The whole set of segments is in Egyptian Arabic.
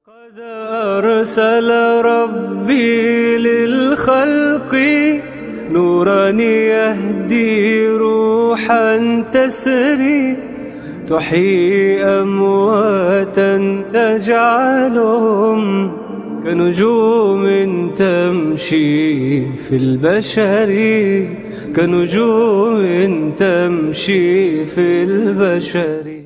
قد أرسل ربي للخلق نورا يهدي روحا تسري تحيي أمواتا تجعلهم كنجوم تمشي في البشر كنجوم تمشي في البشر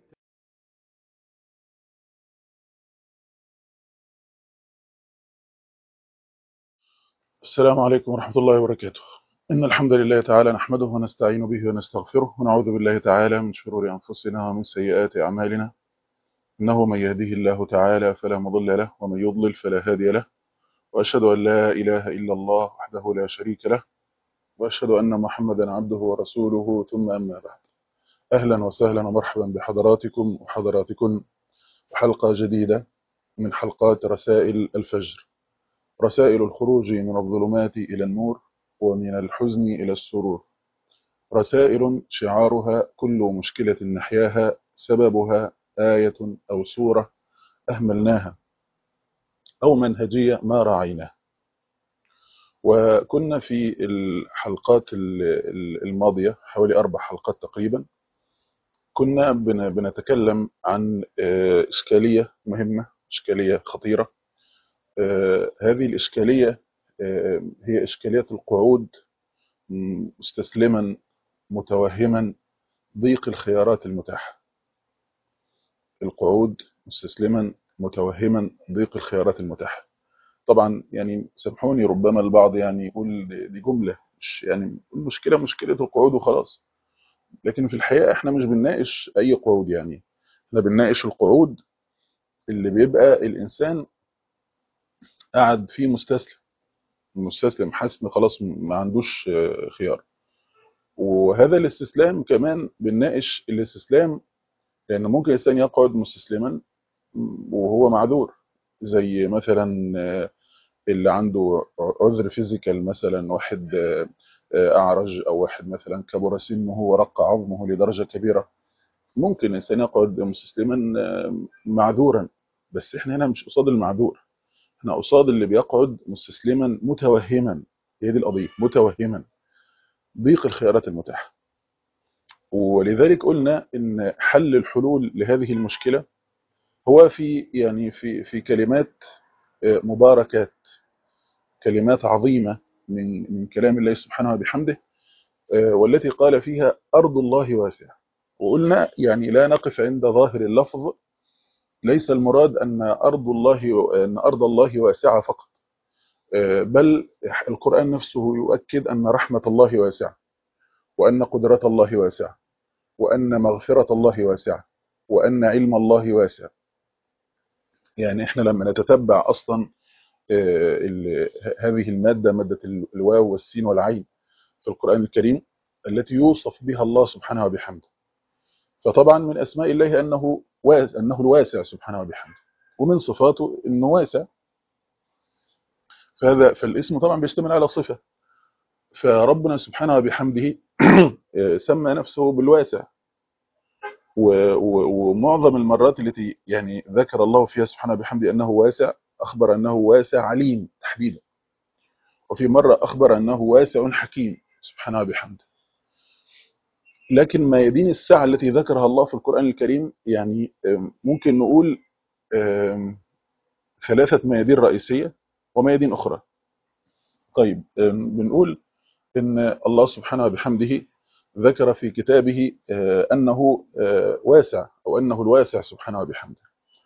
السلام عليكم ورحمة الله وبركاته إن الحمد لله تعالى نحمده ونستعين به ونستغفره ونعوذ بالله تعالى من شرور أنفسنا ومن سيئات أعمالنا إنه من يهده الله تعالى فلا مضل له ومن يضلل فلا هادي له وأشهد أن لا إله إلا الله وحده لا شريك له وأشهد أن محمدا عبده ورسوله ثم أما بعد أهلا وسهلا ومرحبا بحضراتكم وحضراتكم وحلقة جديدة من حلقات رسائل الفجر رسائل الخروج من الظلمات إلى النور ومن الحزن إلى السرور رسائل شعارها كل مشكلة نحياها سببها آية أو سورة أهملناها أو منهجية ما راعيناها وكنا في الحلقات الماضية حوالي أربع حلقات تقريبا كنا بنتكلم عن إشكالية مهمة إشكالية خطيرة هذه الإشكالية هي إشكالية القعود مستسلما متوهما ضيق الخيارات المتاحة القعود مستسلما متوهما ضيق الخيارات المتاحة طبعا يعني سامحوني ربما البعض يعني يقول دي جملة مش يعني المشكلة مشكلة القعود وخلاص لكن في الحقيقة احنا مش بنناقش أي قعود يعني احنا بنناقش القعود اللي بيبقى الإنسان قاعد فيه مستسلم مستسلم حاسس ان خلاص ما عندوش خيار وهذا الاستسلام كمان بنناقش الاستسلام لان ممكن الانسان يقعد مستسلما وهو معذور زي مثلا اللي عنده عذر فيزيكال مثلا واحد اعرج او واحد مثلا كبر سنه ورق عظمه لدرجه كبيره ممكن الانسان يقعد مستسلما معذورا بس احنا هنا مش قصاد المعذور احنا قصاد اللي بيقعد مستسلما متوهما هي دي القضيه متوهما ضيق الخيارات المتاحه ولذلك قلنا ان حل الحلول لهذه المشكله هو في يعني في في كلمات مباركات كلمات عظيمه من من كلام الله سبحانه وبحمده والتي قال فيها ارض الله واسعه وقلنا يعني لا نقف عند ظاهر اللفظ ليس المراد أن أرض الله أن أرض الله واسعة فقط بل القرآن نفسه يؤكد أن رحمة الله واسعة وأن قدرة الله واسعة وأن مغفرة الله واسعة وأن علم الله واسع يعني احنا لما نتتبع أصلا هذه المادة مادة الواو والسين والعين في القرآن الكريم التي يوصف بها الله سبحانه وبحمده فطبعا من أسماء الله أنه واسع أنه الواسع سبحانه وبحمده ومن صفاته أنه واسع فهذا فالاسم طبعا بيشتمل على صفة فربنا سبحانه وبحمده سمى نفسه بالواسع ومعظم المرات التي يعني ذكر الله فيها سبحانه وبحمده أنه واسع أخبر أنه واسع عليم تحديدا وفي مرة أخبر أنه واسع حكيم سبحانه وبحمده لكن ميادين الساعة التي ذكرها الله في القرآن الكريم يعني ممكن نقول ثلاثة ميادين رئيسية وميادين أخرى طيب بنقول إن الله سبحانه وبحمده ذكر في كتابه أنه واسع أو أنه الواسع سبحانه وبحمده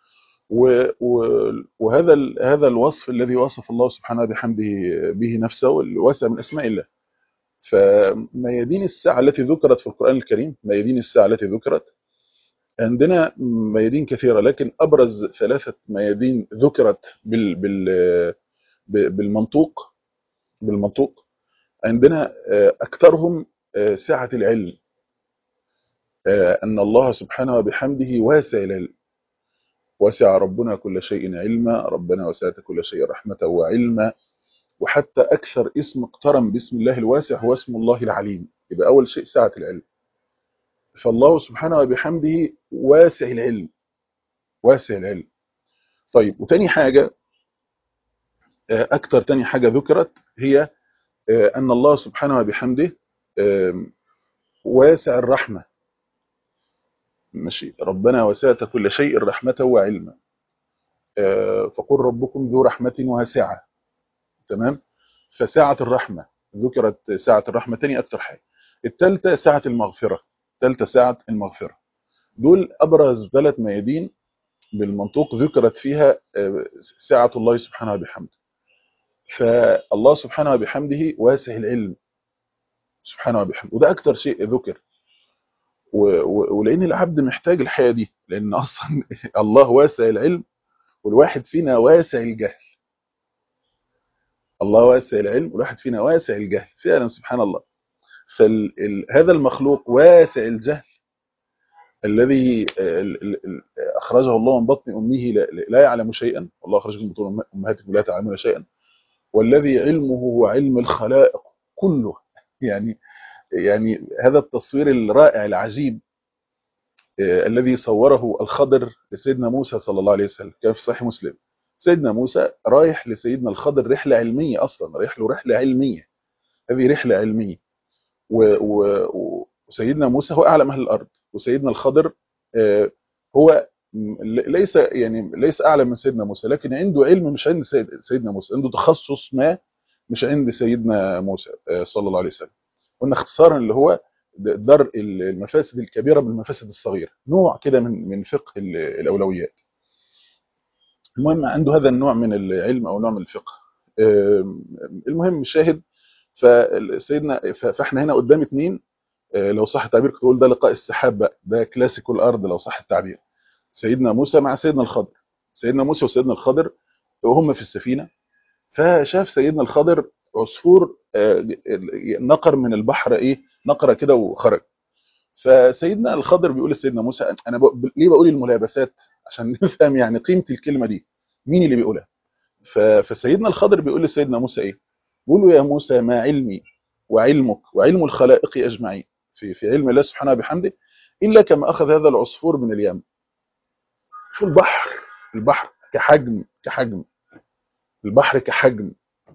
وهذا هذا الوصف الذي وصف الله سبحانه وبحمده به نفسه الواسع من أسماء الله فميادين الساعة التي ذكرت في القرآن الكريم ميادين الساعة التي ذكرت عندنا ميادين كثيرة لكن أبرز ثلاثة ميادين ذكرت بال بال بالمنطوق بالمنطوق عندنا أكثرهم سعة العلم أن الله سبحانه وبحمده واسع العلم وسع ربنا كل شيء علما ربنا وسعت كل شيء رحمة وعلما وحتى أكثر اسم اقترن باسم الله الواسع هو اسم الله العليم يبقى أول شيء سعة العلم فالله سبحانه وبحمده واسع العلم واسع العلم طيب وتاني حاجة آه، أكتر تاني حاجة ذكرت هي آه، أن الله سبحانه وبحمده آم، واسع الرحمة ماشي ربنا وسعت كل شيء رحمة وعلما آه، فقل ربكم ذو رحمة واسعة تمام فساعة الرحمة ذكرت ساعة الرحمة تاني أكتر حاجة التالتة ساعة المغفرة التالتة ساعة المغفرة دول أبرز ثلاث ميادين بالمنطوق ذكرت فيها آه، ساعة الله سبحانه وبحمده فالله سبحانه وبحمده واسع العلم سبحانه وبحمده وده أكتر شيء ذكر و- و- ولأن العبد محتاج الحياة دي لأن أصلا الله واسع العلم والواحد فينا واسع الجهل الله واسع العلم والواحد فينا واسع الجهل فعلا سبحان الله فهذا المخلوق واسع الجهل الذي آه، ال- ال- ال- أخرجه الله من بطن أمه لا, لا يعلم شيئا والله أخرجكم من بطون أمهاتكم لا تعلمون شيئا والذي علمه هو علم الخلائق كله يعني يعني هذا التصوير الرائع العجيب آه، الذي صوره الخضر لسيدنا موسى صلى الله عليه وسلم كان في صحيح مسلم سيدنا موسى رايح لسيدنا الخضر رحلة علمية أصلا رايح له رحلة علمية هذه رحلة علمية و- و- و- وسيدنا موسى هو أعلم أهل الأرض وسيدنا الخضر آه، هو م- ليس يعني ليس أعلم من سيدنا موسى لكن عنده علم مش عند سيد- سيدنا موسى عنده تخصص ما مش عند سيدنا موسى آه، صلى الله عليه وسلم قلنا اختصارا اللي هو د- درء المفاسد الكبيرة بالمفاسد الصغيرة نوع كده من من فقه ال- الأولويات المهم عنده هذا النوع من العلم أو نوع من الفقه آم، المهم الشاهد فسيدنا ف- فاحنا هنا قدام اتنين آه، لو صح التعبير كنت اقول ده لقاء السحاب بقى ده كلاسيكو الارض لو صح التعبير سيدنا موسى مع سيدنا الخضر سيدنا موسى وسيدنا الخضر وهم في السفينه فشاف سيدنا الخضر عصفور آه، نقر من البحر ايه نقره كده وخرج فسيدنا الخضر بيقول لسيدنا موسى انا ب... ليه بقول الملابسات عشان نفهم يعني قيمه الكلمه دي مين اللي بيقولها ف... فسيدنا الخضر بيقول لسيدنا موسى ايه بيقول له يا موسى ما علمي وعلمك وعلم الخلائق اجمعين في في علم الله سبحانه وبحمده الا كما اخذ هذا العصفور من اليم شو البحر البحر كحجم كحجم البحر كحجم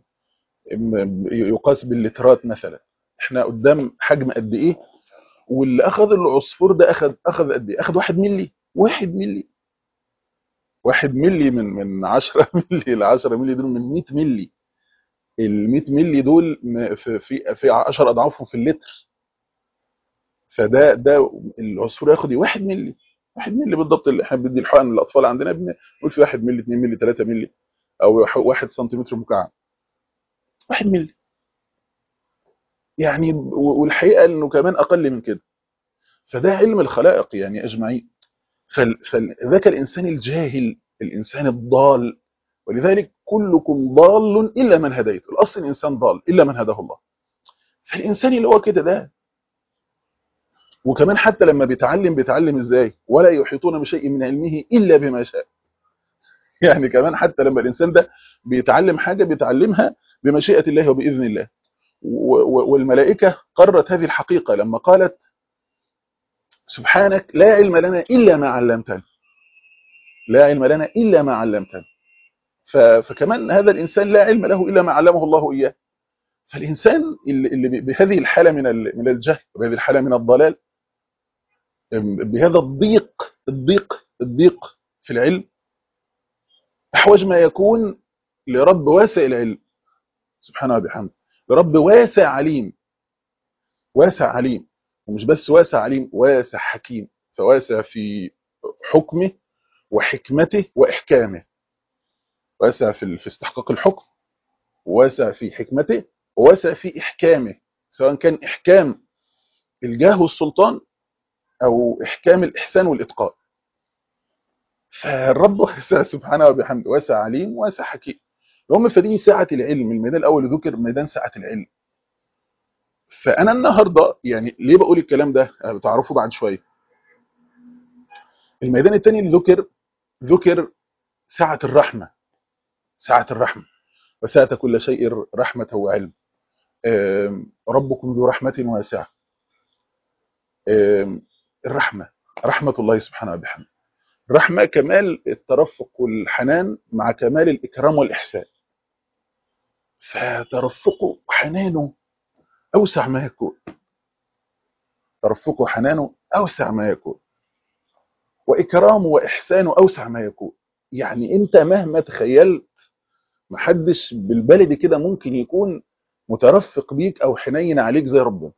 م- يقاس باللترات مثلا احنا قدام حجم قد ايه واللي اخذ العصفور ده اخذ اخذ قد ايه اخذ واحد ملي واحد ملي واحد ملي من من 10 ملي ل 10 ملي دول من 100 ملي ال 100 ملي دول م- في في في 10 اضعافهم في اللتر فده ده العصفور ياخد ايه 1 ملي 1 ملي بالضبط اللي احنا بندي الحقن للاطفال عندنا بنقول في 1 ملي 2 ملي 3 ملي او 1 سنتيمتر مكعب 1 ملي يعني و- والحقيقه انه كمان اقل من كده فده علم الخلائق يعني اجمعين فال- فذاك الانسان الجاهل الانسان الضال ولذلك كلكم ضال الا من هديته الاصل الانسان ضال الا من هداه الله فالانسان اللي هو كده ده وكمان حتى لما بيتعلم بيتعلم ازاي ولا يحيطون بشيء من علمه الا بما شاء يعني كمان حتى لما الانسان ده بيتعلم حاجه بيتعلمها بمشيئه الله وباذن الله و- و- والملائكه قرت هذه الحقيقه لما قالت سبحانك لا علم لنا الا ما علمتنا لا علم لنا الا ما علمتنا ف- فكمان هذا الانسان لا علم له الا ما علمه الله اياه فالانسان اللي اللي ب- بهذه الحاله من ال- من الجهل وبهذه الحاله من الضلال أم، بهذا الضيق الضيق الضيق في العلم احوج ما يكون لرب واسع العلم سبحانه وبحمده لرب واسع عليم واسع عليم ومش بس واسع عليم واسع حكيم فواسع في حكمه وحكمته واحكامه واسع في في استحقاق الحكم واسع في حكمته وواسع في احكامه سواء كان احكام الجاه والسلطان او احكام الاحسان والاتقان فالرب واسع سبحانه وبحمده واسع عليم واسع حكيم هم فدي ساعه العلم الميدان الاول اللي ذكر ميدان ساعه العلم فانا النهارده يعني ليه بقول الكلام ده بتعرفه بعد شويه الميدان الثاني اللي ذكر ذكر سعه الرحمه سعه الرحمه وسعت كل شيء رحمه وعلم آم، ربكم ذو رحمه واسعه آم، الرحمه رحمه الله سبحانه وبحمده الرحمة كمال الترفق والحنان مع كمال الإكرام والإحسان فترفقه وحنانه أوسع ما يكون ترفقه وحنانه أوسع ما يكون وإكرامه وإحسانه أوسع ما يكون يعني أنت مهما تخيلت محدش بالبلد كده ممكن يكون مترفق بيك أو حنين عليك زي ربنا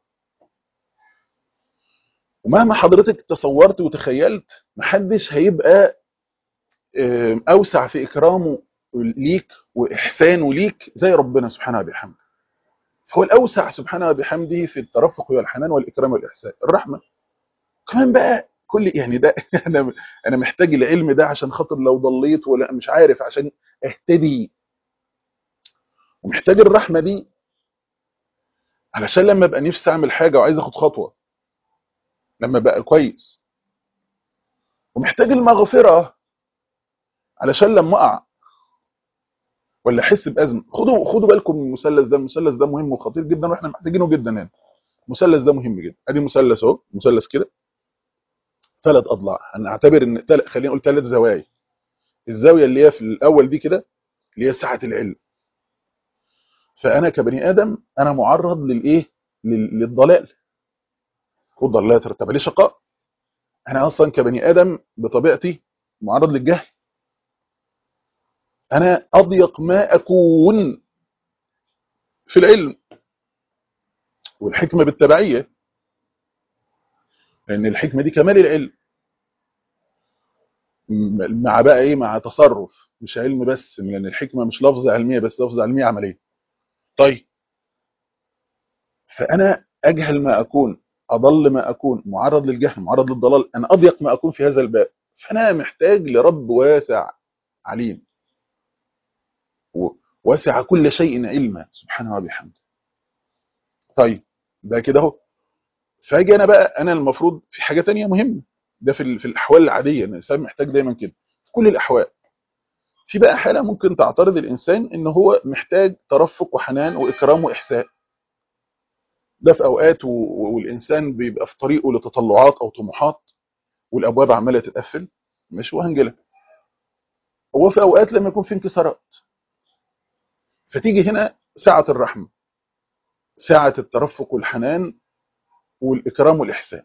ومهما حضرتك تصورت وتخيلت محدش هيبقى آم، أوسع في إكرامه ليك وإحسانه ليك زي ربنا سبحانه وبحمده فهو الأوسع سبحانه وبحمده في الترفق والحنان والإكرام والإحسان الرحمة كمان بقى كل يعني ده أنا أنا محتاج العلم ده عشان خاطر لو ضليت ولا مش عارف عشان أهتدي ومحتاج الرحمة دي علشان لما ابقى نفسي اعمل حاجه وعايز اخد خطوه لما بقى كويس ومحتاج المغفره علشان لما اقع ولا احس بازمه خدوا خدوا بالكم من المثلث ده المثلث ده مهم وخطير جدا واحنا محتاجينه جدا هنا المثلث ده مهم جدا ادي مثلث اهو مثلث كده ثلاث اضلاع هنعتبر ان تل... خلينا نقول ثلاث زوايا الزاويه اللي هي في الاول دي كده اللي هي سعه العلم فانا كبني ادم انا معرض للايه لل- للضلال والضلال لا يترتب عليه شقاء انا اصلا كبني ادم بطبيعتي معرض للجهل انا اضيق ما اكون في العلم والحكمه بالتبعيه لان الحكمه دي كمال العلم م- مع بقى ايه مع تصرف مش علم بس لان الحكمه مش لفظ علميه بس لفظ علميه عمليه طيب فانا اجهل ما اكون اضل ما اكون معرض للجهل معرض للضلال انا اضيق ما اكون في هذا الباب فانا محتاج لرب واسع عليم و- واسع كل شيء علما سبحانه وبحمده طيب ده كده اهو فاجي انا بقى انا المفروض في حاجه تانية مهمه ده في ال- في الاحوال العاديه ان الانسان محتاج دايما كده في كل الاحوال في بقى حاله ممكن تعترض الانسان ان هو محتاج ترفق وحنان واكرام واحسان ده في اوقات و- والانسان بيبقى في طريقه لتطلعات او طموحات والابواب عماله تتقفل مش وهنجلها هو في اوقات لما يكون في انكسارات فتيجي هنا ساعه الرحمه ساعه الترفق والحنان والاكرام والاحسان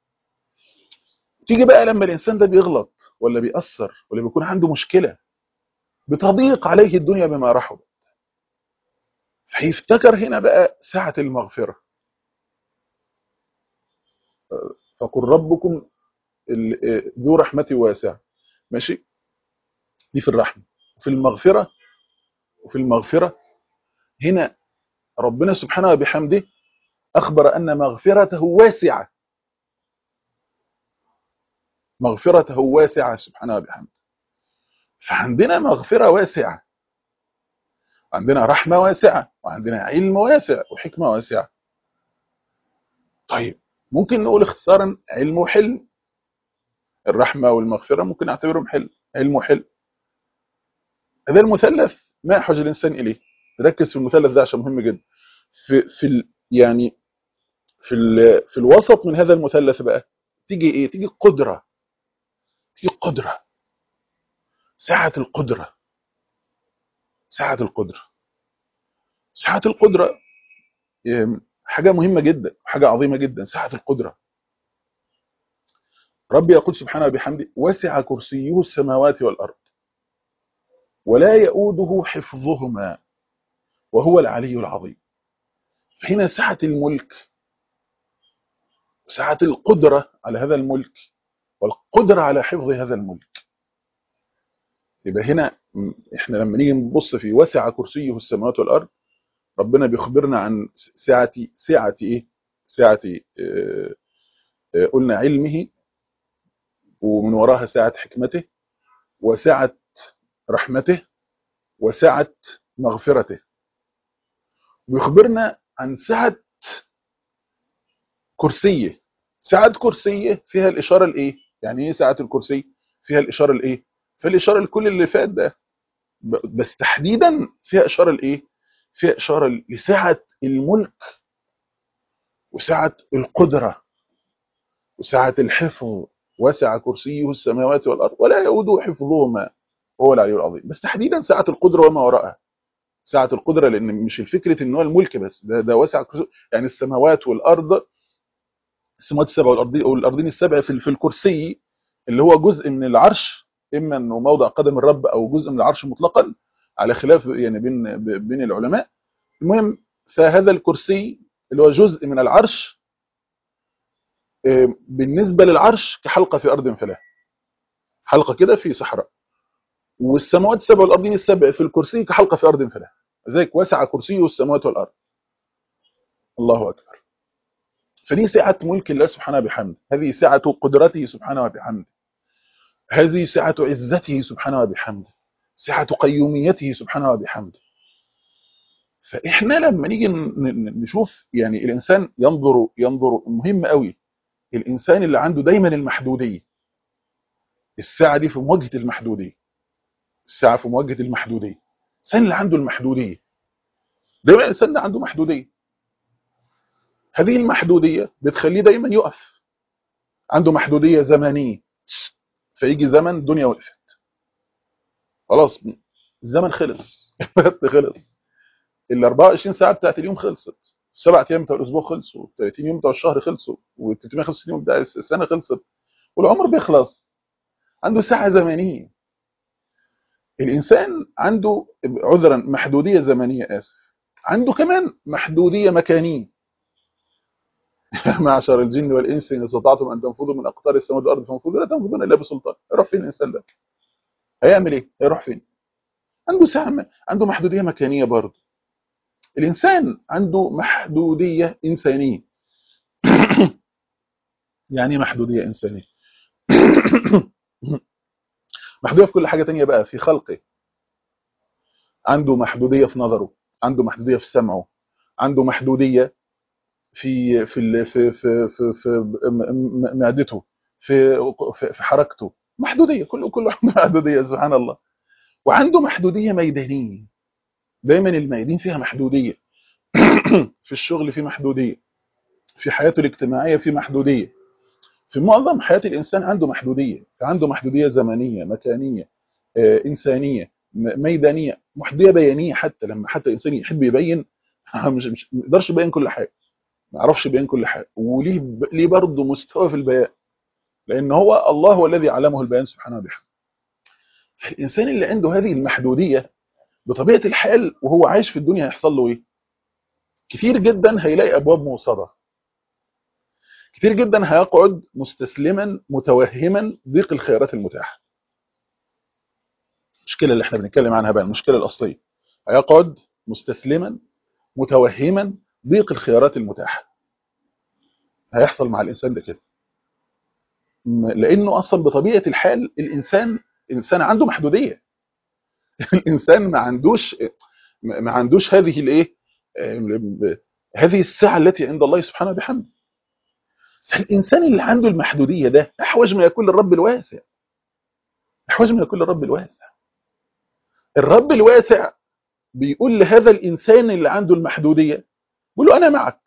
تيجي بقى لما الانسان ده بيغلط ولا بيأثر ولا بيكون عنده مشكله بتضيق عليه الدنيا بما رحبت فيفتكر هنا بقى ساعه المغفره فقل ربكم ال- ذو رحمة واسعة ماشي دي في الرحمة وفي المغفرة وفي المغفرة هنا ربنا سبحانه وبحمده أخبر أن مغفرته واسعة مغفرته واسعة سبحانه وبحمده فعندنا مغفرة واسعة عندنا رحمة واسعة وعندنا علم واسع وحكمة واسعة طيب ممكن نقول اختصارا علم وحلم الرحمة والمغفرة ممكن نعتبرهم حلم علم وحلم هذا المثلث ما يحوج الإنسان إليه ركز في المثلث ده عشان مهم جدا في في ال يعني في ال في الوسط من هذا المثلث بقى تيجي ايه تيجي قدرة تيجي قدرة سعة القدرة سعة القدرة سعة القدرة إيه، حاجة مهمة جدا حاجة عظيمة جدا سعة القدرة ربي يقول سبحانه وبحمده وسع كرسيه السماوات والأرض ولا يؤوده حفظهما وهو العلي العظيم فهنا سعة الملك وسعة القدرة على هذا الملك والقدرة على حفظ هذا الملك يبقى هنا م، احنا لما نيجي نبص في وسع كرسيه السماوات والارض ربنا بيخبرنا عن سعة سعة ايه سعة اه اه قلنا علمه ومن وراها سعة حكمته وسعة رحمته وسعة مغفرته بيخبرنا عن سعة كرسيه سعة كرسيه فيها الإشارة الإيه؟ يعني إيه سعة الكرسي؟ فيها الإشارة الإيه؟ في الإشارة لكل اللي فات ده ب- بس تحديدا فيها إشارة لإيه؟ فيها إشارة لسعة الملك وسعة القدرة وسعة الحفظ وسع كرسيه السماوات والارض ولا يؤوده حفظهما وهو العلي العظيم بس تحديدا سعه القدره وما وراءها سعه القدره لان مش الفكره ان هو الملك بس ده, ده وسع كرسي يعني السماوات والارض السماوات السبع والارضين والارضين السبع في في الكرسي اللي هو جزء من العرش اما انه موضع قدم الرب او جزء من العرش مطلقا على خلاف يعني بين بين العلماء المهم فهذا الكرسي اللي هو جزء من العرش بالنسبه للعرش كحلقه في ارض فلاح حلقه كده في صحراء والسماوات السبع والارضين السبع في الكرسي كحلقه في ارض فلاح لذلك وسع كرسيه السماوات والارض الله اكبر فدي سعه ملك الله سبحانه بحمده هذه سعه قدرته سبحانه وبحمده هذه سعه عزته سبحانه وبحمده سعه قيوميته سبحانه وبحمده فاحنا لما نيجي نشوف يعني الانسان ينظر ينظر مهم قوي الانسان اللي عنده دايما المحدوديه الساعه دي في مواجهه المحدوديه الساعه في مواجهه المحدوديه الانسان اللي عنده المحدوديه دايما الانسان ده عنده محدوديه هذه المحدوديه بتخليه دايما يقف عنده محدوديه زمنيه فيجي زمن الدنيا وقفت خلاص الزمن خلص الوقت خلص ال 24 ساعه بتاعت اليوم خلصت السبع ايام بتوع الاسبوع خلصوا 30 يوم بتوع الشهر خلصوا وال 365 يوم بتاع السنه خلصت والعمر بيخلص عنده ساعه زمنيه الانسان عنده عذرا محدوديه زمنيه اسف عنده كمان محدوديه مكانيه معشر الجن والانس ان استطعتم ان تنفذوا من اقطار السماوات والارض فانفذوا لا تنفذون الا بسلطان يروح فين الانسان ده هيعمل ايه هيروح فين عنده ساعه عنده محدوديه مكانيه برضه الانسان عنده محدوديه انسانيه يعني محدوديه انسانيه محدوديه في كل حاجه تانية بقى في خلقه عنده محدوديه في نظره عنده محدوديه في سمعه عنده محدوديه في في في في في, في معدته في في حركته محدوديه كله كله عنده محدوديه سبحان الله وعنده محدوديه ميدانيه دايما الميادين فيها محدوديه في الشغل في محدوديه في حياته الاجتماعيه في محدوديه في معظم حياه الانسان عنده محدوديه عنده محدوديه زمنيه مكانيه آه، انسانيه ميدانيه محدوديه بيانيه حتى لما حتى الانسان يحب يبين مش مش ما يقدرش يبين كل حاجه ما يعرفش يبين كل حاجه وليه ب... ليه برضه مستوى في البيان لان هو الله هو الذي علمه البيان سبحانه وبحمده الانسان اللي عنده هذه المحدوديه بطبيعه الحال وهو عايش في الدنيا هيحصل له ايه كتير جدا هيلاقي ابواب موصده كتير جدا هيقعد مستسلما متوهما ضيق الخيارات المتاحه المشكله اللي احنا بنتكلم عنها بقى المشكله الاصليه هيقعد مستسلما متوهما ضيق الخيارات المتاحه هيحصل مع الانسان ده كده لانه اصلا بطبيعه الحال الانسان انسان عنده محدوديه الانسان ما عندوش ما عندوش هذه الايه هذه السعه التي عند الله سبحانه وبحمده فالانسان اللي عنده المحدوديه ده احوج ما يكون للرب الواسع احوج ما يكون للرب الواسع الرب الواسع بيقول لهذا الانسان اللي عنده المحدوديه بيقول له انا معك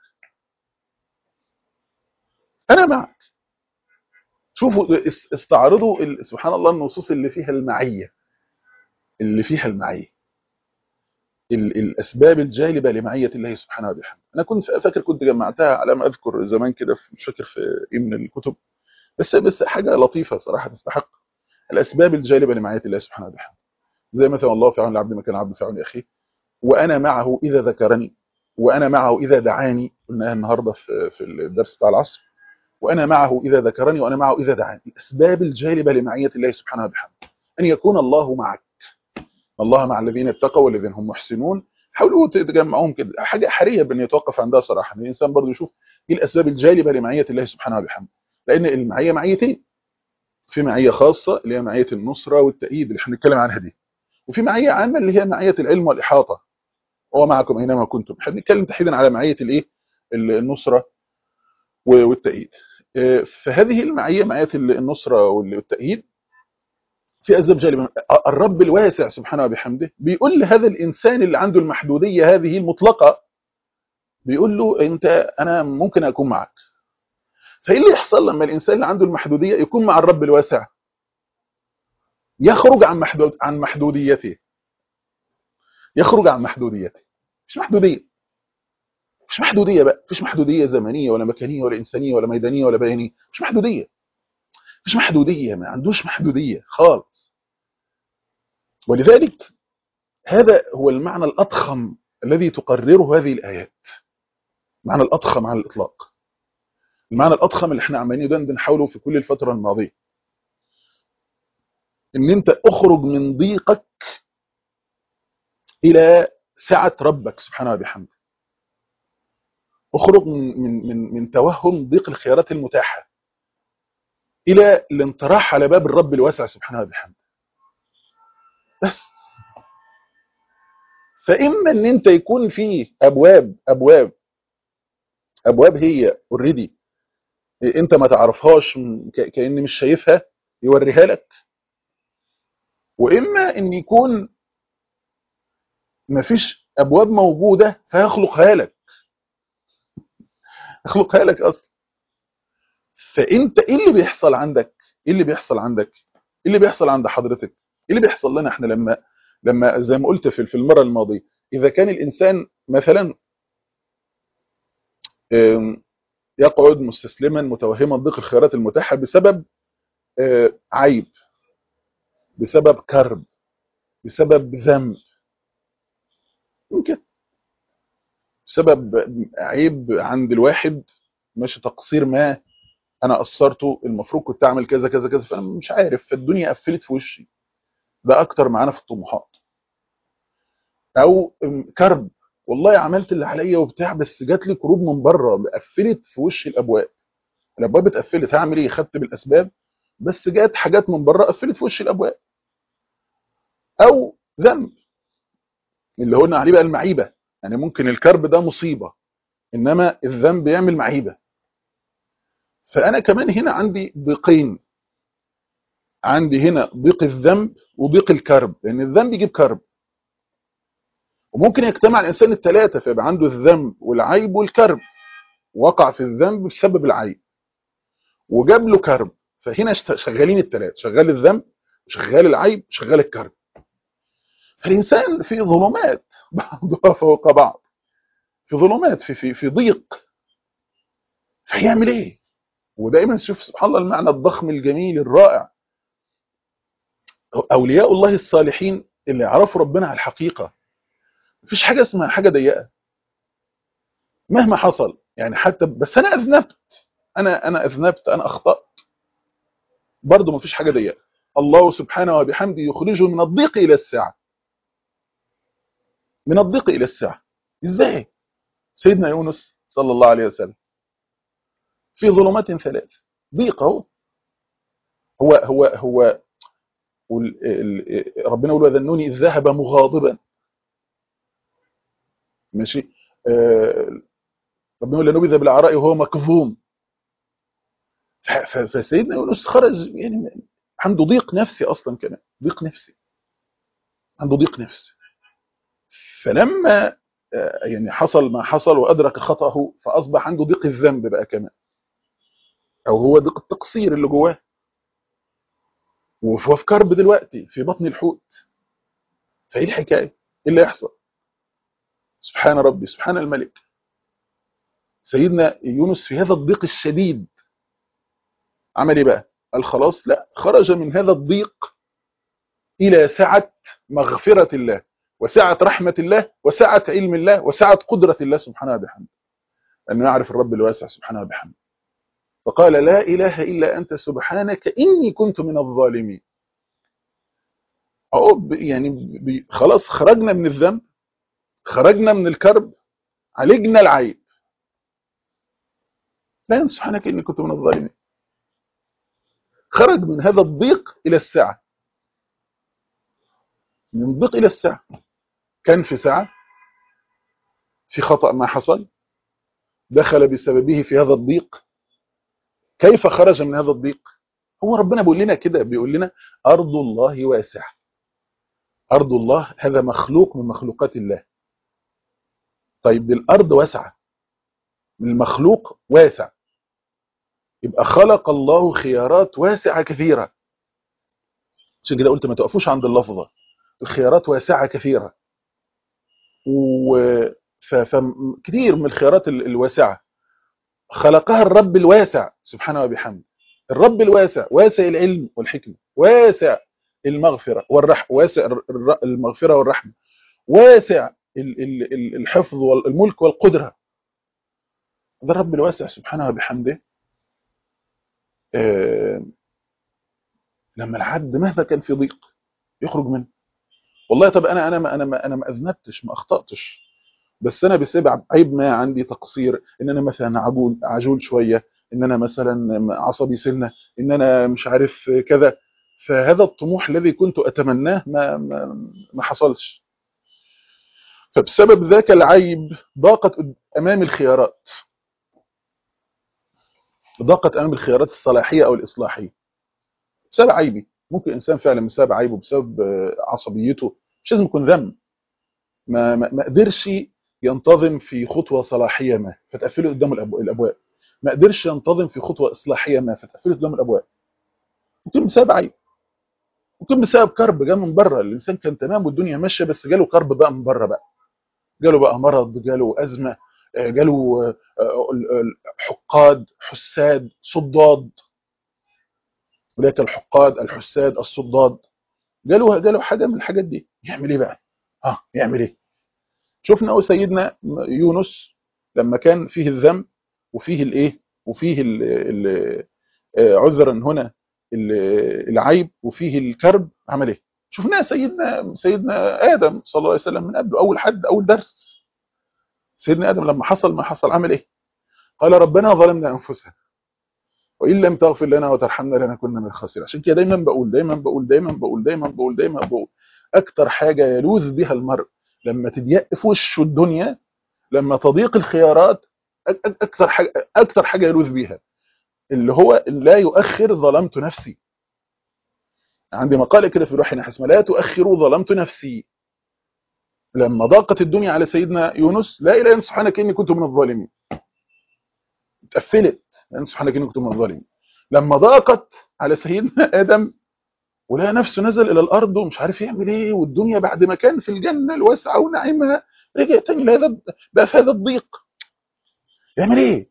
انا معك شوفوا استعرضوا سبحان الله النصوص اللي فيها المعيه اللي فيها المعيه الاسباب الجالبه لمعيه الله سبحانه وبحمده انا كنت فاكر كنت جمعتها على ما اذكر زمان كده مش فاكر في ايه من الكتب بس بس حاجه لطيفه صراحه تستحق الاسباب الجالبه لمعيه الله سبحانه وبحمده زي مثلا الله في عون العبد ما كان عبد في عون اخيه وانا معه اذا ذكرني وانا معه اذا دعاني قلناها النهارده في في الدرس بتاع العصر وانا معه اذا ذكرني وانا معه اذا دعاني الاسباب الجالبه لمعيه الله سبحانه وبحمده ان يكون الله معك الله مع الذين اتقوا والذين هم محسنون حاولوا تجمعوهم كده حاجه حريه بان يتوقف عندها صراحه ان الانسان برضه يشوف ايه الاسباب الجالبه لمعيه الله سبحانه وبحمده لان المعيه معيتين في معيه خاصه اللي هي معيه النصره والتأييد اللي احنا بنتكلم عنها دي وفي معيه عامه اللي هي معيه العلم والاحاطه هو معكم اينما كنتم احنا بنتكلم تحديدا على معيه الايه النصره والتأييد فهذه المعيه معيه النصره والتأييد في اسباب جالبه الرب الواسع سبحانه وبحمده بيقول لهذا الانسان اللي عنده المحدوديه هذه المطلقه بيقول له انت انا ممكن اكون معك فايه اللي يحصل لما الانسان اللي عنده المحدوديه يكون مع الرب الواسع يخرج عن محدود عن محدوديته يخرج عن محدوديته مش محدوديه مش محدوديه بقى مفيش محدوديه زمنيه ولا مكانيه ولا انسانيه ولا ميدانيه ولا بيانيه مش محدوديه مفيش محدوديه ما عندوش محدوديه خالص ولذلك هذا هو المعنى الاضخم الذي تقرره هذه الايات المعنى الاضخم على الاطلاق المعنى الاضخم اللي احنا عمالين ده بنحاوله في كل الفتره الماضيه ان انت اخرج من ضيقك الى سعه ربك سبحانه وبحمده اخرج من من من, من توهم ضيق الخيارات المتاحه الى الانطراح على باب الرب الواسع سبحانه وبحمده بس فاما ان انت يكون فيه ابواب ابواب ابواب هي اوريدي انت ما تعرفهاش كأن مش شايفها يوريها لك واما ان يكون مفيش ابواب موجوده فيخلقها لك يخلقها لك اصلا فانت ايه اللي بيحصل عندك ايه اللي بيحصل عندك ايه اللي بيحصل عند حضرتك ايه اللي بيحصل لنا احنا لما لما زي ما قلت في في المره الماضيه اذا كان الانسان مثلا يقعد مستسلما متوهما ضيق الخيارات المتاحه بسبب عيب بسبب كرب بسبب ذنب ممكن بسبب عيب عند الواحد ماشي تقصير ما انا قصرته المفروض كنت اعمل كذا كذا كذا فانا مش عارف فالدنيا قفلت في وشي ده اكتر معانا في الطموحات او كرب والله عملت اللي عليا وبتاع بس جات لي كروب من بره قفلت في وشي الابواب الابواب اتقفلت هعمل ايه خدت بالاسباب بس جات حاجات من بره قفلت في وشي الابواب او ذنب اللي قلنا عليه بقى المعيبه يعني ممكن الكرب ده مصيبه انما الذنب يعمل معيبه فانا كمان هنا عندي ضيقين عندي هنا ضيق الذنب وضيق الكرب لان الذنب يجيب كرب وممكن يجتمع الانسان الثلاثه فيبقى عنده الذنب والعيب والكرب وقع في الذنب بسبب العيب وجاب له كرب فهنا شغالين الثلاثه شغال الذنب وشغال العيب وشغال الكرب فالانسان في ظلمات بعضها فوق بعض في ظلمات في في في ضيق فيعمل ايه ودايما شوف سبحان الله المعنى الضخم الجميل الرائع اولياء الله الصالحين اللي يعرفوا ربنا على الحقيقه مفيش حاجه اسمها حاجه ضيقه مهما حصل يعني حتى بس انا اذنبت انا انا اذنبت انا اخطات برضه مفيش حاجه ضيقه الله سبحانه وبحمده يخرجه من الضيق الى السعه من الضيق الى السعه ازاي سيدنا يونس صلى الله عليه وسلم في ظلمات ثلاث ضيق اهو هو هو هو ربنا يقول وذنوني اذ ذهب مغاضبا ماشي آه ربنا يقول لنبذ بالعراء وهو مكظوم فسيدنا يونس خرج يعني عنده ضيق نفسي اصلا كمان ضيق نفسي عنده ضيق نفسي فلما آه يعني حصل ما حصل وادرك خطأه فاصبح عنده ضيق الذنب بقى كمان او هو ضيق التقصير اللي جواه وهو في كرب دلوقتي في بطن الحوت فايه الحكايه ايه اللي يحصل سبحان ربي سبحان الملك سيدنا يونس في هذا الضيق الشديد عمل ايه بقى قال خلاص لا خرج من هذا الضيق الى سعه مغفره الله وسعه رحمه الله وسعه علم الله وسعه قدره الله سبحانه وبحمده انه يعرف الرب الواسع سبحانه وبحمده فقال لا اله الا انت سبحانك اني كنت من الظالمين أو يعني خلاص خرجنا من الذنب خرجنا من الكرب عالجنا العيب لا سبحانك اني كنت من الظالمين خرج من هذا الضيق الى السعه من الضيق الى السعه كان في سعه في خطا ما حصل دخل بسببه في هذا الضيق كيف خرج من هذا الضيق هو ربنا بيقول لنا كده بيقول لنا ارض الله واسعه ارض الله هذا مخلوق من مخلوقات الله طيب دي الارض واسعه المخلوق واسع يبقى خلق الله خيارات واسعة كثيرة عشان كده قلت ما توقفوش عند اللفظة الخيارات واسعة كثيرة و ف... فكتير من الخيارات ال- الواسعة خلقها الرب الواسع سبحانه وبحمده الرب الواسع واسع العلم والحكمة واسع المغفرة والرح واسع الر- الر- المغفرة والرحمة واسع ال- ال- ال- الحفظ والملك والقدرة ده الرب الواسع سبحانه وبحمده آه، لما العبد مهما كان في ضيق يخرج منه والله طب انا انا ما انا ما انا ما اذنبتش ما اخطاتش بس انا بسبب عيب ما عندي تقصير ان انا مثلا عجول عجول شويه ان انا مثلا عصبي سنه ان انا مش عارف كذا فهذا الطموح الذي كنت اتمناه ما ما, ما حصلش فبسبب ذاك العيب ضاقت امامي الخيارات ضاقت امامي الخيارات الصلاحيه او الاصلاحيه بسبب عيبي ممكن انسان فعلا بسبب عيبه بسبب آه، عصبيته مش لازم يكون ذنب ما ما ما قدرش ينتظم في خطوه صلاحيه ما فتقفله قدام الأبو- الابواب ما قدرش ينتظم في خطوه اصلاحيه ما فتقفله قدام الابواب ممكن بسبب عيب ممكن بسبب كرب جاء من بره الانسان كان تمام والدنيا ماشيه بس جاله كرب بقى من بره بقى جاله بقى مرض جاله ازمه آه، جاله آه، آه، ال- ال- حقاد حساد صداد ولكن الحقاد الحساد الصداد جاله جاله حاجه من الحاجات دي يعمل ايه بقى اه يعمل ايه شفنا أهو سيدنا يونس لما كان فيه الذنب وفيه الايه وفيه ال ال عذرا هنا ال- العيب وفيه الكرب عمل ايه شفناه سيدنا سيدنا ادم صلى الله عليه وسلم من قبله اول حد اول درس سيدنا ادم لما حصل ما حصل عمل ايه قال ربنا ظلمنا انفسنا وان لم تغفر لنا وترحمنا لنكن من الخاسرين عشان كده دايما بقول دايما بقول دايما بقول دايما بقول دايما بقول اكتر حاجه يلوذ بها المرء لما تضيق في وشه الدنيا لما تضيق الخيارات أك- أك- اكتر حاجه اكتر حاجه يلوذ بيها اللي هو لا يؤخر ظلمت نفسي عندي مقاله كده في روحي نحس لا تؤخروا ظلمت نفسي لما ضاقت الدنيا على سيدنا يونس لا اله الا سبحانك اني كنت من الظالمين اتقفلت لان سبحانك اني كنت من الظالمين لما ضاقت على سيدنا ادم ولقى نفسه نزل الى الارض ومش عارف يعمل ايه والدنيا بعد ما كان في الجنه الواسعه ونعيمها رجع تاني لهذا بقى في هذا الضيق يعمل ايه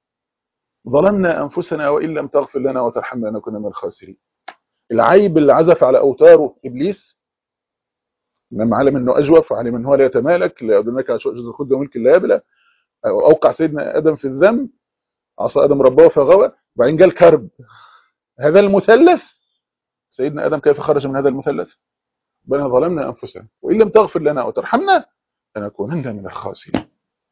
ظلمنا انفسنا وان لم تغفر لنا وترحمنا لنكن من الخاسرين العيب اللي عزف على اوتاره ابليس لما علم انه اجوف وعلم ان هو لا يتمالك لا يدنك على شجره الخلد وملك لا يبلى اوقع سيدنا ادم في الذنب عصى ادم ربه فغوى وبعدين جاء الكرب هذا المثلث سيدنا ادم كيف خرج من هذا المثلث ربنا ظلمنا انفسنا وان لم تغفر لنا وترحمنا لنكونن من الخاسرين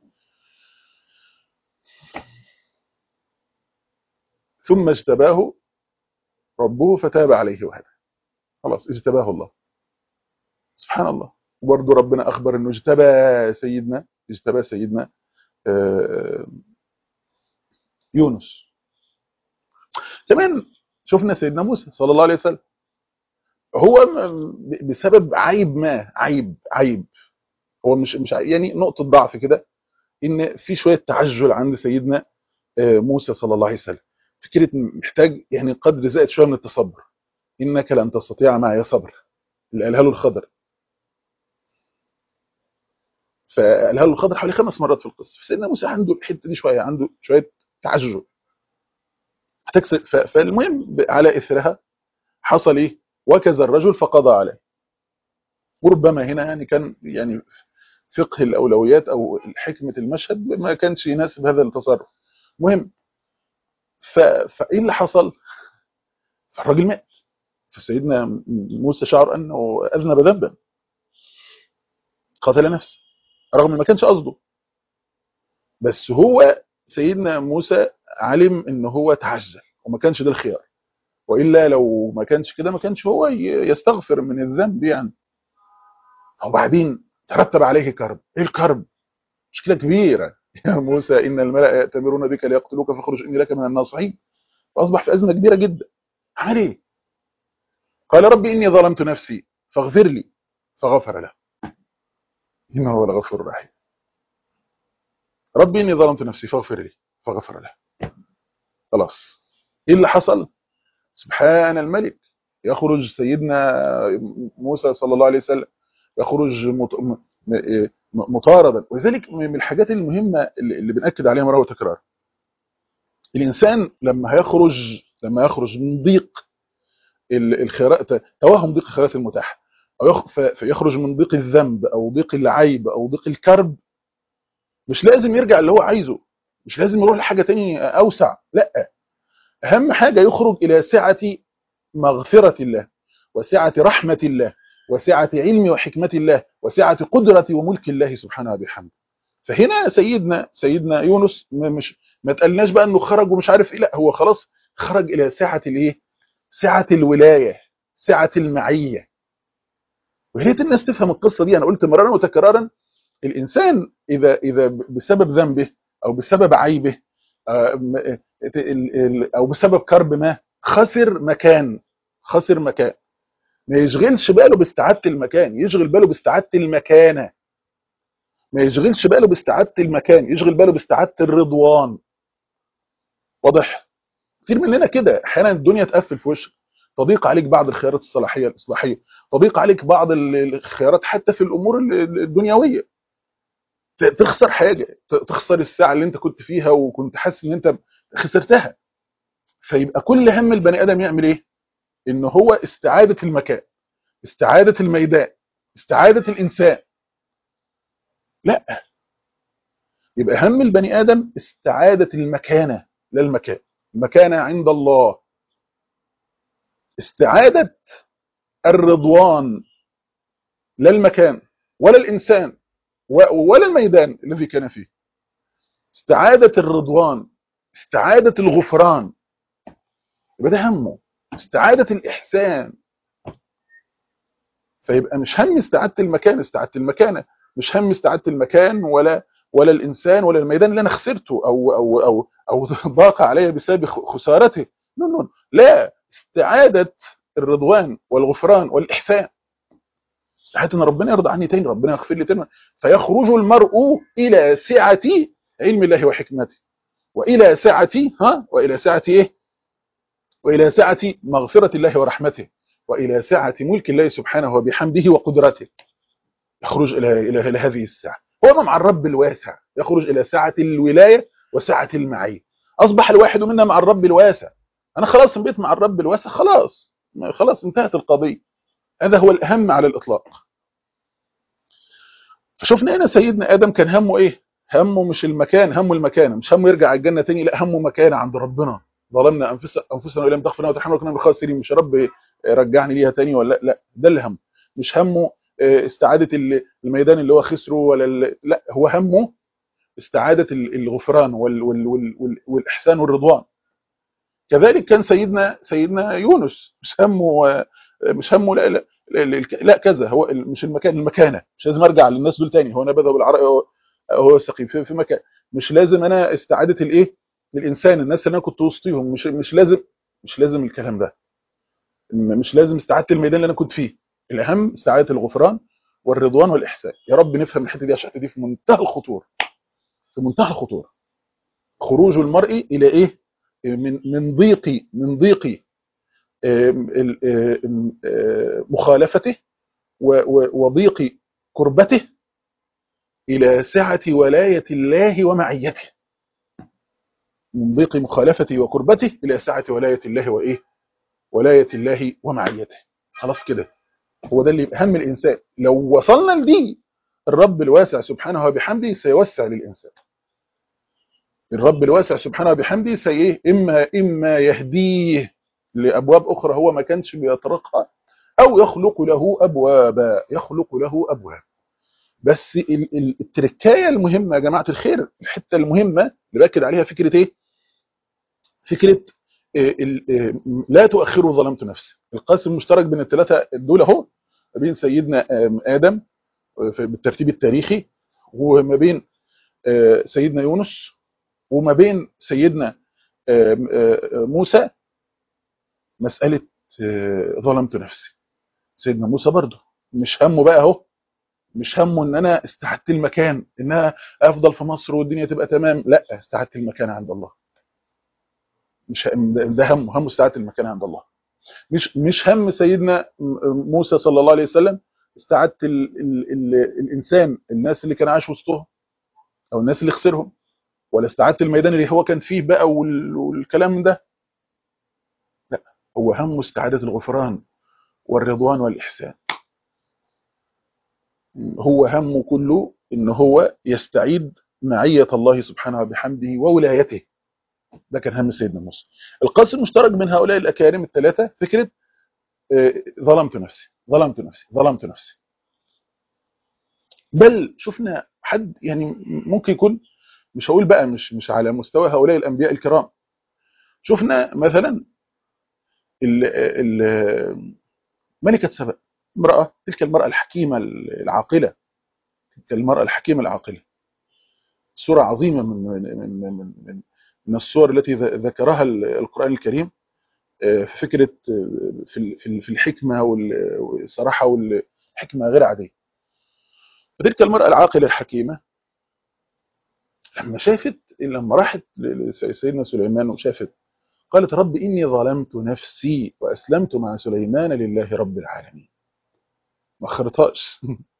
ثم اجتباه ربه فتاب عليه وهدى خلاص اجتباه الله سبحان الله وبرضه ربنا اخبر انه اجتبى سيدنا اجتبى سيدنا آه، يونس كمان شفنا سيدنا موسى صلى الله عليه وسلم هو م- بسبب عيب ما عيب عيب هو مش مش عيب، يعني نقطه ضعف كده ان في شويه تعجل عند سيدنا آه، موسى صلى الله عليه وسلم فكره محتاج يعني قدر زائد شويه من التصبر انك لن تستطيع معي صبر اللي قالها له الخضر فقالها له الخضر حوالي خمس مرات في القصه فسيدنا موسى عنده الحته دي شويه عنده شويه تعجل محتاج س- ف- فالمهم ب- على اثرها حصل ايه وكز الرجل فقضى عليه وربما هنا يعني كان يعني فقه الاولويات او حكمه المشهد ما كانش يناسب هذا التصرف مهم ف... فايه اللي حصل فالراجل مات فسيدنا م- موسى شعر انه اذنب ذنبا قتل نفسه رغم ما كانش قصده بس هو سيدنا موسى علم ان هو تعجل وما كانش ده الخيار والا لو ما كانش كده ما كانش هو ي- يستغفر من الذنب يعني وبعدين ترتب عليه كرب ايه الكرب مشكله كبيره يا موسى ان الملأ يأتمرون بك ليقتلوك فاخرج اني لك من الناصحين فاصبح في ازمه كبيره جدا عمل ايه قال ربي اني ظلمت نفسي فاغفر لي فغفر له انه هو الغفور الرحيم ربي اني ظلمت نفسي فاغفر لي فغفر له خلاص ايه اللي حصل سبحان الملك يخرج سيدنا موسى صلى الله عليه وسلم يخرج مط- م- م- مطاردا ولذلك من الحاجات المهمه اللي اللي بناكد عليها مره وتكرار الانسان لما هيخرج لما يخرج من ضيق ال- الخيرات توهم ضيق الخيرات المتاحه او يخ- ف- فيخرج من ضيق الذنب او ضيق العيب او ضيق الكرب مش لازم يرجع اللي هو عايزه مش لازم يروح لحاجه تاني اوسع لا اهم حاجه يخرج الى سعه مغفره الله وسعه رحمه الله وسعه علم وحكمه الله وسعه قدره وملك الله سبحانه وبحمده فهنا سيدنا سيدنا يونس ما- مش ما تقلناش بقى انه خرج ومش عارف ايه لا هو خلاص خرج الى سعه الايه سعه الولايه سعه المعيه ويا ريت الناس تفهم القصه دي انا قلت مرارا وتكرارا الانسان اذا اذا بسبب ذنبه او بسبب عيبه آه، م- ال- ال- او بسبب كرب ما خسر مكان خسر مكان ما يشغلش باله باستعاده المكان يشغل باله باستعاده المكانه ما يشغلش باله باستعاده المكان يشغل باله باستعاده الرضوان واضح كتير مننا كده احيانا الدنيا تقفل في وشك تضيق عليك بعض الخيارات الصلاحيه الاصلاحيه تضيق عليك بعض ال- الخيارات حتى في الامور ال- الدنيويه ت- تخسر حاجه ت- تخسر الساعه اللي انت كنت فيها وكنت حاسس ان انت خسرتها فيبقى كل هم البني ادم يعمل ايه ان هو استعاده المكان استعاده الميدان استعاده الانسان لا يبقى هم البني ادم استعاده المكانه لا المكان المكانه عند الله استعاده الرضوان لا المكان ولا الانسان و- ولا الميدان الذي كان فيه استعاده الرضوان استعاده الغفران يبقى ده همه استعاده الاحسان فيبقى مش هم استعاده المكان استعاده المكانه مش هم استعاده المكان ولا ولا الانسان ولا الميدان اللي انا خسرته او او او او ضاق علي بسبب خ- خسارته نو نو لا استعاده الرضوان والغفران والاحسان استعاده ان ربنا يرضى عني تاني ربنا يغفر لي تاني فيخرج المرء الى سعه علم الله وحكمته والى سعه ها والى سعه ايه والى سعه مغفره الله ورحمته والى سعه ملك الله سبحانه وبحمده وقدرته يخرج الى الى الى هذه السعه هو مع الرب الواسع يخرج الى سعه الولايه وسعه المعيه اصبح الواحد منا مع الرب الواسع انا خلاص بقيت مع الرب الواسع خلاص ما- خلاص انتهت القضيه هذا هو الاهم على الاطلاق فشفنا هنا سيدنا ادم كان همه ايه همه مش المكان همه المكانه مش همه يرجع الجنه تاني لا همه مكانه عند ربنا ظلمنا انفسنا انفسنا ولم تغفر لنا وترحمنا وكنا من الخاسرين مش يا رب رجعني ليها تاني ولا لا لا ده اللي همه مش همه آه، استعاده ال- الميدان اللي هو خسره ولا ال- لا هو همه استعاده ال- الغفران وال وال وال وال والاحسان والرضوان كذلك كان سيدنا سيدنا يونس مش همه آه، مش همه لا لا لا, لا, لا كذا هو ال- مش المكان المكانه مش لازم ارجع للناس دول تاني هو انا بذهب العرق هو هو السقيم في, في مكان مش لازم انا استعاده الايه الانسان الناس اللي انا كنت وسطيهم مش مش لازم مش لازم الكلام ده م- مش لازم استعاده الميدان اللي انا كنت فيه الاهم استعاده الغفران والرضوان والاحسان يا رب نفهم الحته دي عشان الحته دي في منتهى الخطوره في منتهى الخطوره خروج المرء الى ايه من من ضيق من ضيق آم، ال- آم، آم، مخالفته و- و- وضيق كربته الى سعه ولايه الله ومعيته من ضيق مخالفته وكربته الى سعه ولايه الله وايه ولايه الله ومعيته خلاص كده هو ده اللي يبقى هم الانسان لو وصلنا لدي الرب الواسع سبحانه وبحمده سيوسع للانسان الرب الواسع سبحانه وبحمده سي اما اما يهديه لابواب اخرى هو ما كانش بيطرقها او يخلق له ابوابا يخلق له ابواب بس ال- ال- التركايه المهمه يا جماعه الخير الحته المهمه اللي باكد عليها فكره ايه فكره إيه ال- إيه لا تؤخروا ظلمت نفسي القاسم المشترك بين الثلاثه دول اهو ما بين سيدنا آم، ادم آه، في- بالترتيب التاريخي وما بين آه، سيدنا يونس وما بين سيدنا آم، آه، آه، موسى مساله آه، ظلمت نفسي سيدنا موسى برضه مش همه بقى اهو مش همه ان انا استعدت المكان ان انا افضل في مصر والدنيا تبقى تمام لا استعدت المكان عند الله مش ده هم هم استعاده المكان عند الله مش مش هم سيدنا موسى صلى الله عليه وسلم استعاده ال ال ال الانسان الناس اللي كان عايش وسطهم او الناس اللي خسرهم ولا استعاده الميدان اللي هو كان فيه بقى والكلام ده لا هو هم استعاده الغفران والرضوان والاحسان هو همه كله ان هو يستعيد معيه الله سبحانه وبحمده وولايته ده كان هم سيدنا موسى القاسم المشترك بين هؤلاء الاكارم الثلاثه فكره ظلمت نفسي ظلمت نفسي ظلمت نفسي بل شفنا حد يعني ممكن يكون مش هقول بقى مش مش على مستوى هؤلاء الانبياء الكرام شفنا مثلا ال ال ملكه سبأ امراه تلك المراه الحكيمه العاقله تلك المراه الحكيمه العاقله سوره عظيمه من من من من, من, من الصور التي ذكرها القران الكريم في فكره في في الحكمه والصراحه والحكمه غير عاديه فتلك المراه العاقله الحكيمه لما شافت لما راحت لسيدنا سليمان وشافت قالت رب إني ظلمت نفسي وأسلمت مع سليمان لله رب العالمين ما خرطاش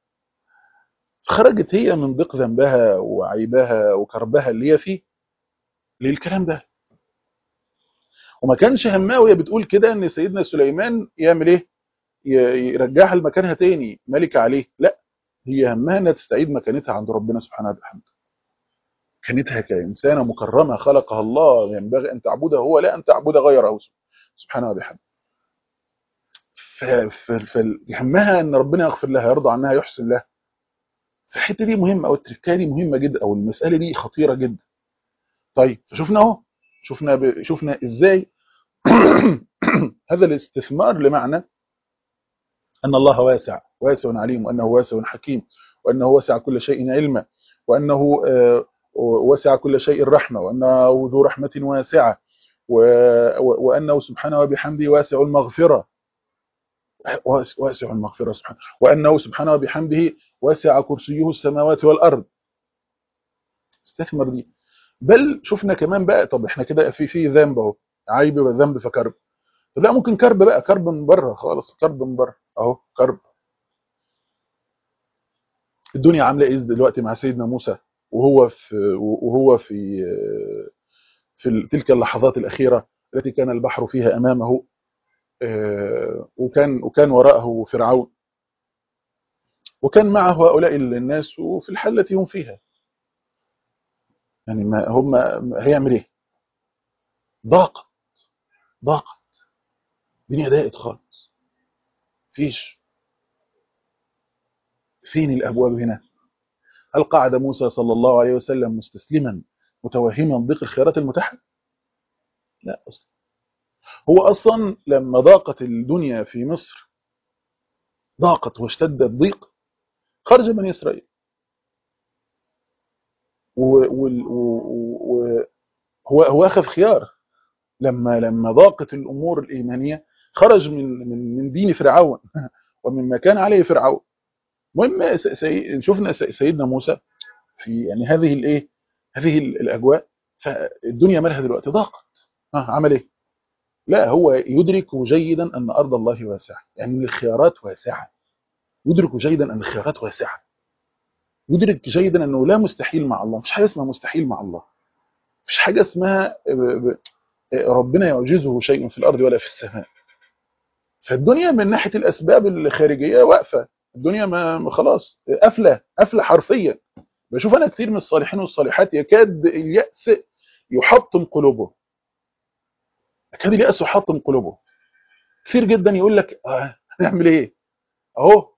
خرجت هي من ضيق ذنبها وعيبها وكربها اللي هي فيه للكلام ده وما كانش همها وهي بتقول كده ان سيدنا سليمان يعمل ايه يرجعها لمكانها تاني ملك عليه لا هي همها انها تستعيد مكانتها عند ربنا سبحانه وتعالى مكانتها كإنسانة مكرمة خلقها الله ينبغي أن تعبده هو لا أن تعبد غيره سبحانه وبحمده فهمها أن ربنا يغفر لها يرضى عنها يحسن لها فالحته دي مهمة أو التركية دي مهمة جدا أو المسألة دي خطيرة جدا طيب فشوفنا اهو شفنا ب... شفنا ازاي هذا الاستثمار لمعنى أن الله واسع واسع عليم وأنه واسع حكيم وأنه واسع كل شيء علما وأنه وسع كل شيء رحمة وأنه ذو رحمة واسعة وأنه سبحانه وبحمده واسع المغفرة واسع المغفرة سبحانه وأنه سبحانه وبحمده واسع كرسيه السماوات والأرض استثمر دي بل شفنا كمان بقى طب احنا كده في في ذنب اهو عيب وذنب فكرب طب لا ممكن كرب بقى كرب من بره خالص كرب من بره اهو كرب الدنيا عامله ايه دلوقتي مع سيدنا موسى وهو في وهو في في تلك اللحظات الأخيرة التي كان البحر فيها أمامه وكان وكان وراءه فرعون وكان معه هؤلاء الناس وفي الحالة التي هم فيها يعني ما هم هيعمل ايه ضاقت ضاقت الدنيا ضاقت خالص فيش فين الابواب هنا هل قعد موسى صلى الله عليه وسلم مستسلما متوهما ضيق الخيارات المتاحه لا اصلا هو اصلا لما ضاقت الدنيا في مصر ضاقت واشتد الضيق خرج بني اسرائيل وهو هو اخذ خيار لما لما ضاقت الامور الايمانيه خرج من من من دين فرعون ومما كان عليه فرعون المهم سي... شفنا سيدنا موسى في يعني هذه الايه هذه الاجواء فالدنيا مالها دلوقتي ضاقت ها عمل ايه لا هو يدرك جيدا ان ارض الله واسعه يعني الخيارات واسعه يدرك جيدا ان الخيارات واسعه يدرك جيدا انه لا مستحيل مع الله مفيش حاجه اسمها مستحيل مع الله مفيش حاجه اسمها ربنا يعجزه شيء في الارض ولا في السماء فالدنيا من ناحيه الاسباب الخارجيه واقفه الدنيا ما خلاص قافله قافله حرفيا بشوف انا كتير من الصالحين والصالحات يكاد الياس يحطم قلوبهم يكاد الياس يحطم قلوبهم كتير جدا يقول لك آه هنعمل ايه اهو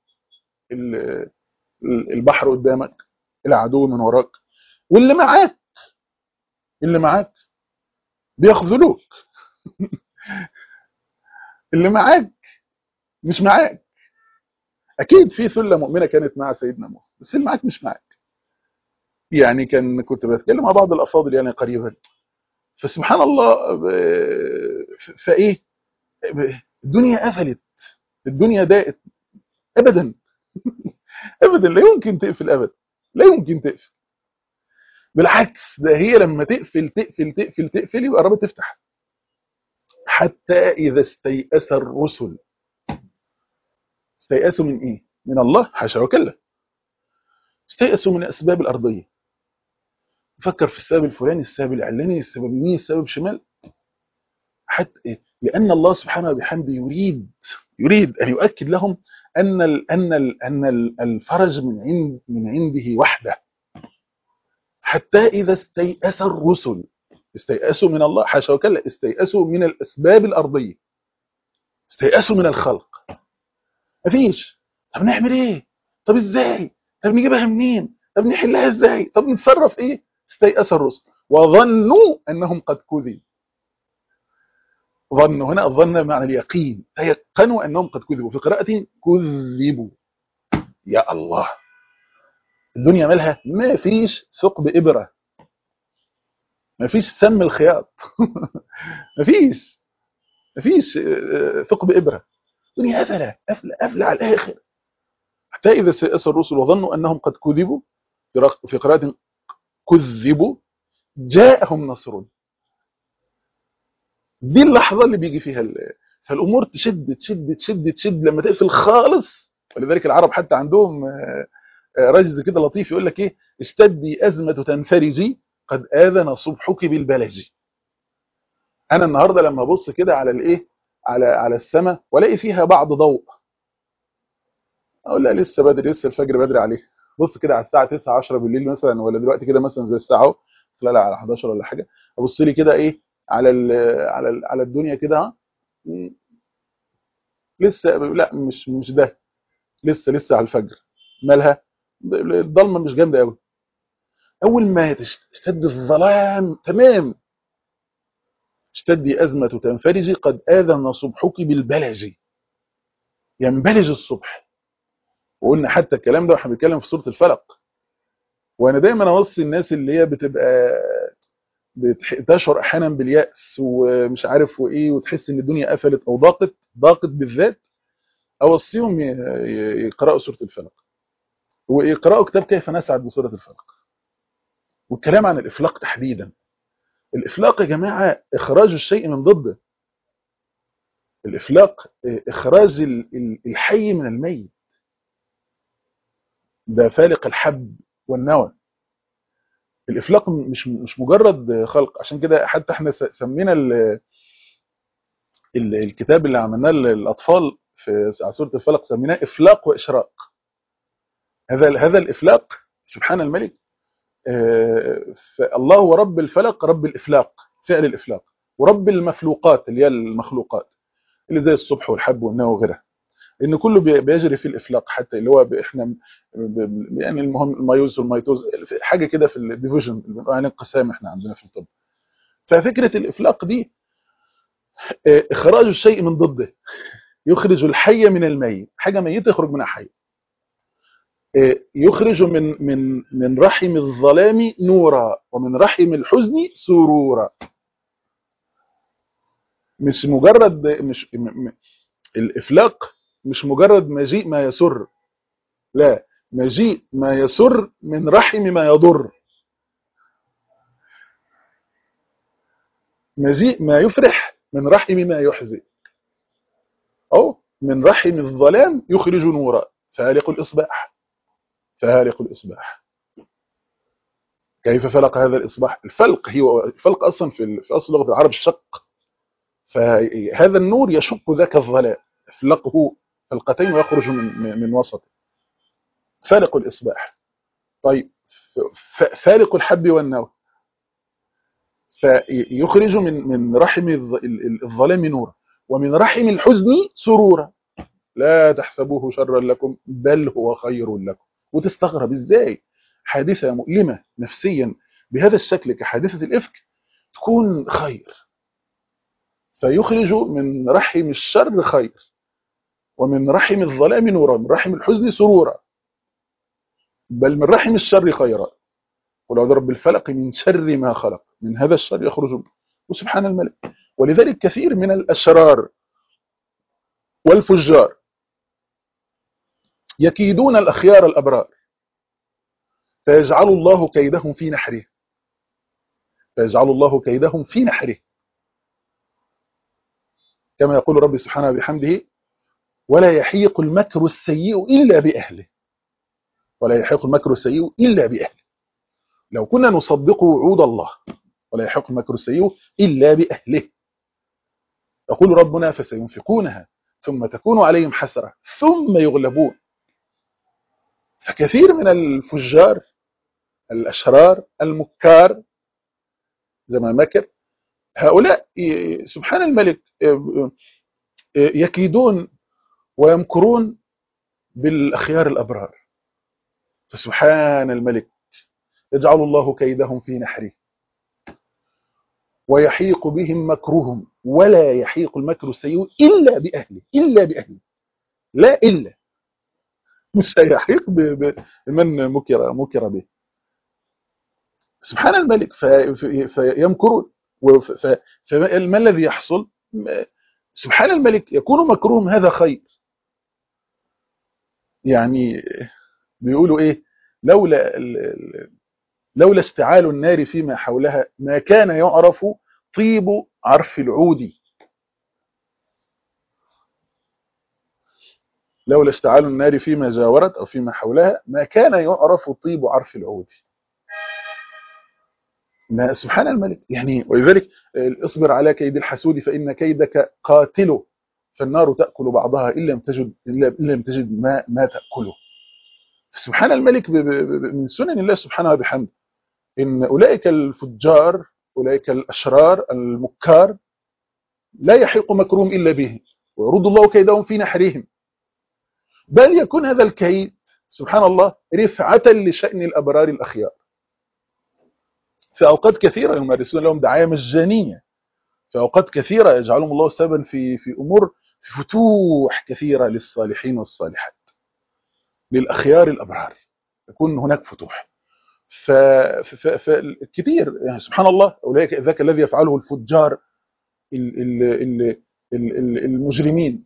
البحر قدامك العدو من وراك واللي معاك اللي معاك بيخذلوك اللي معاك مش معاك اكيد في ثله مؤمنه كانت مع سيدنا موسى بس اللي معاك مش معاك يعني كان كنت بتكلم مع بعض الافاضل يعني قريبا فسبحان الله فايه الدنيا قفلت الدنيا ضاقت ابدا ابدا لا يمكن تقفل ابدا لا يمكن تقفل بالعكس ده هي لما تقفل تقفل تقفل تقفل يبقى قربت تفتح حتى إذا استيأس الرسل استيأسوا من إيه؟ من الله حاشا وكلا استيأسوا من الأسباب الأرضية فكر في السبب الفلاني السبب العلاني السبب يمين السبب شمال حتى إيه؟ لأن الله سبحانه وبحمده يريد يريد أن يؤكد لهم أن ال أن ال أن ال الفرج من عند من عنده وحده حتى إذا استيأس الرسل استيأسوا من الله حاشا وكلا استيأسوا من الأسباب الأرضية استيأسوا من الخلق مفيش طب نعمل ايه طب ازاي طب نجيبها منين طب نحلها ازاي طب نتصرف ايه استيأس الرسل وظنوا انهم قد كذبوا ظنوا هنا الظن معنى اليقين تيقنوا انهم قد كذبوا في قراءة كذبوا يا الله الدنيا مالها ما فيش ثقب إبرة ما فيش سم الخياط ما فيش ما فيش ثقب إبرة الدنيا قفلة قفلة قفلة على الآخر حتى إذا سيأس الرسل وظنوا أنهم قد كذبوا في قراءة كذبوا جاءهم نصر دي اللحظة اللي بيجي فيها فالأمور تشد تشد تشد تشد لما تقفل خالص ولذلك العرب حتى عندهم رجز كده لطيف يقول لك ايه استدي أزمة تنفرجي قد آذن صبحك بالبلج أنا النهاردة لما أبص كده على الإيه على على السماء والاقي فيها بعض ضوء اقول لا لسه بدري لسه الفجر بدري عليه بص كده على الساعه 9 10 بالليل مثلا ولا دلوقتي كده مثلا زي الساعه اهو لا لا على 11 ولا حاجه ابص لي كده ايه على ال على ال على الدنيا كده لسه لا مش مش ده لسه لسه على الفجر مالها الضلمه مش جامده قوي اول ما تشتد الظلام تمام اشتدي أزمة تنفرجي قد آذن صبحك بالبلج ينبلج الصبح وقلنا حتى الكلام ده واحنا بنتكلم في سورة الفلق وانا دايما اوصي الناس اللي هي بتبقى بتشعر احيانا باليأس ومش عارف وايه وتحس ان الدنيا قفلت او ضاقت ضاقت بالذات اوصيهم يقرأوا سورة الفلق ويقرأوا كتاب كيف نسعد بسورة الفلق والكلام عن الإفلاق تحديدا الإفلاق يا جماعة إخراج الشيء من ضده الإفلاق إخراج الحي من الميت ده فالق الحب والنوى الإفلاق مش مش مجرد خلق عشان كده حتى احنا سمينا الكتاب اللي عملناه للأطفال في سورة الفلق سميناه إفلاق وإشراق هذا هذا الإفلاق سبحان الملك الله هو رب الفلق رب الإفلاق فعل الإفلاق ورب المفلوقات اللي هي المخلوقات اللي زي الصبح والحب والنوى وغيرها لأن كله بيجري في الإفلاق حتى اللي هو إحنا يعني المهم الميوز والميتوز حاجة كده في الديفيجن اللي بنقول عليه انقسام إحنا عندنا في الطب ففكرة الإفلاق دي إخراج الشيء من ضده يخرج الحي من الميت حاجة ميتة يخرج منها حي يخرج من من من رحم الظلام نورا ومن رحم الحزن سرورا مش مجرد مش م... الافلاق مش مجرد مجيء ما يسر لا مجيء ما يسر من رحم ما يضر مجيء ما يفرح من رحم ما يحزن او من رحم الظلام يخرج نورا فالق الاصباح فالق الإصباح كيف فلق هذا الإصباح الفلق هو الفلق أصلا في في أصل لغة العرب الشق فهذا النور يشق ذاك الظلام فلقه فلقتين ويخرج من من وسطه فالق الإصباح طيب فالق الحب والنوى فيخرج من من رحم الظلام نورا ومن رحم الحزن سرورا لا تحسبوه شرا لكم بل هو خير لكم وتستغرب ازاي حادثة مؤلمة نفسيا بهذا الشكل كحادثة الإفك تكون خير فيخرج من رحم الشر خير ومن رحم الظلام نورا من رحم الحزن سرورا بل من رحم الشر خيرا ولو ضرب الفلق من شر ما خلق من هذا الشر يخرج وسبحان الملك ولذلك كثير من الأشرار والفجار يكيدون الأخيار الأبرار فيجعل الله كيدهم في نحره فيجعل الله كيدهم في نحره كما يقول ربي سبحانه بحمده ولا يحيق المكر السيء إلا بأهله ولا يحيق المكر السيء إلا بأهله لو كنا نصدق وعود الله ولا يحيق المكر السيء إلا بأهله يقول ربنا فسينفقونها ثم تكون عليهم حسرة ثم يغلبون فكثير من الفجار الأشرار المكار زي ما مكر هؤلاء سبحان الملك يكيدون ويمكرون بالأخيار الأبرار فسبحان الملك يجعل الله كيدهم في نحره ويحيق بهم مكرهم ولا يحيق المكر السيء إلا بأهله إلا بأهله لا إلا مش هيحيق بمن مكر مكر به سبحان الملك فيمكرون فما الذي يحصل سبحان الملك يكون مكروهم هذا خير يعني بيقولوا ايه لولا لولا استعال النار فيما حولها ما كان يعرف طيب عرف العود لولا استعال النار فيما جاورت او فيما حولها ما كان يعرف طيب عرف العود ما سبحان الملك يعني ولذلك اصبر على كيد الحسود فإن كيدك قاتله فالنار تأكل بعضها إن لم تجد إن لم تجد ما ما تأكله سبحان الملك من سنن الله سبحانه وبحمده إن أولئك الفجار أولئك الأشرار المكار لا يحيق مكروم إلا به ويرد الله كيدهم في نحرهم بل يكون هذا الكيد سبحان الله رفعة لشأن الأبرار الأخيار في أوقات كثيرة يمارسون لهم دعاية مجانية في أوقات كثيرة يجعلهم الله سببا في في أمور في فتوح كثيرة للصالحين والصالحات للأخيار الأبرار يكون هناك فتوح فكثير يعني سبحان الله أولئك ذاك الذي يفعله الفجار المجرمين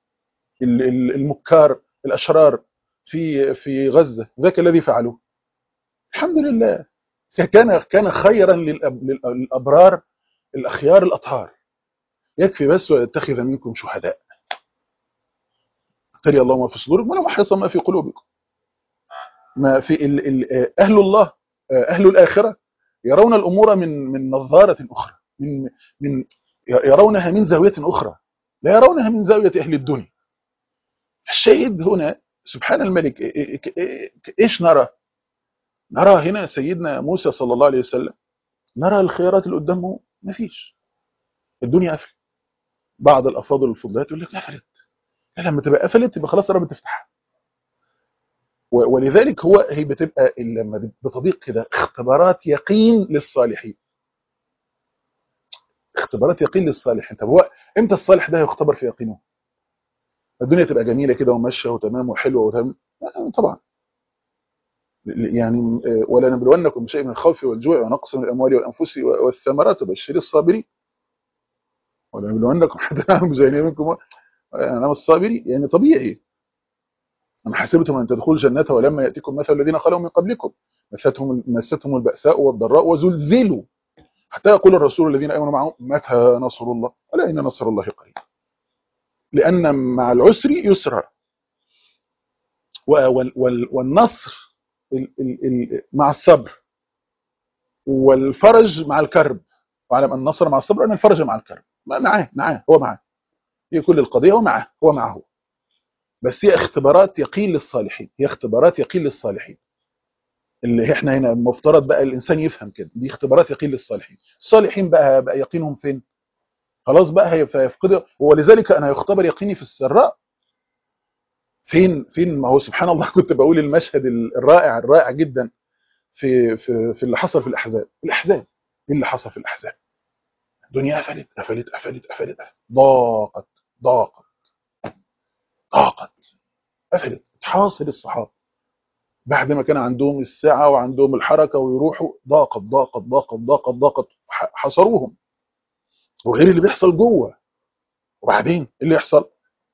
المكار الأشرار في في غزة ذاك الذي فعلوه الحمد لله كان كان خيرا للابرار الاخيار الاطهار يكفي بس ويتخذ منكم شهداء ابتلي الله ما في صدوركم ولا محيص ما في قلوبكم ما في ال ال اهل الله اهل الاخره يرون الامور من من نظاره اخرى من من يرونها من زاويه اخرى لا يرونها من زاويه اهل الدنيا الشاهد هنا سبحان الملك ايش نرى نرى هنا سيدنا موسى صلى الله عليه وسلم نرى الخيارات اللي قدامه مفيش الدنيا قفلت بعض الافاضل الفضلات يقول لك قفلت لما تبقى قفلت يبقى خلاص رب تفتحها ولذلك هو هي بتبقى لما بتضيق كده اختبارات يقين للصالحين اختبارات يقين للصالحين طب هو امتى الصالح ده يختبر في يقينه الدنيا تبقى جميله كده وماشيه وتمام وحلوه وتمام طبعا يعني ولا نبلونكم بشيء من الخوف والجوع ونقص من الاموال والانفس والثمرات وبشر الصابرين ولا نبلونكم حتى نعلم مجاهدين منكم انا الصابرين يعني طبيعي أم حسبتم أن تدخلوا الجنة ولما يأتيكم مثل الذين خلوا من قبلكم مستهم مستهم البأساء والضراء وزلزلوا حتى يقول الرسول الذين آمنوا معه متى نصر الله ألا إن نصر الله قريب لأن مع العسر يسرا والنصر مع الصبر والفرج مع الكرب واعلم ان النصر مع الصبر ان الفرج مع الكرب معاه معاه هو معاه هي كل القضيه هو معاه هو معه بس هي اختبارات يقين للصالحين هي اختبارات يقين للصالحين اللي احنا هنا المفترض بقى الانسان يفهم كده دي اختبارات يقين للصالحين الصالحين بقى بقى يقينهم فين خلاص بقى هيفقدوا ولذلك انا يختبر يقيني في السراء فين فين ما هو سبحان الله كنت بقول المشهد الرائع الرائع جدا في في في اللي حصل في الاحزاب الاحزاب ايه اللي حصل في الاحزاب الدنيا قفلت قفلت قفلت قفلت ضاقت ضاقت ضاقت قفلت تحاصر الصحابه بعد ما كان عندهم السعه وعندهم الحركه ويروحوا ضاقت ضاقت ضاقت ضاقت ضاقت حصروهم وغير اللي بيحصل جوه وبعدين ايه اللي يحصل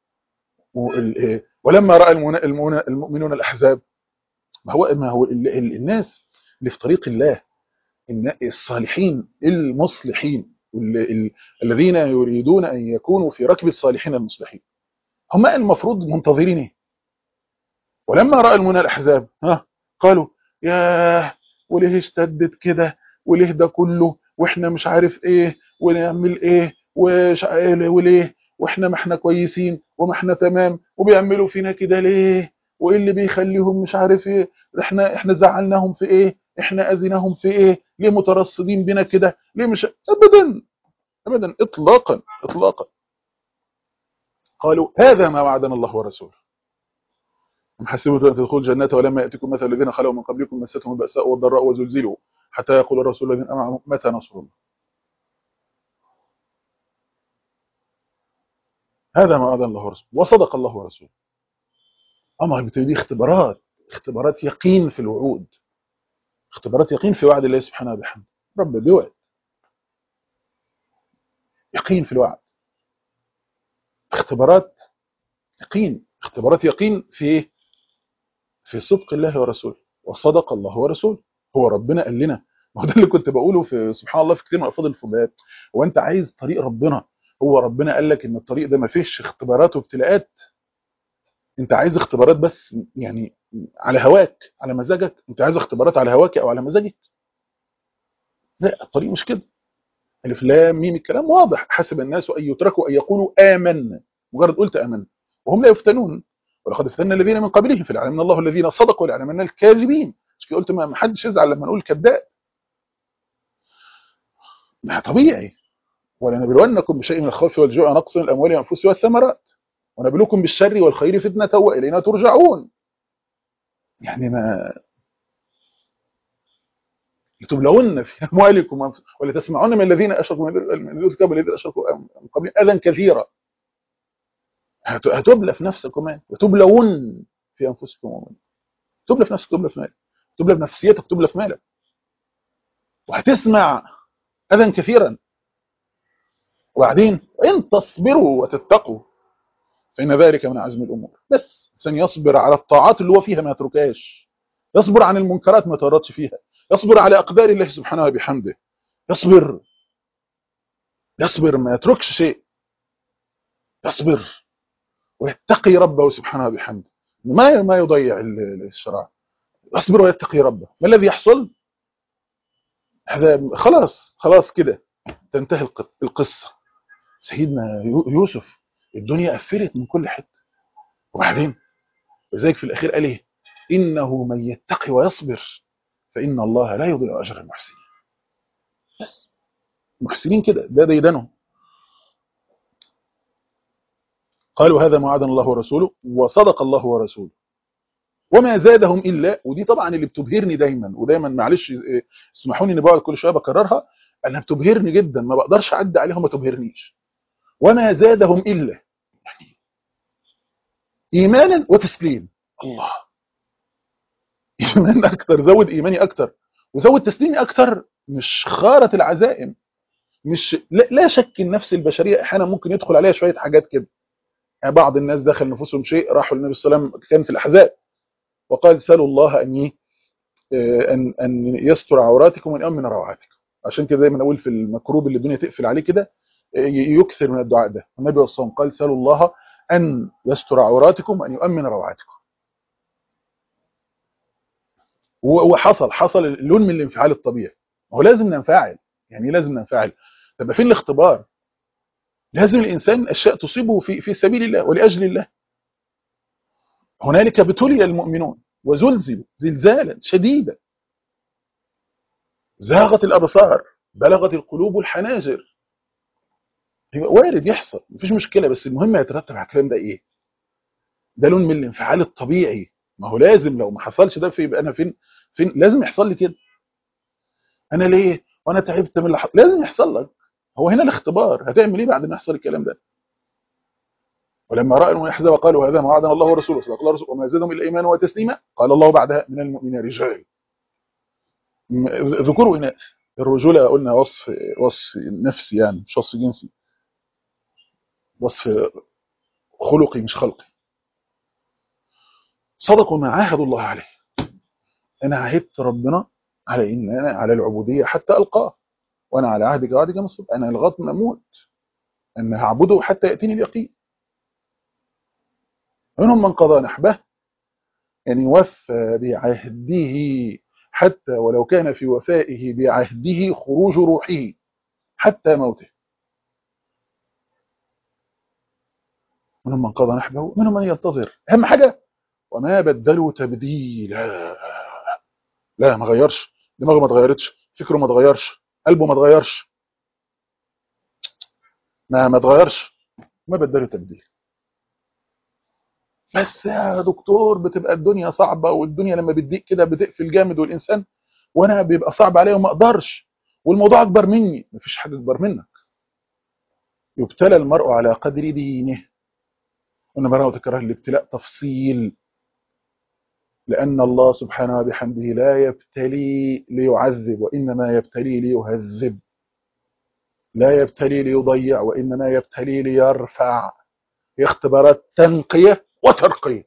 ولما راى المؤمنون الاحزاب ما هو ما هو الناس اللي في طريق الله الصالحين المصلحين الذين يريدون ان يكونوا في ركب الصالحين المصلحين هم المفروض منتظرين ايه ولما راى المنى الاحزاب ها قالوا ياه وليه اشتدت كده وليه ده كله واحنا مش عارف ايه ونعمل ايه وش وليه واحنا ما احنا كويسين وما احنا تمام وبيعملوا فينا كده ليه وايه اللي بيخليهم مش عارف ايه احنا احنا زعلناهم في ايه احنا اذيناهم في ايه ليه مترصدين بنا كده ليه مش ابدا ابدا اطلاقا اطلاقا قالوا هذا ما وعدنا الله ورسوله أم حسبتم أن تدخلوا الجنة ولما يأتكم مثل الذين خلوا من قبلكم مستهم البأساء والضراء وزلزلوا حتى يقول الرسول الذين أمعهم متى نصر الله هذا ما وعدنا الله ورسوله وصدق الله ورسوله أما دي اختبارات اختبارات يقين في الوعود اختبارات يقين في وعد الله سبحانه وبحمده رب بيوعد يقين في الوعد اختبارات يقين اختبارات يقين في ايه في صدق الله ورسوله وصدق الله ورسوله هو ربنا قال لنا ما هو ده اللي كنت بقوله في سبحان الله في كتير من الفاظ الفضلات هو انت عايز طريق ربنا هو ربنا قال لك ان الطريق ده ما فيش اختبارات وابتلاءات انت عايز اختبارات بس يعني على هواك على مزاجك انت عايز اختبارات على هواك او على مزاجك لا الطريق مش كده الف لام ميم الكلام واضح حسب الناس ان يتركوا ان يقولوا آمنا مجرد قلت آمنا وهم لا يفتنون ولقد فتنا الذين من قبلهم فليعلمن الله الذين صدقوا وليعلمن الكاذبين مش كده قلت ما حدش يزعل لما نقول كذاب ما طبيعي ولنبلونكم بشيء من الخوف والجوع نقص من الاموال والانفس والثمرات ونبلوكم بالشر والخير فتنه والينا ترجعون يعني ما لتبلون في اموالكم ولتسمعون من الذين اشركوا من الكتاب والذين اشركوا من قبل اذى كثيرا هتبلى في نفسك كمان وتبلون في انفسكم ومن تبلى في نفسك تبلى في مالك تبلى في نفسيتك تبلى في مالك وهتسمع اذى كثيرا وبعدين ان تصبروا وتتقوا فان ذلك من عزم الامور بس الانسان يصبر على الطاعات اللي هو فيها ما يتركهاش يصبر عن المنكرات ما يتورطش فيها يصبر على اقدار الله سبحانه وبحمده يصبر يصبر ما يتركش شيء يصبر ويتقي ربه سبحانه وبحمده ما ما يضيع الشرع يصبر ويتقي ربه ما الذي يحصل هذا خلاص خلاص كده تنتهي القصه سيدنا يوسف الدنيا قفلت من كل حته وبعدين وذلك في الاخير قال ايه انه من يتقي ويصبر فان الله لا يضيع اجر المحسنين بس المحسنين كده ده ديدنهم قالوا هذا ما وعدنا الله ورسوله وصدق الله ورسوله وما زادهم الا ودي طبعا اللي بتبهرني دايما ودايما معلش اسمحوني اني بقعد كل شويه بكررها انها بتبهرني جدا ما بقدرش اعدي عليها وما تبهرنيش وما زادهم الا يعني ايمانا وتسليم الله ايمان اكتر زود ايماني اكتر وزود تسليمي اكتر مش خارة العزائم مش لا, لا شك النفس البشريه احيانا ممكن يدخل عليها شويه حاجات كده يعني بعض الناس دخل نفوسهم شيء راحوا للنبي صلى الله عليه وسلم كان في الاحزاب وقال سالوا الله ان ان ان يستر عوراتكم وان يامن روعاتكم عشان كده دايما اقول في المكروب اللي الدنيا تقفل عليه كده يكثر من الدعاء ده النبي صلى الله عليه وسلم قال سالوا الله ان يستر عوراتكم وان يؤمن روعاتكم وحصل حصل اللون من الانفعال الطبيعي هو لازم ننفعل يعني لازم ننفعل طب فين الاختبار لازم الانسان اشياء تصيبه في في سبيل الله ولاجل الله هنالك ابتلي المؤمنون وزلزلوا زلزالا شديدا زاغت الابصار بلغت القلوب الحناجر وارد يحصل مفيش مشكله بس المهم يترتب على الكلام ده ايه ده لون من الانفعال الطبيعي ما هو لازم لو ما حصلش ده في يبقى انا فين فين لازم يحصل لي كده انا ليه وانا تعبت من اللي لازم يحصل لك هو هنا الاختبار هتعمل ايه بعد ما يحصل الكلام ده ولما راى المحزب قالوا هذا ما وعدنا الله ورسوله صدق الله ورسوله وما زادهم الا ايمانا وتسليما قال الله بعدها من المؤمنين رجال ذكور واناث الرجوله قلنا وصف وصف نفسي يعني مش وصف جنسي وصف خلقي مش خلقي صدقوا ما عاهدوا الله عليه انا عهدت ربنا على ان انا على العبوديه حتى القاه وانا على عهدك وعهدك ما استطعت انا لغايه ما اموت ان هعبده حتى ياتيني اليقين منهم من قضى نحبه يعني وفى بعهده حتى ولو كان في وفائه بعهده خروج روحه حتى موته منهم من قضى نحبه منهم من ينتظر اهم حاجه وما بدلوا تبديلا لا ما غيرش دماغه ما اتغيرتش فكره ما اتغيرش قلبه ما اتغيرش ما ما اتغيرش ما بدلوا تبديل بس يا دكتور بتبقى الدنيا صعبه والدنيا لما بتضيق كده بتقفل جامد والانسان وانا بيبقى صعب عليا وما اقدرش والموضوع اكبر مني مفيش حاجه اكبر منك يبتلى المرء على قدر دينه قلنا مرة وتكرر الابتلاء تفصيل لأن الله سبحانه وبحمده لا يبتلي ليعذب وإنما يبتلي ليهذب لا يبتلي ليضيع وإنما يبتلي ليرفع اختبارات تنقية وترقية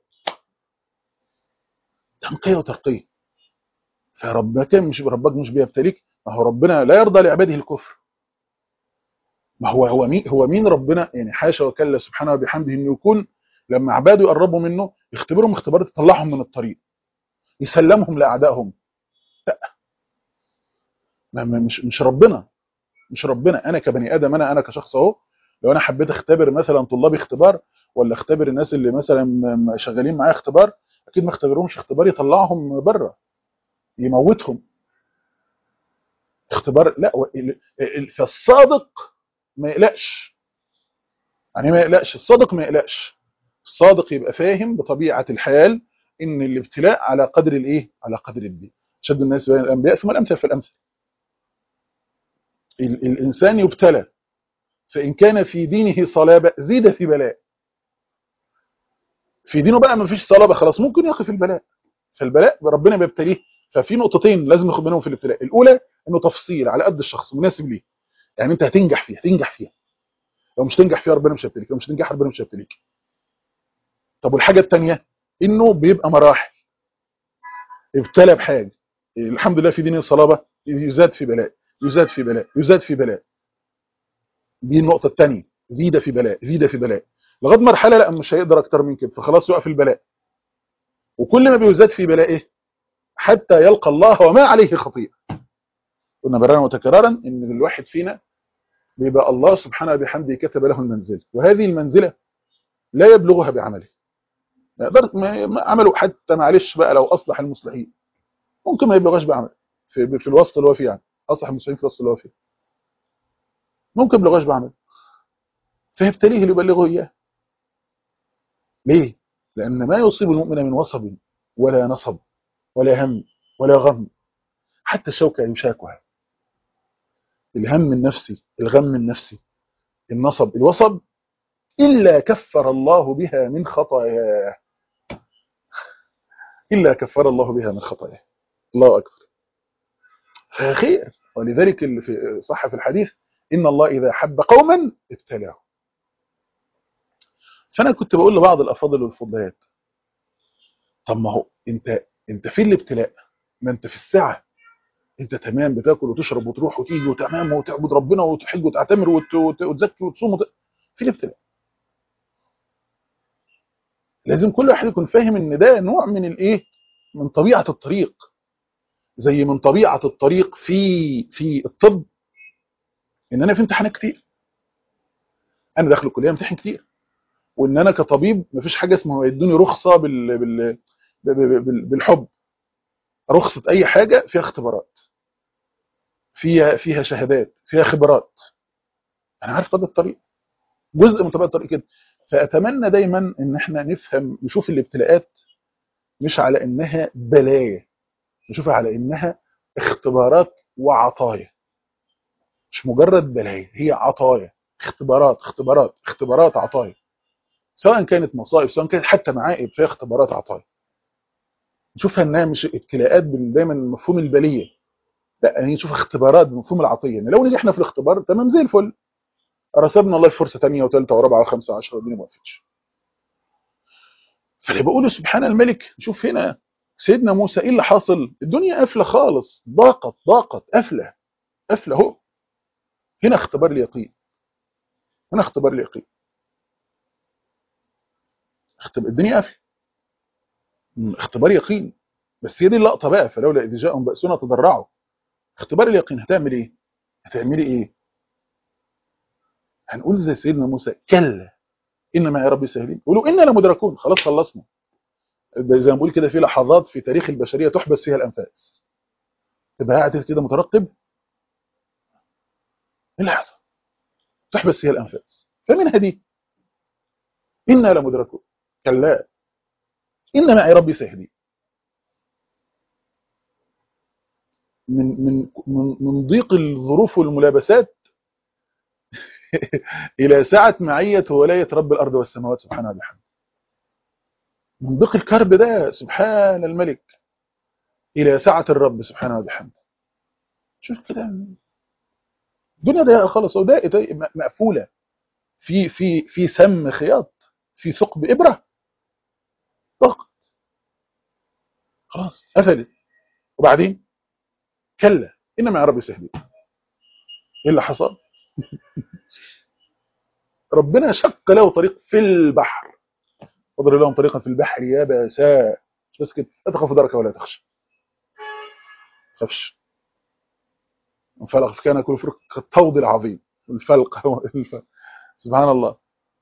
تنقية وترقية فربك مش ربك مش بيبتليك ما هو ربنا لا يرضى لعباده الكفر ما هو هو مين هو مين ربنا يعني حاشا وكلا سبحانه وبحمده انه يكون لما عباده يقربوا منه يختبرهم اختبارات تطلعهم من الطريق يسلمهم لاعدائهم لا ما ما- مش مش ربنا مش ربنا انا كبني ادم انا انا كشخص اهو لو انا حبيت اختبر مثلا طلابي اختبار ولا اختبر الناس اللي مثلا م- م- شغالين معايا اختبار اكيد ما اختبرهمش اختبار يطلعهم بره يموتهم اختبار لا و- ال- ال- فالصادق ما يقلقش يعني ما يقلقش الصادق ما يقلقش الصادق يبقى فاهم بطبيعه الحال ان الابتلاء على قدر الايه على قدر الدين شد الناس بين الانبياء ثم الامثل فالامثل ال- الانسان يبتلى فان كان في دينه صلابه زيد في بلاء في دينه بقى ما فيش صلابه خلاص ممكن يقف البلاء فالبلاء ربنا بيبتليه ففي نقطتين لازم ناخد منهم في الابتلاء الاولى انه تفصيل على قد الشخص مناسب ليه يعني انت هتنجح فيها هتنجح فيها لو مش تنجح فيها ربنا مش هيبتليك لو مش تنجح ربنا مش هيبتليك طب والحاجه الثانيه انه بيبقى مراحل ابتلى بحاجه الحمد لله في دين الصلابه يزاد في بلاء يزاد في بلاء يزاد في بلاء دي النقطه الثانيه زيد في بلاء زيد في بلاء لغايه مرحله لا مش هيقدر اكتر من كده فخلاص يقف البلاء وكل ما بيزداد في بلائه حتى يلقى الله وما عليه خطيئه قلنا مرارا وتكرارا ان الواحد فينا بيبقى الله سبحانه بحمده كتب له المنزله وهذه المنزله لا يبلغها بعمله ما يقدر ما ما عمله حتى معلش بقى لو اصلح المصلحين ممكن ما يبلغهاش بعمل في, في الوسط اللي هو فيه يعني اصلح المصلحين في الوسط اللي هو فيه ممكن ما يبلغهاش بعمل فيبتليه ليبلغه اياه ليه لان ما يصيب المؤمن من وصب ولا نصب ولا هم ولا غم حتى الشوكه يشاكها الهم النفسي الغم النفسي النصب الوصب الا كفر الله بها من خطاياه الا كفر الله بها من خطاياه الله اكبر فخير ولذلك اللي في صح في الحديث ان الله اذا حب قوما ابتلاهم فانا كنت بقول لبعض الافاضل والفضليات طب ما هو انت انت في الابتلاء ما انت في السعه انت تمام بتاكل وتشرب وتروح وتيجي وتمام وتعبد ربنا وتحج وتعتمر وت- وت- وتزكي وتصوم وت... في الابتلاء لازم كل واحد يكون فاهم ان ده نوع من الايه من طبيعه الطريق زي من طبيعه الطريق في في الطب ان انا في امتحانات كتير انا داخل الكليه امتحن كتير وان انا كطبيب مفيش حاجه اسمها يدوني رخصه بال... بال... بال... بال... بالحب رخصه اي حاجه فيها اختبارات فيها فيها شهادات فيها خبرات انا عارف طبيعه الطريق جزء من طبيعه الطريق كده فاتمنى دايما ان احنا نفهم نشوف الابتلاءات مش على انها بلايا نشوفها على انها اختبارات وعطايا مش مجرد بلايا هي عطايا اختبارات اختبارات اختبارات عطايا سواء كانت مصائب سواء كانت حتى معائب فيها اختبارات عطايا نشوفها انها مش ابتلاءات بال- دايما مفهوم البليه لا هي نشوف اختبارات بمفهوم العطيه يعني لو نجحنا في الاختبار تمام زي الفل رسبنا الله في فرصه ثانيه وثالثه ورابعه وخمسه وعشره والدنيا ما وقفتش فاللي بقوله سبحان الملك نشوف هنا سيدنا موسى ايه اللي حاصل الدنيا قافله خالص ضاقت ضاقت قافله قافله اهو هنا اختبار اليقين هنا اختبار اليقين اختبار الدنيا قافله اختبار يقين بس هي دي اللقطه بقى فلولا اذ جاءهم باسنا تضرعوا اختبار اليقين هتعمل ايه هتعملي ايه هنقول زي سيدنا موسى كلا ان معي ربي سهلين قولوا انا لمدركون خلاص خلصنا زي ما بقول كده في لحظات في تاريخ البشريه تحبس فيها الانفاس تبقى قاعد كده مترقب ايه اللي حصل تحبس فيها الانفاس فمنها دي انا لمدركون كلا ان معي ربي سيهدين من من من من ضيق الظروف والملابسات الى سعه معيه وولايه رب الارض والسماوات سبحانه وبحمده من ضيق الكرب ده سبحان الملك الى سعه الرب سبحانه وبحمده شوف كده الدنيا ضيقه خالص وضاقت مقفوله في في في سم خياط في ثقب ابره ضغط خلاص قفلت وبعدين كلا ان مع ربي سهلين ايه اللي حصل ربنا شق له طريق في البحر وضرب لهم طريقا في البحر يابسا مش بس كده لا تخاف دركه ولا تخشى خافش انفلق كان كل فرق كالطود العظيم الفلق الفلق. سبحان الله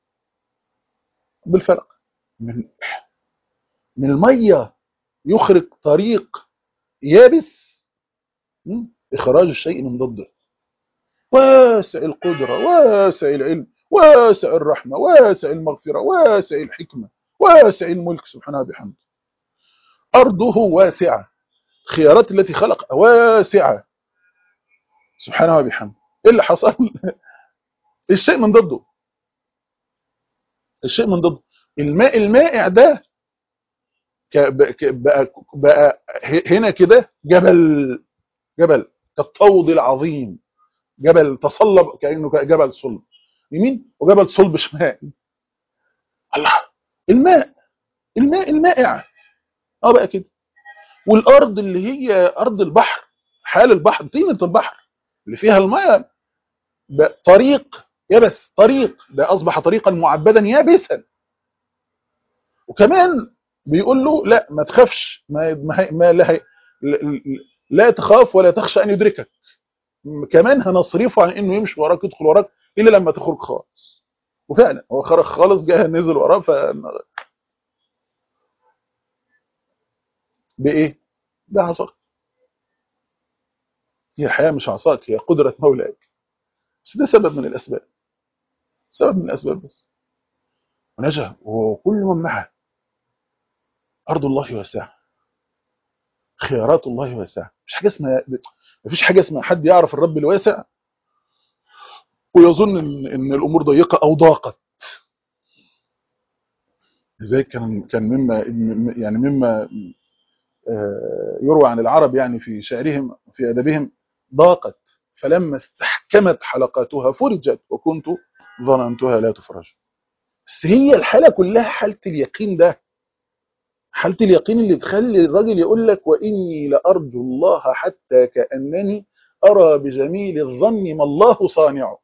بالفلق من من الميه يخرج طريق يابس إخراج الشيء من ضده واسع القدرة واسع العلم واسع الرحمة واسع المغفرة واسع الحكمة واسع الملك سبحانه وبحمده أرضه واسعة الخيارات التي خلق واسعة سبحانه وبحمده إيه اللي حصل الشيء من ضده الشيء من ضده الماء المائع ده بقى, بقى هنا كده جبل جبل كالطود العظيم جبل تصلب كأنه جبل صلب يمين وجبل صلب شمال الله الماء الماء المائع اه بقى كده والارض اللي هي ارض البحر حال البحر طينه البحر اللي فيها الماء طريق يبس طريق ده اصبح طريقا معبدا يابسا وكمان بيقول له لا ما تخافش ما ما, ما لا, لا تخاف ولا تخشى ان يدركك كمان هنصرفه عن انه يمشي وراك يدخل وراك الا لما تخرج خالص وفعلا هو خرج خالص جه نزل وراه ف بايه بعصاك هي الحياه مش عصاك هي قدره مولاك بس ده سبب من الاسباب سبب من الاسباب بس ونجا وكل من معه ارض الله واسعه خيارات الله واسعه مش حاجه اسمها مفيش حاجه اسمها حد يعرف الرب الواسع ويظن ان ان الامور ضيقه او ضاقت لذلك كان كان مما يعني مما يروى عن العرب يعني في شعرهم في ادبهم ضاقت فلما استحكمت حلقاتها فرجت وكنت ظننتها لا تفرج بس هي الحاله كلها حاله اليقين ده حاله اليقين اللي تخلي الراجل يقول لك واني لارجو الله حتى كانني ارى بجميل الظن ما الله صانعه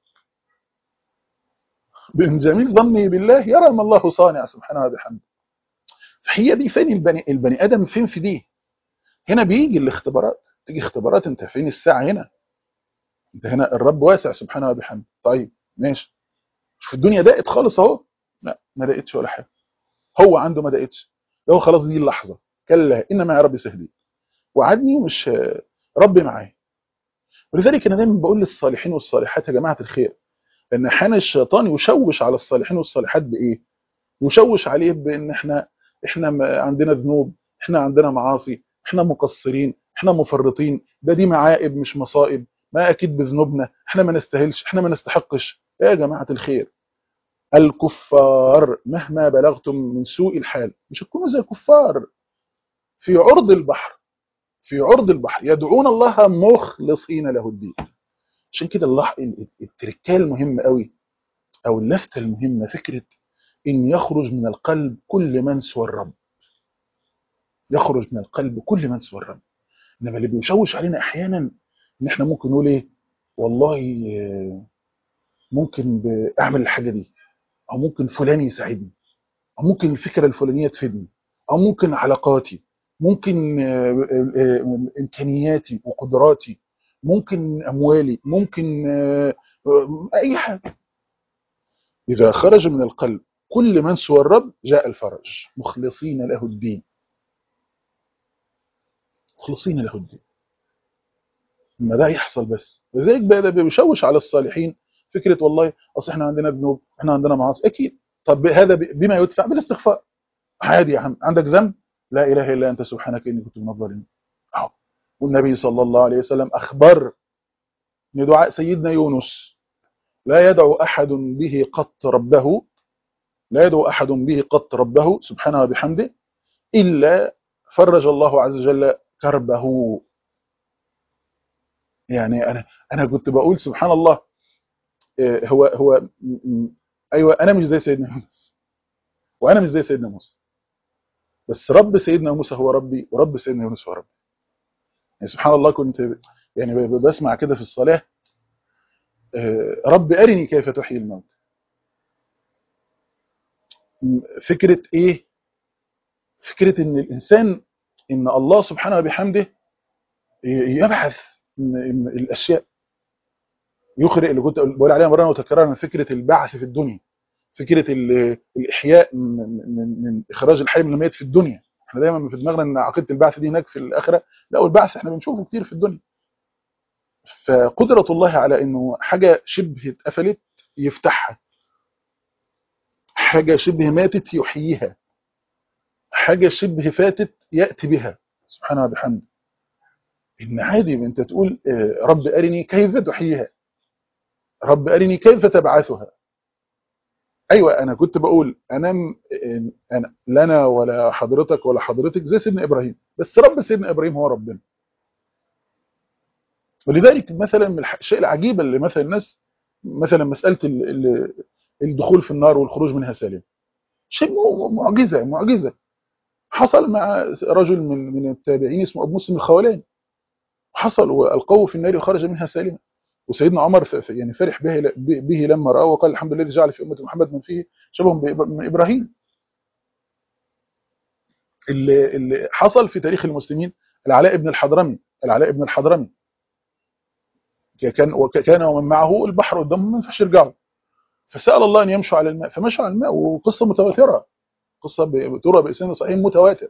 من جميل ظني بالله يرى ما الله صانع سبحانه وبحمده فهي دي فين البني, البني ادم فين في دي هنا بيجي الاختبارات تيجي اختبارات انت فين الساعه هنا انت هنا الرب واسع سبحانه وبحمده طيب ماشي في الدنيا ضاقت خالص اهو لا ما ضاقتش ولا حاجه هو عنده ما ضاقتش هو خلاص دي اللحظه كلا ان معي ربي سهلين وعدني ومش ربي معايا ولذلك انا دايما بقول للصالحين والصالحات يا جماعه الخير لان احيانا الشيطان يشوش على الصالحين والصالحات بايه يشوش عليه بان احنا احنا عندنا ذنوب احنا عندنا معاصي احنا مقصرين احنا مفرطين ده دي معائب مش مصائب ما اكيد بذنوبنا احنا ما نستاهلش احنا ما نستحقش يا جماعه الخير الكفار مهما بلغتم من سوء الحال مش هتكونوا زي الكفار في عرض البحر في عرض البحر يدعون الله مخلصين له الدين عشان كده الله التركال المهم قوي او اللفته المهمه فكره ان يخرج من القلب كل من سوى الرب يخرج من القلب كل من سوى الرب انما اللي بيشوش علينا احيانا ان احنا ممكن نقول ايه والله ممكن اعمل الحاجه دي او ممكن فلان يساعدني او ممكن الفكره الفلانيه تفيدني او ممكن علاقاتي ممكن امكانياتي وقدراتي ممكن اموالي ممكن اي حاجه اذا خرج من القلب كل من سوى الرب جاء الفرج مخلصين له الدين مخلصين له الدين ما ده يحصل بس لذلك بقى ده بيشوش على الصالحين فكره والله اصل احنا عندنا ذنوب احنا عندنا معاصي اكيد طب هذا بما يدفع بالاستغفار عادي يا عم عندك ذنب لا اله الا انت سبحانك اني كنت من الظالمين اهو والنبي صلى الله عليه وسلم اخبر ان دعاء سيدنا يونس لا يدعو احد به قط ربه لا يدعو احد به قط ربه سبحانه وبحمده الا فرج الله عز وجل كربه يعني انا انا كنت بقول سبحان الله هو هو ايوه انا مش زي سيدنا يونس وانا مش زي سيدنا موسى بس رب سيدنا موسى هو ربي ورب سيدنا يونس هو ربي يعني سبحان الله كنت يعني بسمع كده في الصلاه رب ارني كيف تحيي الموت فكره ايه فكره ان الانسان ان الله سبحانه وبحمده يبحث الاشياء يخرق اللي كنت بقول عليها مره وتكررها من فكره البعث في الدنيا فكره الاحياء من, من اخراج الحي من الميت في الدنيا احنا دايما في دماغنا ان عقيده البعث دي هناك في الاخره لا والبعث احنا بنشوفه كتير في الدنيا فقدره الله على انه حاجه شبه اتقفلت يفتحها حاجه شبه ماتت يحييها حاجه شبه فاتت ياتي بها سبحانه وبحمده ان عادي انت تقول رب ارني كيف تحييها رب ارني كيف تبعثها ايوه انا كنت بقول انا انا لنا ولا حضرتك ولا حضرتك زي سيدنا ابراهيم بس رب سيدنا ابراهيم هو ربنا ولذلك مثلا من الشيء العجيب اللي مثلا الناس مثلا مساله الدخول في النار والخروج منها سالم شيء معجزه معجزه حصل مع رجل من من التابعين اسمه ابو مسلم الخولاني حصل والقوه في النار وخرج منها سالما وسيدنا عمر يعني فرح به به لما راه وقال الحمد لله الذي جعل في امه محمد من فيه شبه من ابراهيم اللي, اللي حصل في تاريخ المسلمين العلاء بن الحضرمي العلاء بن الحضرمي كان وكان ومن معه البحر قدامهم ما ينفعش يرجعوا فسال الله ان يمشوا على الماء فمشوا على الماء وقصه متواتره قصه بتروى باسناد صحيح متواتر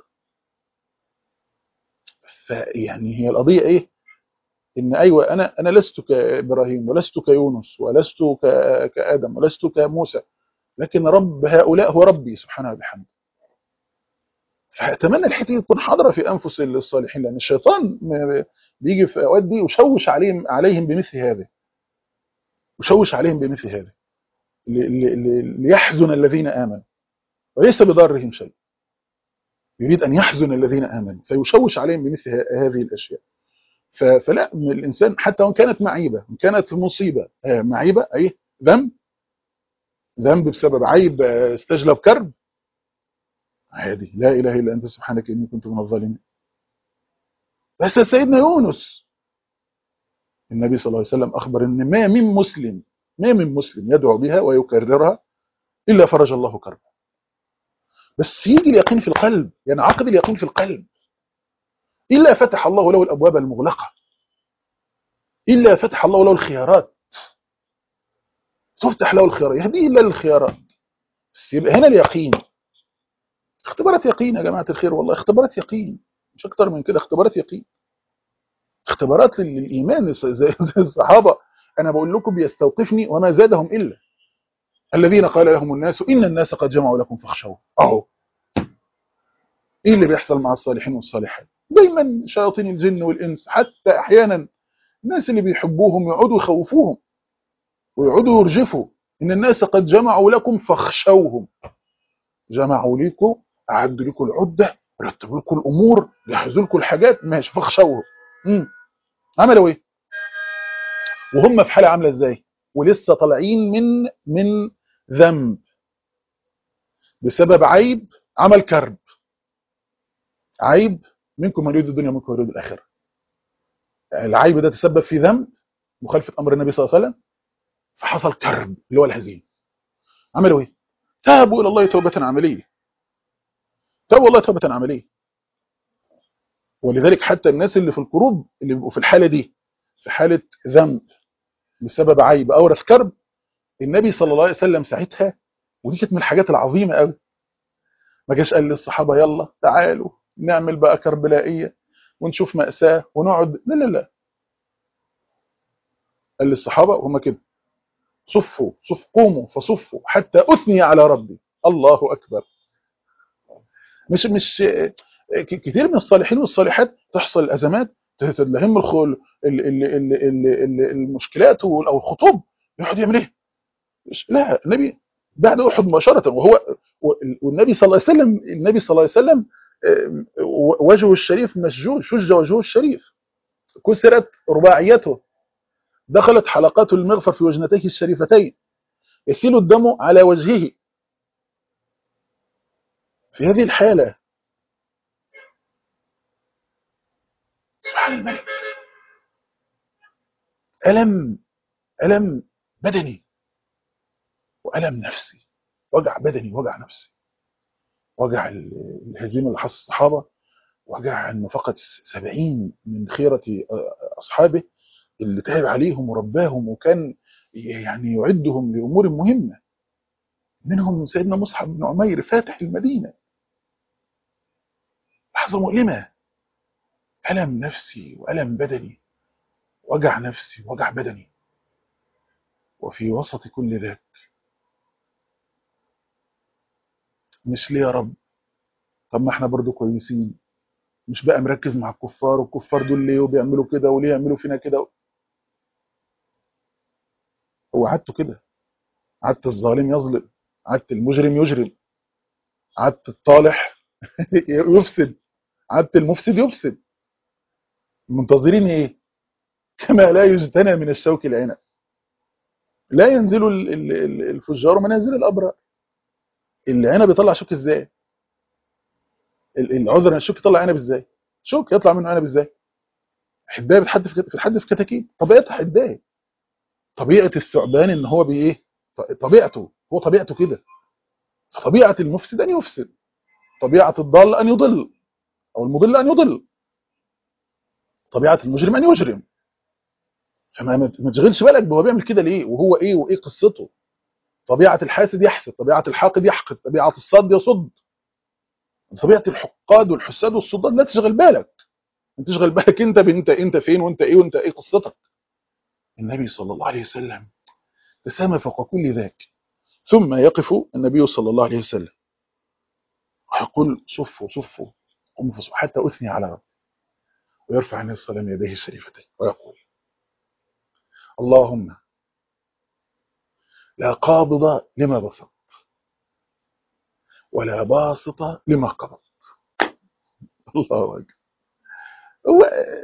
فيعني هي القضيه ايه ان ايوه انا انا لست كابراهيم ولست كيونس ولست كادم ولست كموسى لكن رب هؤلاء هو ربي سبحانه وبحمده فاتمنى الحته دي تكون حاضره في انفس الصالحين لان الشيطان بيجي في اوقات دي وشوش عليهم عليهم بمثل هذا وشوش عليهم بمثل هذا ليحزن الذين امنوا وليس بضارهم شيء يريد ان يحزن الذين امنوا فيشوش عليهم بمثل هذه الاشياء فلا الانسان حتى وان كانت معيبه وان كانت مصيبه معيبه اي ذنب ذنب بسبب عيب استجلب كرب عادي لا اله الا انت سبحانك اني كنت من الظالمين بس سيدنا يونس النبي صلى الله عليه وسلم اخبر ان ما من مسلم ما من مسلم يدعو بها ويكررها الا فرج الله كربه بس يجي اليقين في القلب ينعقد يعني اليقين في القلب إلا فتح الله له الأبواب المغلقة إلا فتح الله له الخيارات تفتح له الخيارات يهديه إلا للخيارات بس يبقى هنا اليقين اختبارات يقين يا جماعة الخير والله اختبارات يقين مش أكتر من كده اختبارات يقين اختبارات للإيمان زي الصحابة أنا بقول لكم بيستوقفني وما زادهم إلا الذين قال لهم الناس إن الناس قد جمعوا لكم فاخشوا أهو إيه اللي بيحصل مع الصالحين والصالحات دايما شياطين الجن والإنس حتى أحيانا الناس اللي بيحبوهم يقعدوا يخوفوهم ويقعدوا يرجفوا إن الناس قد جمعوا لكم فاخشوهم جمعوا لكم أعدوا لكم العدة رتبوا لكم الأمور جهزوا لكم الحاجات ماشي فاخشوهم امم عملوا إيه وهم في حالة عاملة إزاي ولسه طالعين من من ذنب بسبب عيب عمل كرب عيب منكم من يريد الدنيا ومنكم من يريد الآخرة العيب ده تسبب في ذنب مخالفة أمر النبي صلى الله عليه وسلم فحصل كرب اللي هو الهزيمه عملوا ايه تابوا الى الله توبه عمليه تابوا الله توبه عمليه ولذلك حتى الناس اللي في الكروب اللي بيبقوا في الحاله دي في حاله ذنب بسبب عيب اورث كرب النبي صلى الله عليه وسلم ساعتها ودي كانت من الحاجات العظيمه قوي ما جاش قال للصحابه يلا تعالوا نعمل بقى كربلائيه ونشوف مأساة ونقعد لا لا لا قال للصحابة وهم كده صفوا صف قوموا فصفوا حتى أثني على ربي الله أكبر مش مش كتير من الصالحين والصالحات تحصل الأزمات تتلهم الخل ال ال ال ال ال المشكلات أو الخطوب يقعد يعمل إيه؟ لا النبي بعد أحد مباشرة وهو والنبي صلى الله عليه وسلم النبي صلى الله عليه وسلم وجهه الشريف مسجون شج وجهه الشريف كسرت رباعيته دخلت حلقات المغفر في وجنتيه الشريفتين يسيل الدم على وجهه في هذه الحالة سبحان الملك ألم ألم بدني وألم نفسي وجع بدني وجع نفسي وجع الهزيمة اللي حصل الصحابة وجع أنه فقد سبعين من خيرة أصحابه اللي تعب عليهم ورباهم وكان يعني يعدهم لأمور مهمة منهم سيدنا مصعب بن عمير فاتح المدينة لحظة مؤلمة ألم نفسي وألم بدني وجع نفسي وجع بدني وفي وسط كل ذاك مش ليه يا رب طب ما احنا برضو كويسين مش بقى مركز مع الكفار والكفار دول ليه وبيعملوا كده وليه يعملوا فينا كده هو عادته كده عادة الظالم يظلم عادة المجرم يجرم عادة الطالح يفسد عادة المفسد يفسد منتظرين ايه كما لا يجتنى من الشوك العنب لا ينزل الفجار منازل الابرار العنب بيطلع شوك ازاي العذر الشوك يطلع عنب ازاي شوك يطلع منه عنب ازاي حدايه بتحد في بتحد في كتاكيت طبيعتها حدايه طبيعه الثعبان ان هو بايه طبيعته هو طبيعته كده فطبيعه المفسد ان يفسد طبيعه الضال ان يضل او المضل ان يضل طبيعه المجرم ان يجرم فما ما تشغلش بالك هو بيعمل كده ليه وهو ايه وايه قصته طبيعه الحاسد يحسد طبيعه الحاقد يحقد طبيعه الصاد يصد طبيعه الحقاد والحساد والصداد لا تشغل بالك انت تشغل بالك انت بنت انت فين وانت ايه وانت ايه قصتك النبي صلى الله عليه وسلم تسامى فوق كل ذاك ثم يقف النبي صلى الله عليه وسلم ويقول صفوا صفوا انفسوا حتى اثني على رب ويرفع عليه السلام يديه الشريفتين ويقول اللهم لا قابض لما بسط ولا باسط لما قبض الله أكبر هو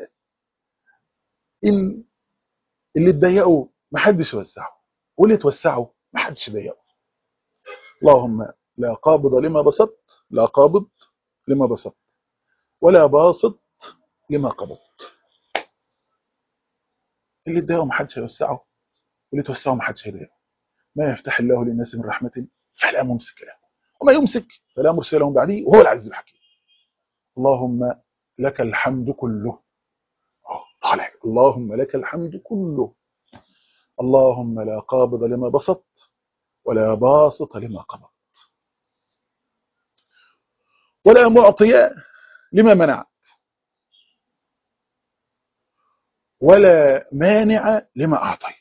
إن اللي اتضايقوا ما حدش وسعه واللي توسعوا ما حدش ضايقه اللهم لا قابض لما بسط لا قابض لما بسط ولا باسط لما قبض اللي اتضايقوا ما حدش هيوسعه واللي توسعه ما حدش هيضايقه ما يفتح الله للناس من رحمة فلا ممسك له وما يمسك فلا مرسل له بعده وهو العزيز الحكيم اللهم لك الحمد كله طالع اللهم لك الحمد كله اللهم لا قابض لما بسط ولا باسط لما قبض ولا معطي لما منعت ولا مانع لما أعطيت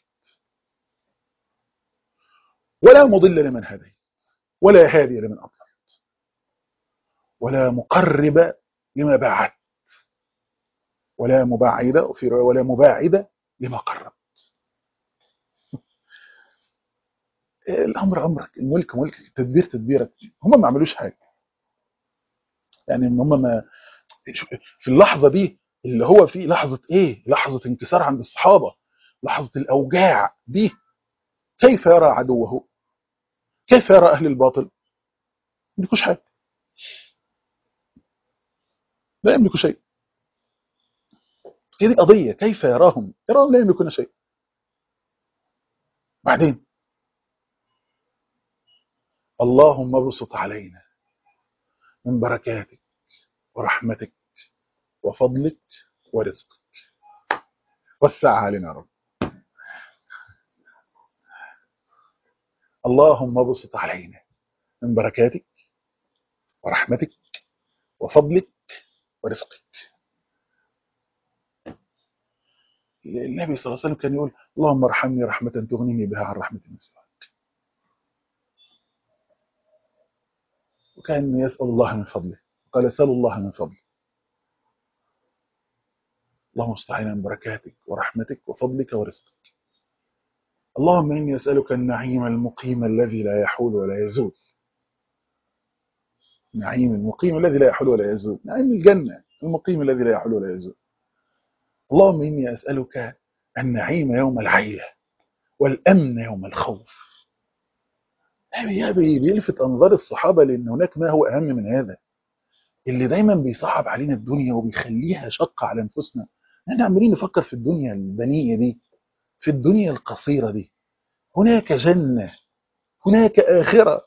ولا مضل لمن هديت ولا هادي لمن أضللت ولا مقرب لما بعدت ولا مبعد وفي ولا مباعد لما قربت الامر امرك الملك ملكك التدبير تدبيرك هم ما عملوش حاجه يعني هم ما في اللحظه دي اللي هو في لحظه ايه لحظه انكسار عند الصحابه لحظه الاوجاع دي كيف يرى عدوه كيف يرى اهل الباطل ما يملكوش حاجه لا يملكوا شيء هي دي القضيه كيف يراهم يراهم لا يملكون شيء بعدين اللهم ابسط علينا من بركاتك ورحمتك وفضلك ورزقك وسع علينا يا رب اللهم ابسط علينا من بركاتك ورحمتك وفضلك ورزقك النبي صلى الله عليه وسلم كان يقول اللهم ارحمني رحمة تغنيني بها عن رحمة من سواك وكان يسأل الله من فضله قال اسأل الله من فضله اللهم استعين من بركاتك ورحمتك وفضلك ورزقك اللهم إني أسألك النعيم المقيم الذي لا يحول ولا يزول النعيم المقيم الذي لا يحول ولا يزول نعيم الجنة المقيم الذي لا يحول ولا يزول اللهم إني أسألك النعيم يوم العيلة والأمن يوم الخوف يا بيلفت أنظار الصحابة لأن هناك ما هو أهم من هذا اللي دايما بيصعب علينا الدنيا وبيخليها شقة على أنفسنا احنا عمالين نفكر في الدنيا الدنية دي في الدنيا القصيرة دي هناك جنة هناك آخرة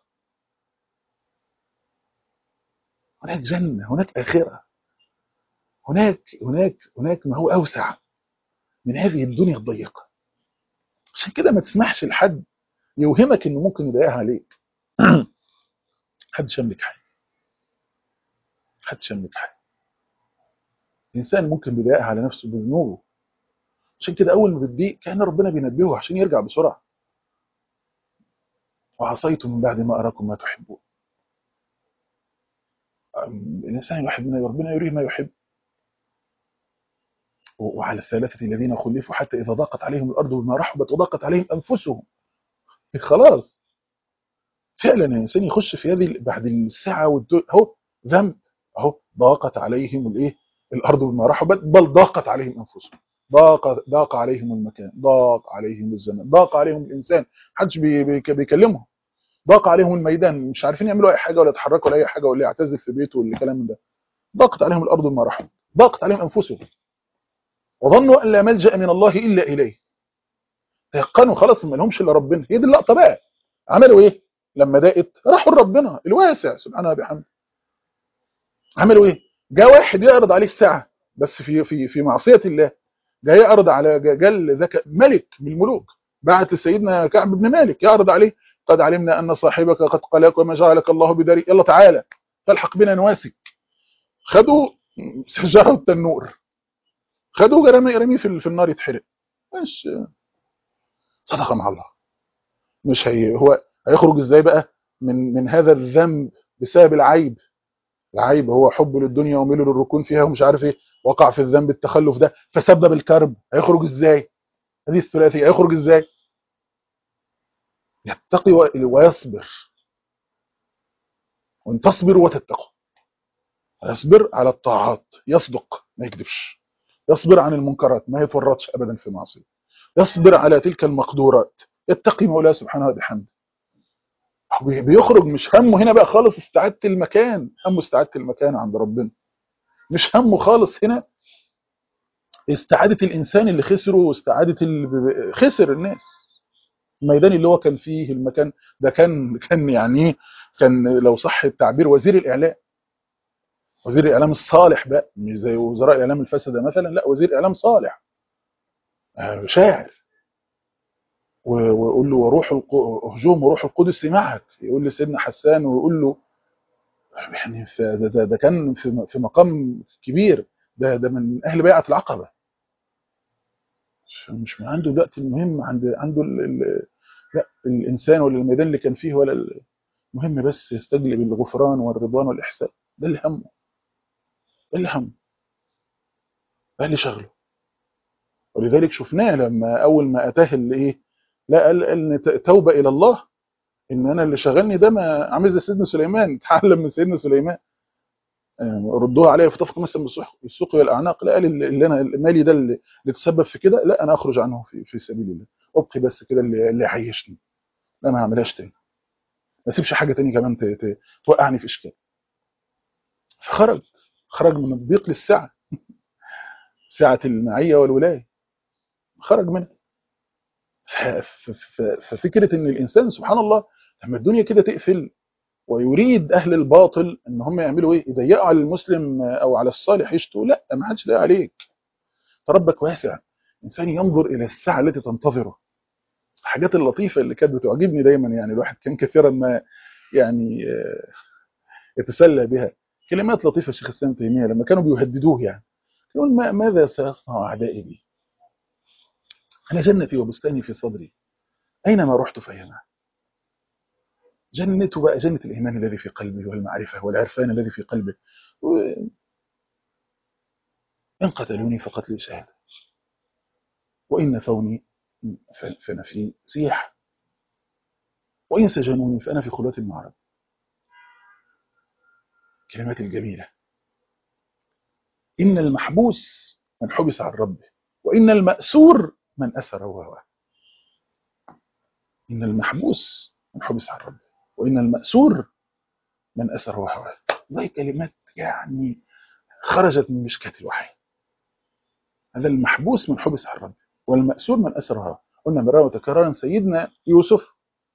هناك جنة هناك آخرة هناك هناك هناك ما هو أوسع من هذه الدنيا الضيقة عشان كده ما تسمحش لحد يوهمك انه ممكن يضايقها عليك حد شملك حاجه حد شملك حاجه الانسان ممكن بيضايقها على نفسه بذنوبه عشان كده اول ما بتضيق كان ربنا بينبهه عشان يرجع بسرعه وعصيتم من بعد ما اراكم ما تحبون الانسان الواحد منا ربنا يريه ما يحب وعلى الثلاثه الذين خلفوا حتى اذا ضاقت عليهم الارض بما رحبت وضاقت عليهم انفسهم خلاص فعلا الانسان يخش في هذه بعد الساعه والدو... اهو ذنب اهو ضاقت عليهم الايه الارض بما رحبت بل ضاقت عليهم انفسهم ضاق ضاق عليهم المكان ضاق عليهم الزمن ضاق عليهم الانسان محدش بي... بي... بيكلمهم ضاق عليهم الميدان مش عارفين يعملوا اي حاجه ولا يتحركوا ولا اي حاجه ولا يعتزل في بيته ولا الكلام ده ضاقت عليهم الارض بما رحبت ضاقت عليهم انفسهم وظنوا ان لا ملجا من الله الا اليه تيقنوا خلاص ما لهمش الا ربنا هي دي اللقطه بقى عملوا ايه لما ضاقت راحوا لربنا الواسع سبحانه وبحمده عملوا ايه جاء واحد يعرض عليه الساعه بس في في في معصيه الله جاي يعرض على جل ذكاء ملك من الملوك بعت سيدنا كعب بن مالك يعرض عليه قد علمنا ان صاحبك قد قلاك وما جعلك الله بدري يلا تعالى تلحق بنا نواسك خدوا شجره التنور خدوا رمي رمي في النار يتحرق مش صدق مع الله مش هي هو هيخرج ازاي بقى من من هذا الذنب بسبب العيب العيب هو حب للدنيا وميله للركون فيها ومش عارف ايه وقع في الذنب التخلف ده فسبب الكرب هيخرج ازاي هذه الثلاثيه هيخرج ازاي يتقي ويصبر وان تصبروا وتتقوا يصبر على الطاعات يصدق ما يكذبش يصبر عن المنكرات ما يتورطش ابدا في معصيه يصبر على تلك المقدورات يتقي مولاه سبحانه وبحمده بيخرج مش همه هنا بقى خالص استعادة المكان همه استعادة المكان عند ربنا مش همه خالص هنا استعادة الإنسان اللي خسره واستعادة اللي خسر الناس الميدان اللي هو كان فيه المكان ده كان كان يعني كان لو صح التعبير وزير الإعلام وزير الإعلام الصالح بقى مش زي وزراء الإعلام الفاسدة مثلا لا وزير إعلام صالح شاعر ويقول له وروح هجوم وروح القدس معك يقول لسيدنا حسان ويقول له يعني ده, ده, ده كان في في مقام كبير ده ده من اهل بيعه العقبه مش من عنده الوقت المهم عند عنده ال ال لا الانسان ولا الميدان اللي كان فيه ولا المهم بس يستجلب الغفران والرضوان والاحسان ده اللي همه ده اللي همه ده اللي شغله ولذلك شفناه لما اول ما اتاه الايه لا قال ان توبه الى الله ان انا اللي شغلني ده ما عامل زي سيدنا سليمان اتعلم من سيدنا سليمان ردوها عليا فتفق مثلا بالسوق والاعناق لا قال اللي انا مالي ده اللي تسبب في كده لا انا اخرج عنه في, في سبيل الله ابقي بس كده اللي, اللي يعيشني لا ما هعملهاش تاني ما اسيبش حاجه تاني كمان توقعني في اشكال فخرج خرج من الضيق للسعه سعه المعيه والولايه خرج منها ف- ف- ففكره ان الانسان سبحان الله لما الدنيا كده تقفل ويريد اهل الباطل ان هم يعملوا ايه يضيقوا على المسلم او على الصالح يشتوا لا ما حدش ضايق عليك ربك واسع انسان ينظر الى الساعه التي تنتظره الحاجات اللطيفه اللي كانت بتعجبني دايما يعني الواحد كان كثيرا ما يعني آه، يتسلى بها كلمات لطيفه الشيخ الاسلام تيميه لما كانوا بيهددوه يعني يقول ما ماذا سيصنع اعدائي بي؟ انا جنتي وبستاني في صدري اينما رحت فهي معي جنته بقى جنة الإيمان الذي في قلبه والمعرفة والعرفان الذي في قلبه و- إن قتلوني فقتلي شهادة وإن نفوني ف- فأنا في سياح وإن سجنوني فأنا في خلوة مع رب كلمات الجميلة إن المحبوس من حبس عن ربه وإن المأسور من أسر وهواه إن المحبوس من حبس عن ربه وإن المأسور من أسر وهواه والله كلمات يعني خرجت من مشكاة الوحي هذا المحبوس من حبس عن ربه والمأسور من أسر وهواه قلنا مرة وتكرارا سيدنا يوسف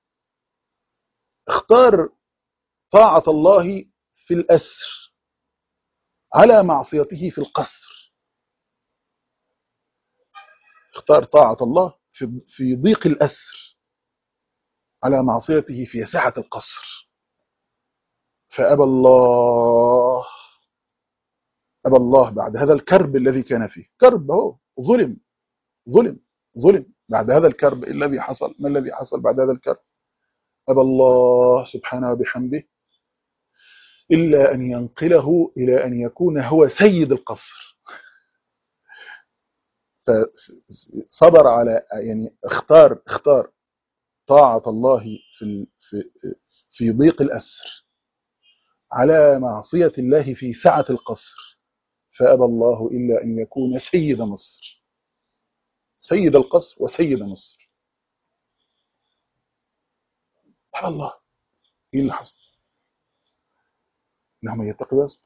اختار طاعة الله في الأسر على معصيته في القصر اختار طاعة الله في في ضيق الأسر على معصيته في سعة القصر فأبى الله أبى الله بعد هذا الكرب الذي كان فيه كرب هو ظلم ظلم ظلم بعد هذا الكرب الذي حصل ما الذي حصل بعد هذا الكرب أبى الله سبحانه وبحمده إلا أن ينقله إلى أن يكون هو سيد القصر فصبر على يعني اختار اختار طاعة الله في ال- في في ضيق الأسر على معصية الله في سعة القصر فأبى الله إلا أن يكون سيد مصر سيد القصر وسيد مصر سبحان الله ايه اللي حصل؟ انه من يتقي ويصبر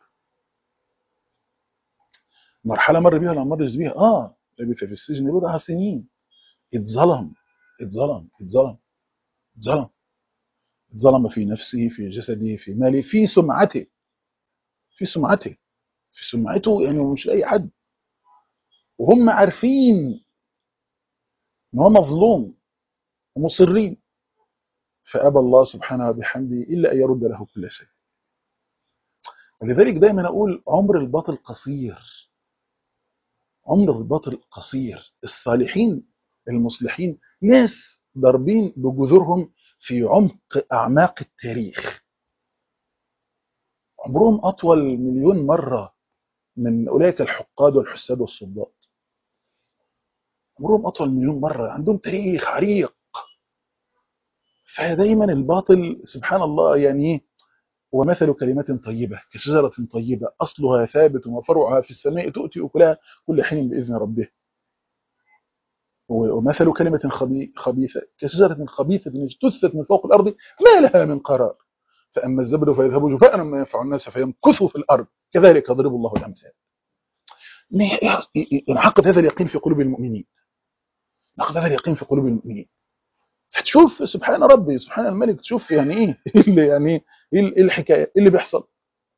مرحله مر بيها ولا ما مرش بيها اه لبث في السجن بضع سنين اتظلم اتظلم اتظلم اتظلم اتظلم في نفسه في جسده في ماله في سمعته في سمعته في سمعته يعني هو مش اي حد وهم عارفين ان هو مظلوم ومصرين فابى الله سبحانه وبحمده الا ان يرد له كل شيء ولذلك دايما اقول عمر الباطل قصير عمر الباطل قصير الصالحين المصلحين ناس ضاربين بجذورهم في عمق اعماق التاريخ عمرهم اطول مليون مره من اولئك الحقاد والحساد والصداد عمرهم اطول مليون مره عندهم تاريخ عريق فدايما الباطل سبحان الله يعني ايه ومثل كلمة طيبة كشجرة طيبة أصلها ثابت وفرعها في السماء تؤتي أكلها كل حين بإذن ربه ومثل كلمة خبي- خبيثة كشجرة خبيثة اجتثت من فوق الأرض ما لها من قرار فأما الزبد فيذهب جفاء ما ينفع الناس فيمكثوا في الأرض كذلك يضرب الله الأمثال ينعقد هذا اليقين في قلوب المؤمنين ينعقد هذا اليقين في قلوب المؤمنين فتشوف سبحان ربي سبحان الملك تشوف يعني ايه إيه اللي يعني ايه إيه الحكايه ايه اللي بيحصل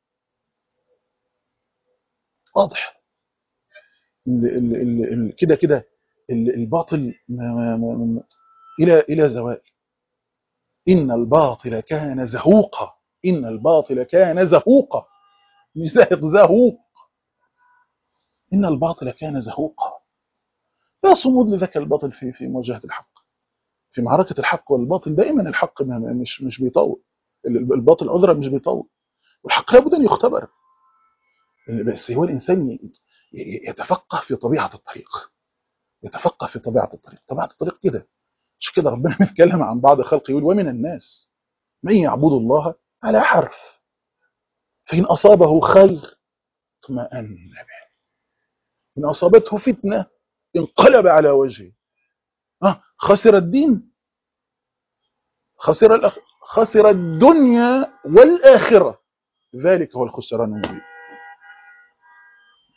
واضح ال- ال- ال- ال- كده كده ال- الباطل ما- ما- ما- ما- الى الى زوال ان الباطل كان زهوقا ان الباطل كان زهوقا مش زاهق زهوق ان الباطل كان زهوقا لا صمود لذاك الباطل في في مواجهه الحق في معركه الحق والباطل دائما الحق ما- ما- مش مش بيطول ال- الباطل عذرا مش بيطول والحق لابد ان يختبر بس هو الانسان ي- ي- يتفقه في طبيعه الطريق يتفقه في طبيعه الطريق طبيعه الطريق كده مش كده ربنا بيتكلم عن بعض خلقه يقول ومن الناس من يعبد الله على حرف فإن أصابه خير اطمأن به إن أصابته فتنة انقلب على وجهه آه خسر الدين خسر الأخ... خسر الدنيا والآخرة ذلك هو الخسران المبين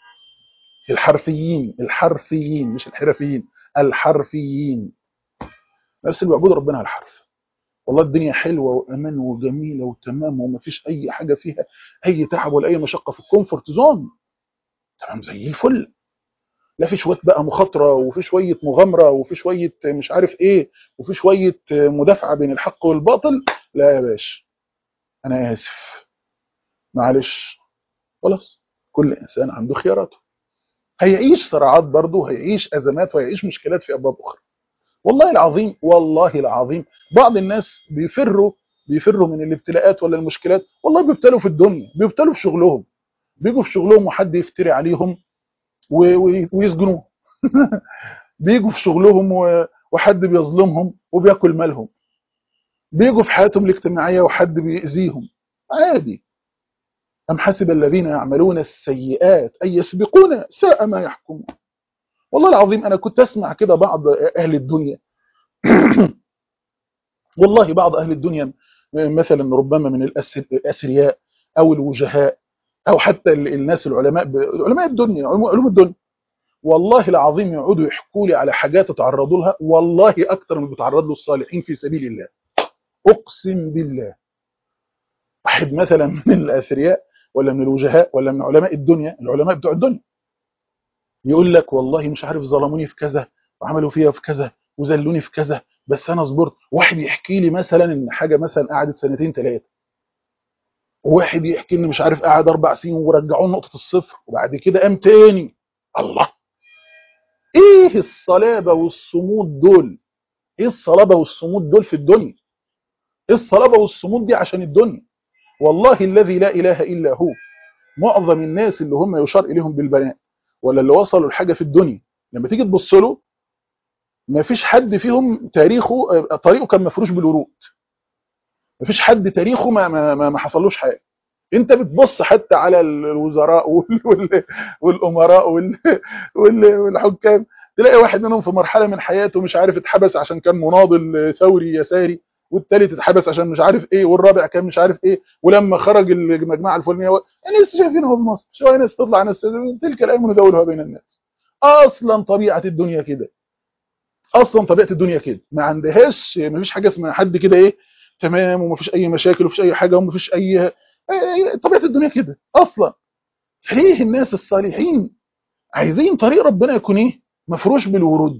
الحرفيين الحرفيين مش الحرفيين الحرفيين الناس اللي بيعبدوا ربنا على الحرف والله الدنيا حلوه وامان وجميله وتمام ومفيش اي حاجه فيها اي تعب ولا اي مشقه في الكومفورت زون تمام زي الفل لا في شويه بقى مخاطره وفي شويه مغامره وفي شويه مش عارف ايه وفي شويه مدافعه بين الحق والباطل لا يا باشا انا اسف معلش خلاص كل انسان عنده خياراته هيعيش صراعات برضه هيعيش ازمات وهيعيش مشكلات في ابواب اخرى والله العظيم والله العظيم بعض الناس بيفروا بيفروا من الابتلاءات ولا المشكلات والله بيبتلوا في الدنيا بيبتلوا في شغلهم بيجوا في شغلهم وحد يفتري عليهم ويسجنوه بيجوا في شغلهم وحد بيظلمهم وبياكل مالهم بيجوا في حياتهم الاجتماعيه وحد بيأذيهم عادي أم حسب الذين يعملون السيئات أن يسبقون ساء ما يحكمون والله العظيم أنا كنت أسمع كده بعض أهل الدنيا والله بعض أهل الدنيا مثلا ربما من الأثرياء أو الوجهاء أو حتى الناس العلماء علماء الدنيا علوم الدنيا والله العظيم يقعدوا يحكوا لي على حاجات تعرضوا لها والله أكتر من بيتعرض له الصالحين في سبيل الله أقسم بالله واحد مثلا من الأثرياء ولا من الوجهاء ولا من علماء الدنيا العلماء بتوع الدنيا يقول لك والله مش عارف ظلموني في كذا وعملوا فيها في كذا وذلوني في كذا بس انا صبرت واحد يحكي لي مثلا ان حاجه مثلا قعدت سنتين ثلاثه وواحد يحكي لي مش عارف قعد اربع سنين ورجعوه نقطه الصفر وبعد كده قام تاني الله ايه الصلابه والصمود دول ايه الصلابه والصمود دول في الدنيا ايه الصلابه والصمود دي عشان الدنيا والله الذي لا اله الا هو معظم الناس اللي هم يشار اليهم بالبناء ولا اللي وصلوا لحاجه في الدنيا لما تيجي تبص له ما فيش حد فيهم تاريخه طريقه كان مفروش بالورود ما فيش حد تاريخه ما ما ما, ما حصلوش حاجه انت بتبص حتى على الوزراء والامراء والحكام تلاقي واحد منهم في مرحله من حياته مش عارف اتحبس عشان كان مناضل ثوري يساري والثالث اتحبس عشان مش عارف ايه والرابع كان مش عارف ايه ولما خرج المجموعه الفلانيه و... يعني لسه شايفينه في مصر شويه ناس تطلع ناس تلك الايام نداولها بين الناس اصلا طبيعه الدنيا كده اصلا طبيعه الدنيا كده ما عندهاش ما فيش حاجه اسمها حد كده ايه تمام وما فيش اي مشاكل ومفيش اي حاجه وما فيش اي طبيعه الدنيا كده اصلا فليه الناس الصالحين عايزين طريق ربنا يكون ايه مفروش بالورود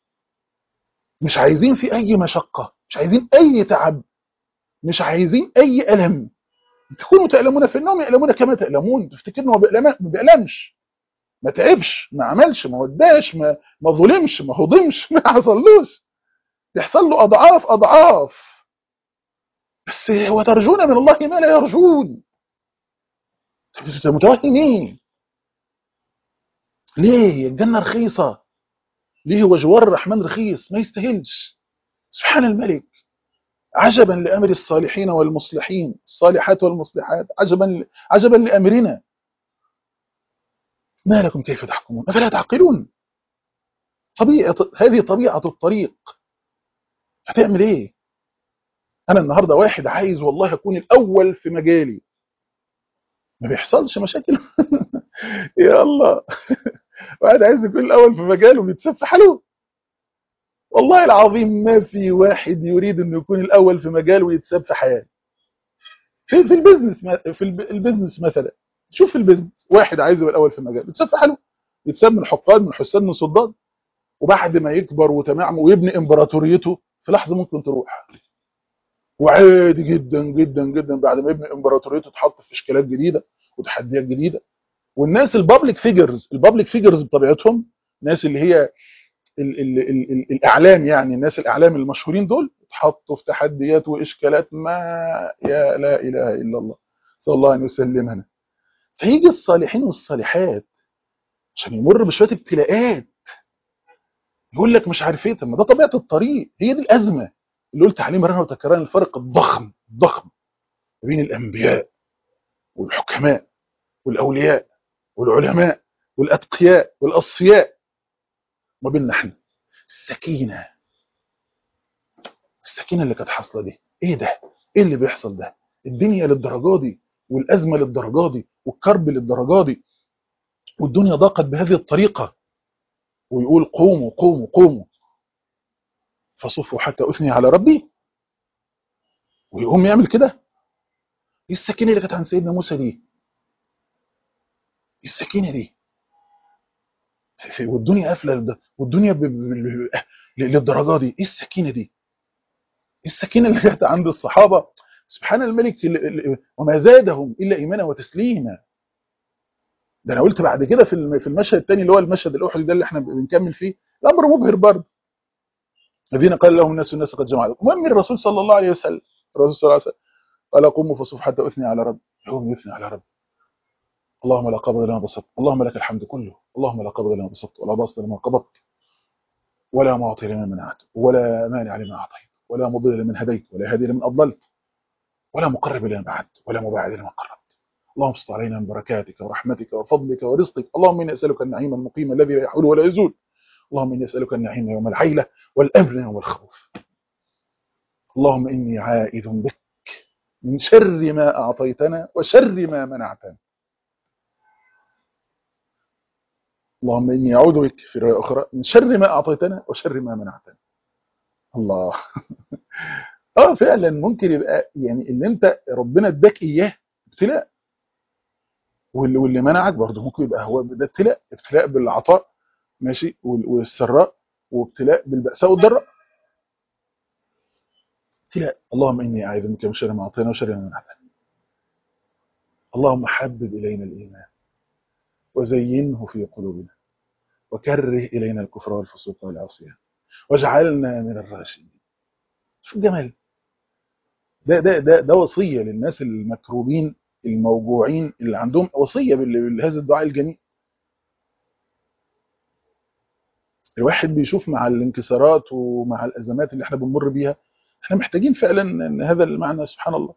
مش عايزين في اي مشقه مش عايزين اي تعب مش عايزين اي الم تكونوا تألمون في النوم يألمون كما تألمون تفتكر انه ما بيألمش ما تعبش ما عملش ما وداش ما ما ظلمش ما هضمش ما حصلوش يحصل له اضعاف اضعاف بس وترجون من الله ما لا يرجون متوهمين ليه الجنه رخيصه ليه هو جوار الرحمن رخيص ما يستاهلش سبحان الملك عجبا لامر الصالحين والمصلحين الصالحات والمصلحات عجبا عجبا لامرنا ما لكم كيف تحكمون افلا تعقلون طبيعه هذه طبيعه الطريق هتعمل ايه انا النهارده واحد عايز والله اكون الاول في مجالي ما بيحصلش مشاكل يا الله واحد عايز يكون الاول في مجاله بيتسف حاله والله العظيم ما في واحد يريد انه يكون الاول في مجاله ويتساب في حياته في في البيزنس في البيزنس مثلا شوف في البيزنس واحد عايز يبقى الاول في مجاله يتساب في حاله يتساب من حقاد من حساد من صداد وبعد ما يكبر وتمام ويبني امبراطوريته في لحظه ممكن تروح وعادي جدا جدا جدا بعد ما يبني امبراطوريته تحط في اشكالات جديده وتحديات جديده والناس البابليك فيجرز البابليك فيجرز بطبيعتهم الناس اللي هي ال ال ال ال الاعلام يعني الناس الاعلام المشهورين دول اتحطوا في تحديات واشكالات ما يا لا اله الا الله صلى الله عليه وسلم هنا فيجي الصالحين والصالحات عشان يمر بشويه ابتلاءات يقول لك مش عارف ايه طب ما ده طبيعه الطريق هي دي الازمه اللي قلت عليه مرة وتكرارا الفرق الضخم الضخم بين الانبياء والحكماء والاولياء والعلماء والاتقياء والاصفياء ما بيننا احنا السكينه السكينه اللي كانت حاصله دي ايه ده ايه اللي بيحصل ده الدنيا للدرجه دي والازمه للدرجه دي والكرب للدرجه دي والدنيا ضاقت بهذه الطريقه ويقول قوموا قوموا قوموا فصفوا حتى اثني على ربي ويقوم يعمل كده ايه السكينه اللي كانت عند سيدنا موسى دي ايه السكينه دي في- في- والدنيا قافله للد- والدنيا ب- ب- ب- للدرجه دي ايه السكينه دي ايه السكينه اللي كانت عند الصحابه سبحان الملك ال- ال- وما زادهم الا ايمانا وتسليما ده انا قلت بعد كده في الم- في المشهد الثاني اللي هو المشهد الاحدي ده اللي احنا بنكمل فيه الامر مبهر برضه الذين قال لهم الناس الناس قد جمعوا لكم المهم الرسول صلى الله عليه وسلم الرسول صلى الله عليه وسلم قال قوموا فصف حتى اثني على رب يقوم يثني على رب اللهم لا قبض لما بسطت اللهم لك الحمد كله اللهم لا قبض لما بسطت ولا بسط لما قبضت ولا معطي لما منعت ولا مانع لما اعطيت ولا مضل لمن هديت ولا هادي لمن اضللت ولا مقرب لمن بعدت ولا مباعد لمن قربت اللهم ابسط علينا من بركاتك ورحمتك وفضلك ورزقك اللهم اني اسالك النعيم المقيم الذي لا يحول ولا يزول اللهم اني اسالك النعيم يوم العيله والامن يوم الخوف اللهم اني عائذ بك من شر ما اعطيتنا وشر ما منعتنا اللهم اني اعوذ بك في روايه اخرى من شر ما اعطيتنا وشر ما منعتنا الله اه فعلا ممكن يبقى يعني ان انت ربنا اداك اياه ابتلاء واللي, واللي منعك برضه ممكن يبقى هو ده ابتلاء ابتلاء بالعطاء ماشي وال- والسراء وابتلاء بالبأساء والضراء ابتلاء اللهم اني اعوذ بك من شر ما اعطينا وشر ما منعتنا اللهم حبب الينا الايمان وزينه في قلوبنا وكره الينا الكفر والفسوق والعصيان واجعلنا من الراشدين شو الجمال ده ده ده ده وصيه للناس المكروبين الموجوعين اللي عندهم وصيه بال- بهذا الدعاء الجميل الواحد بيشوف مع الانكسارات ومع الازمات اللي احنا بنمر بيها احنا محتاجين فعلا ان هذا المعنى سبحان الله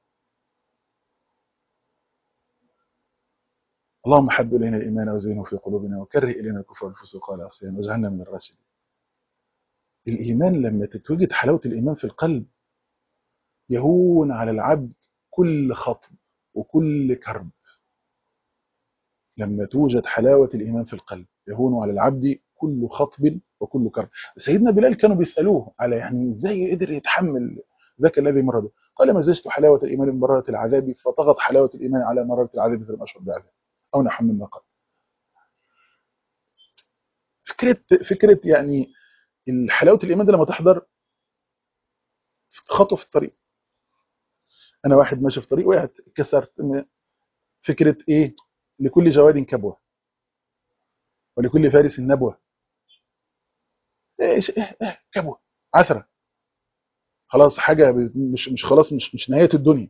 اللهم حب الينا الايمان وزينه في قلوبنا وكره الينا الكفر والفسوق والعصيان واجعلنا من الراشدين الايمان لما تتوجد حلاوه الايمان في القلب يهون على العبد كل خطب وكل كرب لما توجد حلاوه الايمان في القلب يهون على العبد كل خطب وكل كرب سيدنا بلال كانوا بيسالوه على يعني ازاي قدر يتحمل ذاك الذي مر به قال ما زجت حلاوه الايمان من مراره العذاب فطغت حلاوه الايمان على مراره العذاب فلم اشعر بعذاب او نحو مما قال فكره فكره يعني حلاوه الايمان دي لما تحضر خطوه في الطريق انا واحد ماشي في طريق وقعت كسرت م- فكره ايه لكل جواد كبوه ولكل فارس نبوه ايش إيه إيه كبوه عثره خلاص حاجه ب- مش مش خلاص مش مش نهايه الدنيا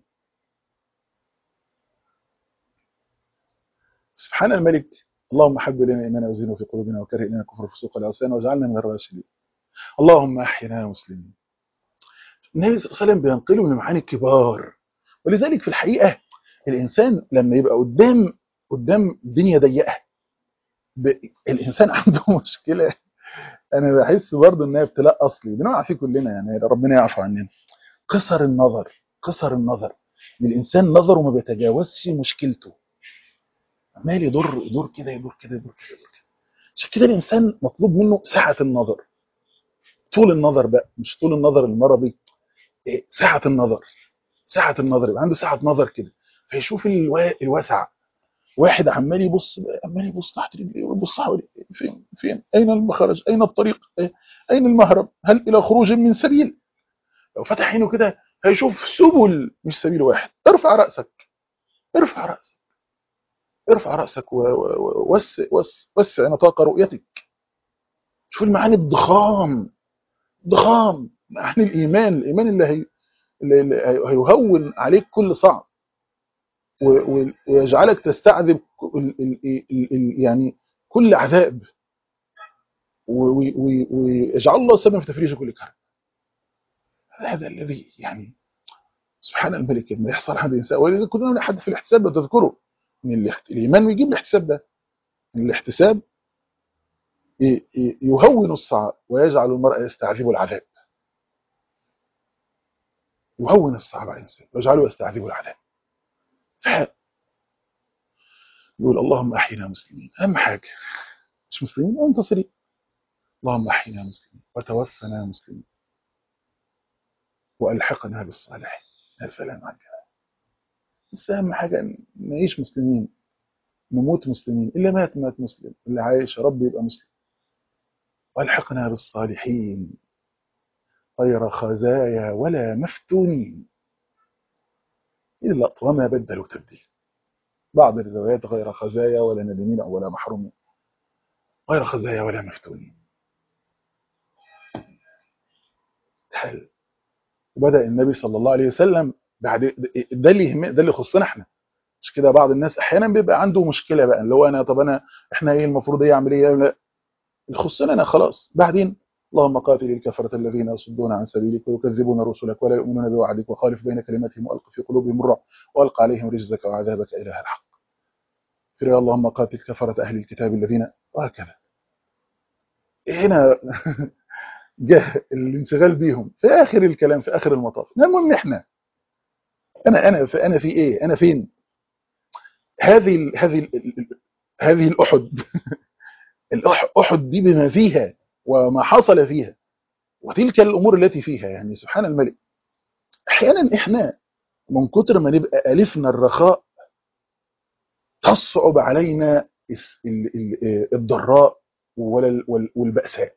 سبحان الملك اللهم حب الينا الايمان وزينه في قلوبنا وكره الينا الكفر والفسوق والعصيان واجعلنا من الراشدين اللهم احينا مسلمين النبي صلى الله عليه وسلم بينقله من معاني كبار ولذلك في الحقيقه الانسان لما يبقى قدام قدام دنيا ضيقه ب... الانسان عنده مشكله انا بحس برضه انها ابتلاء اصلي بنقع فيه كلنا يعني ربنا يعفو عننا قصر النظر قصر النظر الانسان نظره ما بيتجاوزش مشكلته عمال يضر يدور كده يدور كده يدور كده يدور كده عشان كده الانسان مطلوب منه سعه النظر طول النظر بقى مش طول النظر المرضي إيه، سعه النظر سعه النظر يبقى عنده سعه نظر كده فيشوف الوا... الواسع واحد عمال يبص عمال يبص تحت رجليه ويبص حواليه فين فين اين المخرج اين الطريق إيه؟ اين المهرب هل الى خروج من سبيل لو فتح عينه كده هيشوف سبل مش سبيل واحد ارفع راسك ارفع راسك ارفع راسك ووسع وسع نطاق رؤيتك شوف المعاني الضخام ضخام معاني الايمان الايمان اللي هي اللي هيهون عليك كل صعب ويجعلك تستعذب يعني كل عذاب ويجعل الله سببا في تفريج كل كرب هذا الذي يعني سبحان الملك لما يحصل عند الانسان ولذلك كلنا نحد في الاحتساب لو تذكروا ان الايمان يجيب الاحتساب ده ان الاحتساب يهون الصعاب ويجعل المرء يستعذب العذاب يهون الصعاب على الانسان ويجعله يستعذب العذاب فعلا يقول اللهم احينا مسلمين اهم حاجه مش مسلمين منتصرين اللهم احينا مسلمين وتوفنا مسلمين والحقنا بالصالحين يا سلام عليك بس اهم حاجه نعيش مسلمين نموت مسلمين اللي مات مات مسلم اللي عايش يا رب يبقى مسلم والحقنا بالصالحين غير خزايا ولا مفتونين إلا وما بدلوا تبديل بعض الروايات غير خزايا ولا ندمين أو ولا محرومين غير خزايا ولا مفتونين حل وبدأ النبي صلى الله عليه وسلم بعد ده اللي يهم ده اللي يخصنا احنا مش كده بعض الناس احيانا بيبقى عنده مشكله بقى اللي هو انا طب انا احنا ايه المفروض ايه اعمل ايه لا اللي يخصنا انا خلاص بعدين اللهم قاتل الكفرة الذين يصدون عن سبيلك ويكذبون رسلك ولا يؤمنون بوعدك وخالف بين كلماتهم والق في قلوبهم الرعب والق عليهم رجزك وعذابك اله الحق في رواية اللهم قاتل كفرة اهل الكتاب الذين وهكذا هنا جه الانشغال بيهم في اخر الكلام في اخر المطاف المهم احنا انا انا في انا في ايه انا فين هذه ال هذه ال هذه الاحد الاحد دي بما فيها وما حصل فيها وتلك الامور التي فيها يعني سبحان الملك احيانا احنا من كتر ما نبقى الفنا الرخاء تصعب علينا الضراء والبأساء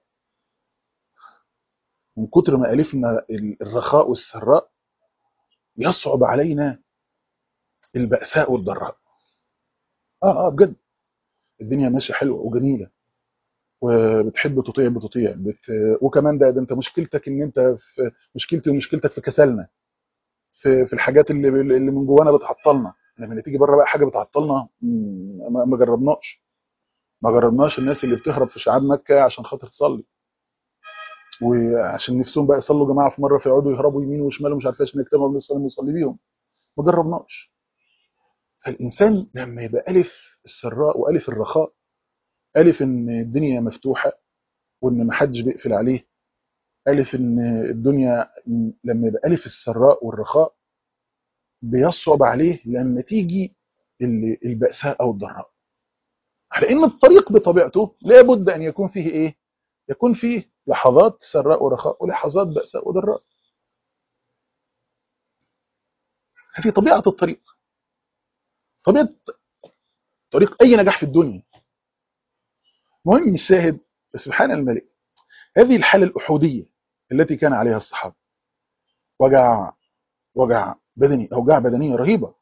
من كتر ما الفنا الرخاء والسراء يصعب علينا البأساء والضراء اه اه بجد الدنيا ماشيه حلوه وجميله وبتحب تطيع بتطيع بت... وكمان ده, ده انت مشكلتك ان انت في مشكلتي ومشكلتك في كسلنا في في الحاجات اللي اللي من جوانا بتعطلنا لما تيجي بره بقى حاجه بتعطلنا ما, ما جربناش ما جربناش الناس اللي بتهرب في شعاب مكه عشان خاطر تصلي وعشان نفسهم بقى يصلوا جماعه في مره فيقعدوا يهربوا يمين وشمال ومش عارف ايش نكتبوا قبل الصلاه نصلي بيهم ما جربناش فالإنسان لما يبقى ألف السراء وألف الرخاء ألف إن الدنيا مفتوحة وإن محدش بيقفل عليه ألف إن الدنيا لما يبقى ألف السراء والرخاء بيصعب عليه لما تيجي البأساء أو الضراء على إن الطريق بطبيعته لابد أن يكون فيه إيه؟ يكون فيه لحظات سراء ورخاء ولحظات بأساء وضراء هذه طبيعة الطريق طبيعة طريق أي نجاح في الدنيا مهم الشاهد سبحان الملك هذه الحالة الأحودية التي كان عليها الصحابة وجع وجع بدني أوجاع بدنية رهيبة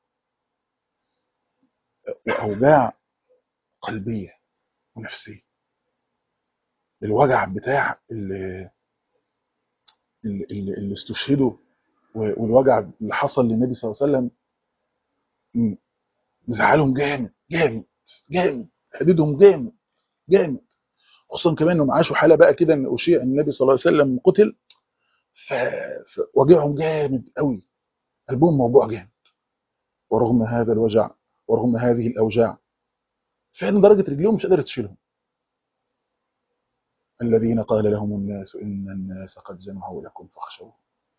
وأوجاع قلبية ونفسية الوجع بتاع اللي, اللي, اللي استشهدوا والوجع اللي حصل للنبي صلى الله عليه وسلم زعلهم جامد جامد جامد هددهم جامد جامد خصوصا كمان انهم عاشوا حاله بقى كده ان اشيع النبي صلى الله عليه وسلم قتل فوجعهم جامد قوي قلبهم موجوع جامد ورغم هذا الوجع ورغم هذه الاوجاع فعلا درجه رجليهم مش قادره تشيلهم الذين قال لهم الناس ان الناس قد جمعوا لكم فاخشوهم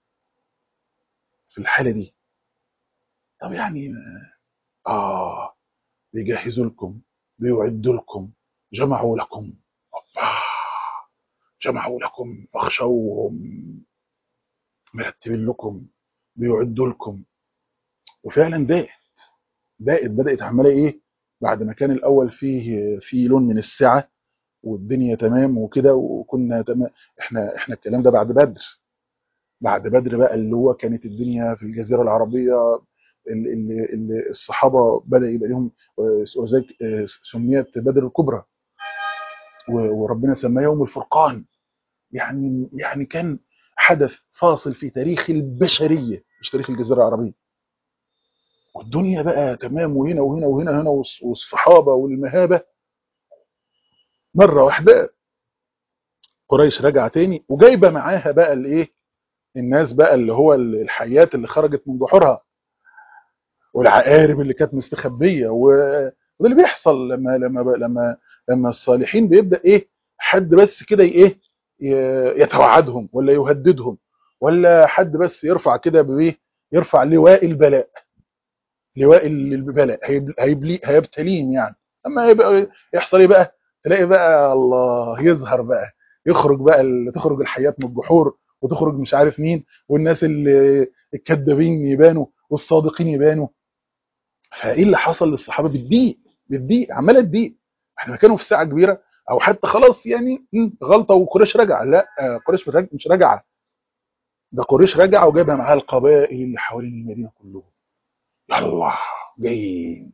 في الحاله دي طب يعني آه بيجهزوا لكم بيعدوا لكم جمعوا لكم أوبا جمعوا لكم فاخشوهم مرتبين لكم بيعدوا لكم وفعلا ضاقت ضاقت بدأت عمالة إيه بعد ما كان الأول فيه في لون من السعة والدنيا تمام وكده وكنا تمام احنا احنا الكلام ده بعد بدر بعد بدر بقى اللي هو كانت الدنيا في الجزيرة العربية اللي اللي الصحابه بدا يبقى لهم وذلك سميت بدر الكبرى وربنا سماه يوم الفرقان يعني يعني كان حدث فاصل في تاريخ البشريه مش تاريخ الجزيره العربيه والدنيا بقى تمام وهنا وهنا وهنا هنا والصحابه والمهابه مره واحده قريش رجع تاني وجايبه معاها بقى الايه الناس بقى اللي هو الحيات اللي خرجت من جحورها والعقارب اللي كانت مستخبيه وده اللي بيحصل لما لما لما لما الصالحين بيبدا ايه حد بس كده ايه يتوعدهم ولا يهددهم ولا حد بس يرفع كده بايه يرفع لواء البلاء لواء البلاء هيبلي هيبتليهم يعني اما يبقى يحصل ايه بقى تلاقي بقى الله يظهر بقى يخرج بقى تخرج الحيات من الجحور وتخرج مش عارف مين والناس اللي الكذابين يبانوا والصادقين يبانوا فايه اللي حصل للصحابه بالضيق بالضيق عماله تضيق احنا كانوا في ساعه كبيره او حتى خلاص يعني مم، غلطه وقريش رجع لا آه، قريش مش راجع- مش راجعه ده قريش رجع وجابها معاها القبائل اللي حوالين المدينه كلهم يلا جايين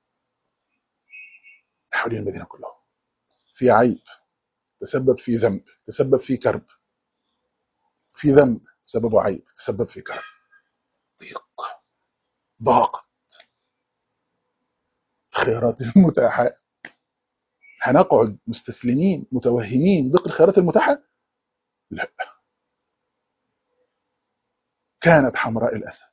حوالين المدينه كلهم في عيب تسبب في ذنب تسبب في كرب في ذنب سببه عيب تسبب في كرب ضيق ضاق خيارات المتاحه هنقعد مستسلمين متوهمين ضيق الخيارات المتاحه لا كانت حمراء الاسد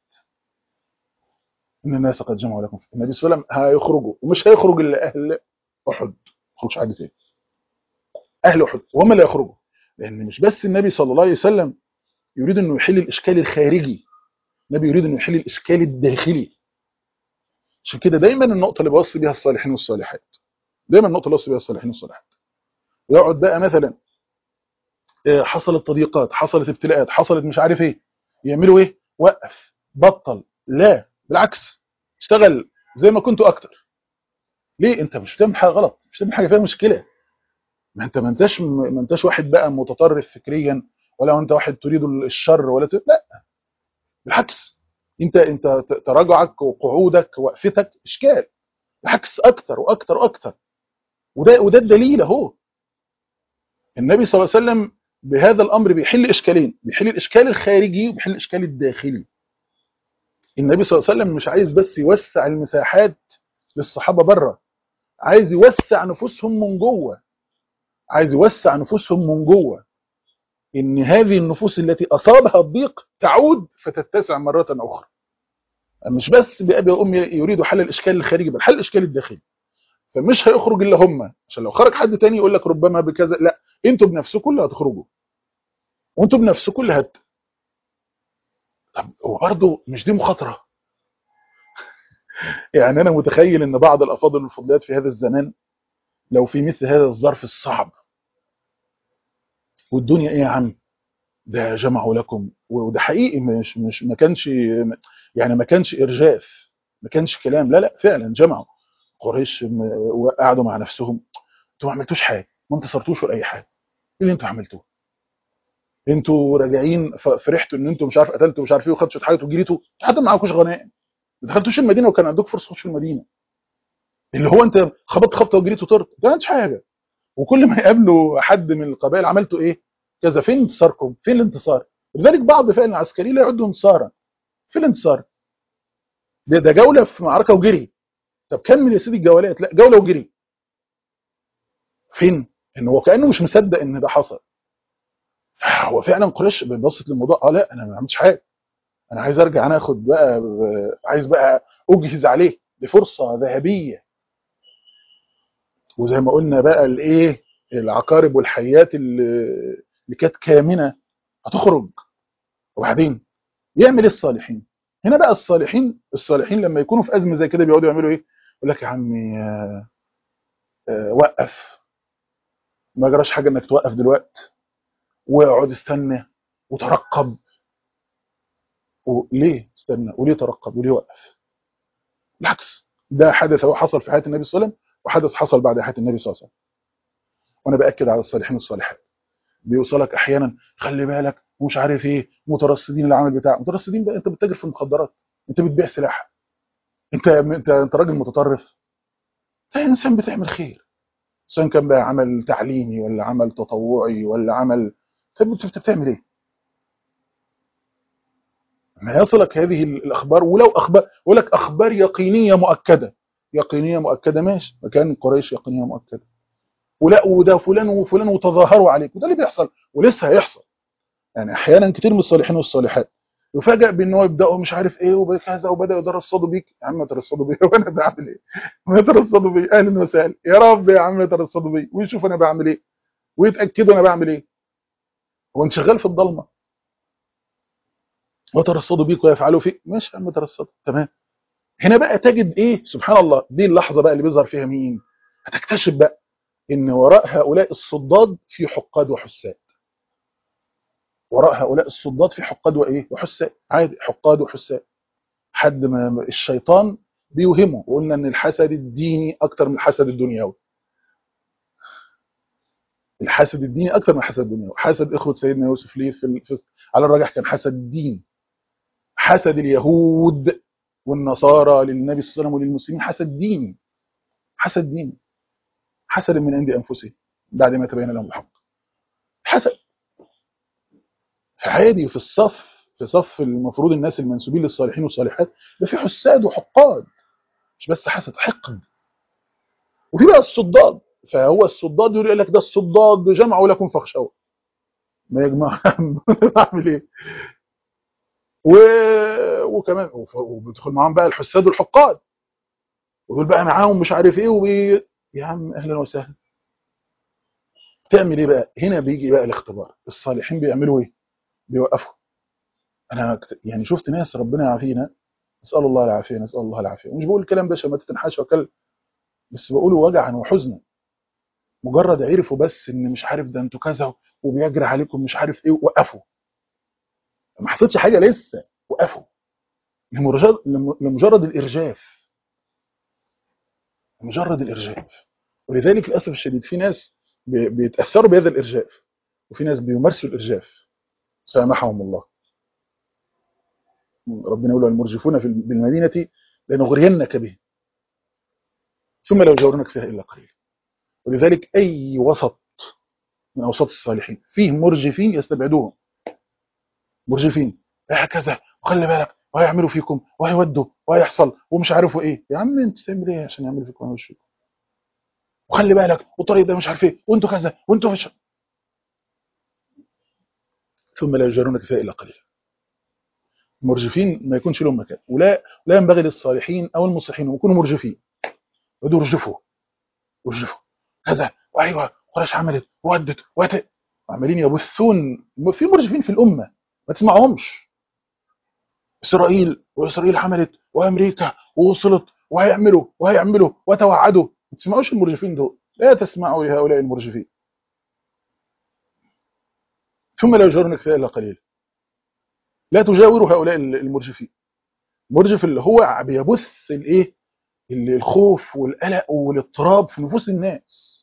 ان الناس قد جمعوا لكم النبي صلى الله عليه وسلم هيخرجوا ومش هيخرج الا اهل احد ما يخرجش حد تاني اهل احد وهم اللي يخرجوا لان مش بس النبي صلى الله عليه وسلم يريد انه يحل الاشكال الخارجي النبي يريد انه يحل الاشكال الداخلي عشان كده دايما النقطه اللي بوصي بيها الصالحين والصالحات دايما النقطه اللي بوصي بيها الصالحين والصالحات يقعد بقى مثلا آه، حصلت تضييقات حصلت ابتلاءات حصلت مش عارف ايه يعملوا ايه وقف بطل لا بالعكس اشتغل زي ما كنتوا اكتر ليه انت مش بتعمل حاجه غلط مش بتعمل حاجه فيها مشكله ما انت ما انتش ما انتش واحد بقى متطرف فكريا ولا انت واحد تريد الشر ولا ت... لا بالعكس انت انت ت- تراجعك وقعودك وقفتك اشكال بالعكس اكتر واكتر واكتر وده وده الدليل اهو النبي صلى الله عليه وسلم بهذا الامر بيحل اشكالين بيحل الاشكال الخارجي وبيحل الاشكال الداخلي النبي صلى الله عليه وسلم مش عايز بس يوسع المساحات للصحابه بره عايز يوسع نفوسهم من جوه عايز يوسع نفوسهم من جوه ان هذه النفوس التي اصابها الضيق تعود فتتسع مره اخرى مش بس بأبي وأمي يريدوا حل الإشكال الخارجي بل حل الإشكال الداخلي فمش هيخرج إلا هم عشان لو خرج حد تاني يقول لك ربما بكذا لا انتوا بنفسكم اللي هتخرجوا وانتوا بنفسكم اللي هت طب وبرضه مش دي مخاطرة يعني أنا متخيل إن بعض الأفاضل والفضليات في هذا الزمان لو في مثل هذا الظرف الصعب والدنيا إيه يا عم ده جمعوا لكم وده حقيقي مش مش ما كانش يعني ما كانش إرجاف ما كانش كلام لا لا فعلا جمعوا قريش م- وقعدوا مع نفسهم انتوا ما عملتوش حاجه ما انتصرتوش ولا اي حاجه ايه اللي انتوا عملتوه انتوا راجعين ف- فرحتوا ان انتوا مش عارف قتلتوا مش عارف ايه وخدتوا حاجه وجريتوا حتى ما معاكوش غنائم ما دخلتوش المدينه وكان عندكم فرصه تخشوا المدينه اللي هو انت خبطت خبطه وجريت وطرت ما عملتش حاجه وكل ما يقابلوا حد من القبائل عملتوا ايه كذا فين انتصاركم فين الانتصار لذلك بعض فئل العسكري لا يعدوا انتصارا فين الانتصار ده, ده جوله في معركه وجري طب كمل يا سيدي الجولات لا جوله وجري فين ان هو كانه مش مصدق ان ده حصل هو فعلا قريش بصت للموضوع اه لا انا ما عملتش حاجه انا عايز ارجع انا اخد بقى عايز بقى اجهز عليه دي فرصه ذهبيه وزي ما قلنا بقى الايه العقارب والحيات اللي اللي كانت كامنه هتخرج وبعدين يعمل ايه الصالحين هنا بقى الصالحين الصالحين لما يكونوا في ازمه زي كده بيقعدوا يعملوا ايه يقول لك يا عمي آه، آه، وقف ما جراش حاجه انك توقف دلوقتي واقعد استنى وترقب وليه استنى وليه ترقب وليه وقف بالعكس ده حدث هو حصل في حياه النبي صلى الله عليه وسلم وحدث حصل بعد حياه النبي صلى الله عليه وسلم وانا باكد على الصالحين والصالحات بيوصلك احيانا خلي بالك ومش عارف ايه مترصدين العمل بتاعك مترصدين بقى انت بتتاجر في المخدرات انت بتبيع سلاح انت انت انت راجل متطرف انت انسان بتعمل خير سواء كان بقى عمل تعليمي ولا عمل تطوعي ولا عمل طب انت بت- بتعمل ايه؟ ما يصلك هذه ال- الاخبار ولو اخبار يقول لك اخبار يقينيه مؤكده يقينيه مؤكده ماشي مكان قريش يقينيه مؤكده ولا وده فلان وفلان وتظاهروا عليك وده اللي بيحصل ولسه هيحصل يعني احيانا كتير من الصالحين والصالحات يفاجئ بان هو يبداوا مش عارف ايه وكذا وبداوا يترصدوا بيك يا عم يترصدوا بيا وانا بعمل ايه؟ ما يترصدوا بيا اهلا وسهلا يا رب يا عم يترصدوا بيا ويشوف انا بعمل ايه ويتاكدوا انا بعمل ايه هو انت شغال في الضلمه وترصدوا بيك ويفعلوا فيك ماشي يا عم ترصدوا تمام هنا بقى تجد ايه سبحان الله دي اللحظه بقى اللي بيظهر فيها مين هتكتشف بقى ان وراء هؤلاء الصداد في حقاد وحساد وراء هؤلاء الصداد في حقاد وايه وحساد عادي حقاد وحساد حد ما الشيطان بيوهمه وقلنا ان الحسد الديني اكتر من الحسد الدنيوي الحسد الديني اكتر من الحسد الدنيوي حسد اخوه سيدنا يوسف ليه في, في على الراجح كان حسد ديني حسد اليهود والنصارى للنبي صلى الله عليه وسلم وللمسلمين حسد ديني حسد ديني حسد من عند انفسهم بعد ما تبين لهم الحق حسد فعادي في الصف في صف المفروض الناس المنسوبين للصالحين والصالحات ده في حساد وحقاد مش بس حسد حقد وفي بقى الصداد فهو الصداد يقول لك ده الصداد جمعوا لكم فاخشوا ما يجمع اعمل ايه و... وكمان وبيدخل معاهم بقى الحساد والحقاد ودول بقى معاهم مش عارف ايه وبي... يا عم اهلا وسهلا تعمل ايه بقى هنا بيجي بقى الاختبار الصالحين بيعملوا ايه بيوقفوا انا يعني شفت ناس ربنا يعافينا نسال الله العافيه نسال الله العافيه ومش بقول الكلام ده شماتة حاشا وكل بس بقوله وجعا وحزنا مجرد عرفوا بس ان مش عارف ده انتوا كذا وبيجري عليكم مش عارف ايه وقفوا ما حصلتش حاجه لسه وقفوا لمجرد لمجرد الارجاف مجرد الارجاف ولذلك للاسف الشديد في ناس بيتاثروا بهذا الارجاف وفي ناس بيمارسوا الارجاف سامحهم الله ربنا يقول المرجفون في بالمدينه لنغرينك به ثم لو جاورنك فيها الا قليلا ولذلك اي وسط من اوساط الصالحين فيه مرجفين يستبعدوهم مرجفين هكذا وخلي بالك وهيعملوا فيكم وهيودوا وهيحصل ومش عارفوا ايه يا عم انت تعمل ايه عشان يعملوا فيكم ومش فيكم وخلي بالك والطريق ده مش عارف ايه وانتوا كذا وانتوا مش ثم لا يجرونك فيها الا قليلا مرجفين ما يكونش لهم مكان ولا لا ينبغي للصالحين او المصلحين ان يكونوا مرجفين بدوا يرجفوا يرجفوا كذا وايوه قريش عملت وودت وات عمالين يبثون في مرجفين في الامه ما تسمعهمش اسرائيل واسرائيل عملت وامريكا ووصلت وهيعملوا وهيعملوا وتوعدوا ما تسمعوش المرجفين دول لا تسمعوا لهؤلاء المرجفين ثم لا يجرنك فيها الا قليل لا تجاوروا هؤلاء المرجفين المرجف اللي هو بيبث الايه الخوف والقلق والاضطراب في نفوس الناس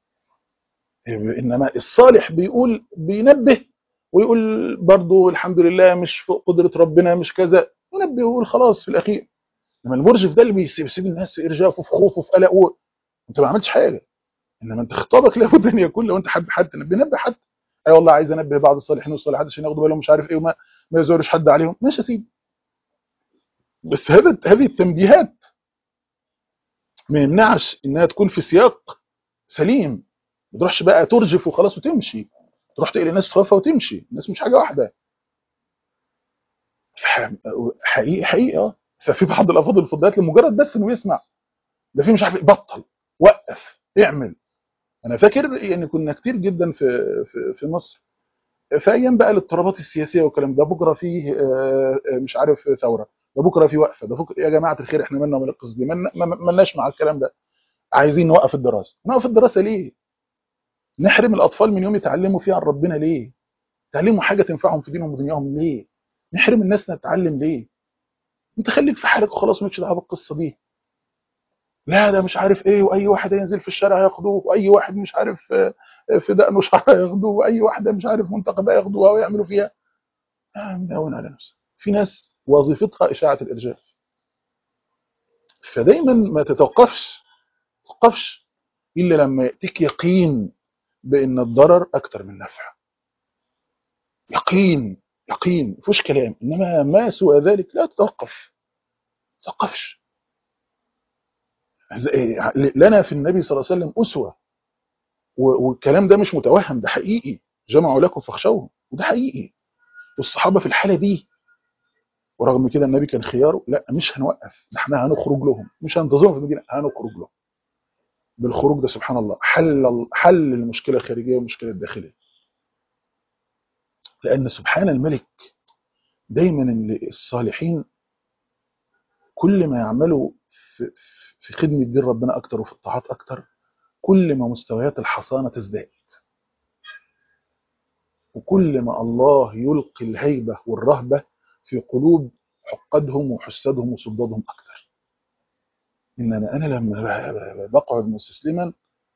انما الصالح بيقول بينبه ويقول برضه الحمد لله مش فوق قدره ربنا مش كذا ينبه ويقول خلاص في الاخير انما المرجف ده اللي بيسيب الناس في ارجاف وفي خوف وفي قلق و... انت ما عملتش حاجه انما انت خطابك لابد ان يكون لو انت حابب حد تنبه نبه حد اي والله عايز انبه بعض الصالحين والصالحات عشان ياخدوا بالهم مش عارف ايه وما ما يزورش حد عليهم ماشي يا سيدي بس هذا هذه التنبيهات ما يمنعش انها تكون في سياق سليم ما تروحش بقى ترجف وخلاص وتمشي تروح تقل الناس تخافها وتمشي الناس مش حاجه واحده حقيقي حقيقي اه ففي بعض الافاضل الفضلات لمجرد بس انه يسمع ده في مش عارف بطل وقف اعمل انا فاكر يعني كنا كتير جدا في في, في مصر في ايام بقى الاضطرابات السياسيه والكلام ده بكره فيه مش عارف ثوره ده بكره في وقفه ده بكره يا جماعه الخير احنا مالنا ومال القصد مالناش مع الكلام ده عايزين نوقف الدراسه نوقف الدراسه ليه نحرم الاطفال من يوم يتعلموا فيه عن ربنا ليه تعلموا حاجه تنفعهم في دينهم ودنياهم ليه نحرم الناس تتعلم ليه انت خليك في حالك وخلاص مالكش دعوه بالقصه دي لا ده مش عارف ايه واي واحد ينزل في الشارع ياخدوه واي واحد مش عارف في دقنه شعر ياخدوه واي واحده مش عارف منتقبه ياخدوها ويعملوا فيها مهون على نفسك في ناس وظيفتها اشاعه الارجاف فدايما ما تتوقفش تتوقفش الا لما ياتيك يقين بان الضرر اكتر من النفع يقين يقين مفيش كلام انما ما سوى ذلك لا تتوقف تتوقفش لنا في النبي صلى الله عليه وسلم اسوه والكلام ده مش متوهم ده حقيقي جمعوا لكم فاخشوهم وده حقيقي والصحابه في الحاله دي ورغم كده النبي كان خياره لا مش هنوقف احنا هنخرج لهم مش هننتظرهم في المدينه هنخرج لهم بالخروج ده سبحان الله حل حل المشكله الخارجيه والمشكله الداخليه لان سبحان الملك دايما الصالحين كل ما يعملوا في, في خدمه دين ربنا اكتر وفي الطاعات اكتر كل ما مستويات الحصانه تزداد وكل ما الله يلقي الهيبة والرهبة في قلوب حقدهم وحسادهم وصدادهم أكثر إنما أنا لما بقعد مستسلما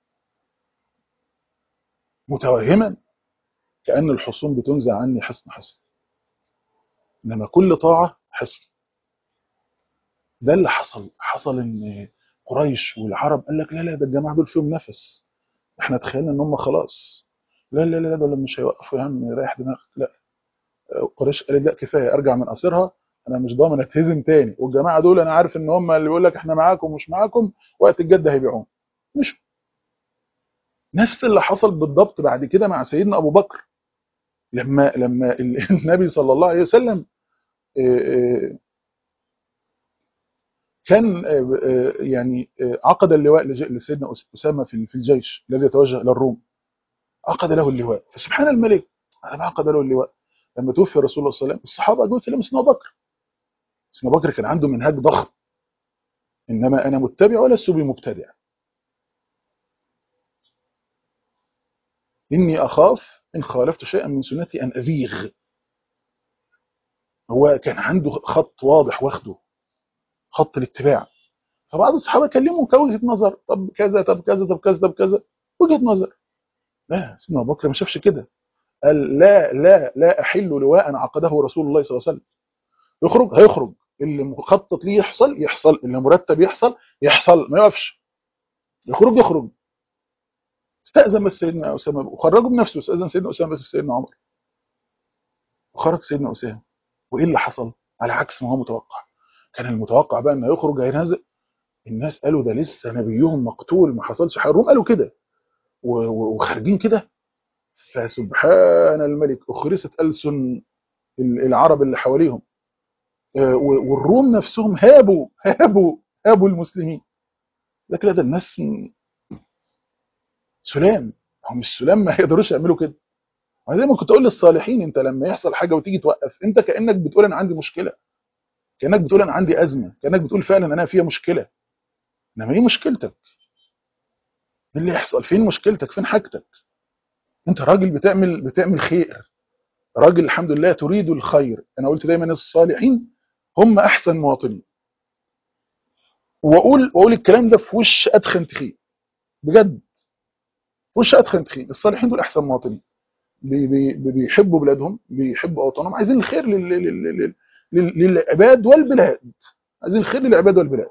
متوهما كأن الحصون بتنزع عني حصن حصن إنما كل طاعة حصن ده اللي حصل حصل إن قريش والعرب قال لك لا لا ده الجماعة دول فيهم نفس احنا تخيلنا ان هم خلاص لا لا لا دول مش هيوقفوا يا عم ريح دماغك لا قريش قالت لا كفايه ارجع من قصرها انا مش ضامن اتهزم تاني والجماعه دول انا عارف ان هم اللي بيقول لك احنا معاكم ومش معاكم وقت الجد هيبيعون مش نفس اللي حصل بالضبط بعد كده مع سيدنا ابو بكر لما لما النبي صلى الله عليه وسلم كان يعني عقد اللواء لسيدنا اسامه في الجيش الذي يتوجه الى الروم عقد له اللواء فسبحان الملك هذا عقد له اللواء لما توفي رسول الله صلى الله عليه وسلم الصحابه قالوا كلام سيدنا ابو بكر سيدنا بكر كان عنده منهاج ضخم انما انا متبع ولست بمبتدع اني اخاف ان خالفت شيئا من سنتي ان ازيغ هو كان عنده خط واضح واخده خط الاتباع فبعض الصحابه كلموا كوجهه نظر طب كذا طب كذا طب كذا طب كذا وجهه نظر لا سيدنا ابو بكر ما شافش كده قال لا لا لا احل لواء عقده رسول الله صلى الله عليه وسلم يخرج هيخرج اللي مخطط ليه يحصل يحصل اللي مرتب يحصل يحصل ما يقفش يخرج يخرج استأذن بس سيدنا أسامة وخرجه بنفسه استأذن سيدنا أسامة بس في سيدنا عمر وخرج سيدنا أسامة وإيه اللي حصل على عكس ما هو متوقع كان المتوقع بقى انه يخرج هينهزق الناس قالوا ده لسه نبيهم مقتول ما حصلش حاجه الروم قالوا كده وخارجين كده فسبحان الملك اخرست ألسن العرب اللي حواليهم والروم نفسهم هابوا هابوا هابوا المسلمين لكن لا ده الناس سلام هم مش سلام ما يقدروش يعملوا كده زي ما كنت اقول للصالحين انت لما يحصل حاجه وتيجي توقف انت كانك بتقول انا عندي مشكله كانك بتقول انا عندي ازمه كانك بتقول فعلا انا فيها مشكله انما ايه مشكلتك ايه اللي يحصل فين مشكلتك فين حاجتك انت راجل بتعمل بتعمل خير راجل الحمد لله تريد الخير انا قلت دايما الصالحين هم احسن مواطنين واقول واقول الكلام ده في وش ادخن تخين بجد في وش ادخن تخين الصالحين دول احسن مواطنين بي بي بيحبوا بلادهم بيحبوا اوطانهم عايزين الخير لل لل لل للعباد والبلاد عايزين الخير للعباد والبلاد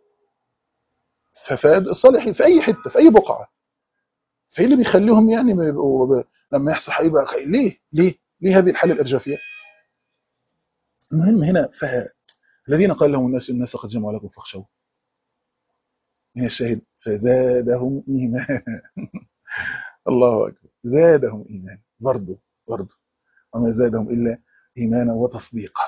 ففاد الصالحين في اي حته في اي بقعه فايه اللي بيخليهم يعني ما يبقوا لما يحصل حاجه يبقى ليه ليه ليه هذه الحاله الارجافيه المهم هنا فالذين قال لهم الناس الناس قد جمعوا لكم فاخشوا من الشاهد فزادهم ايمانا الله اكبر زادهم ايمانا برضه برضه وما زادهم الا ايمانا وتصديقا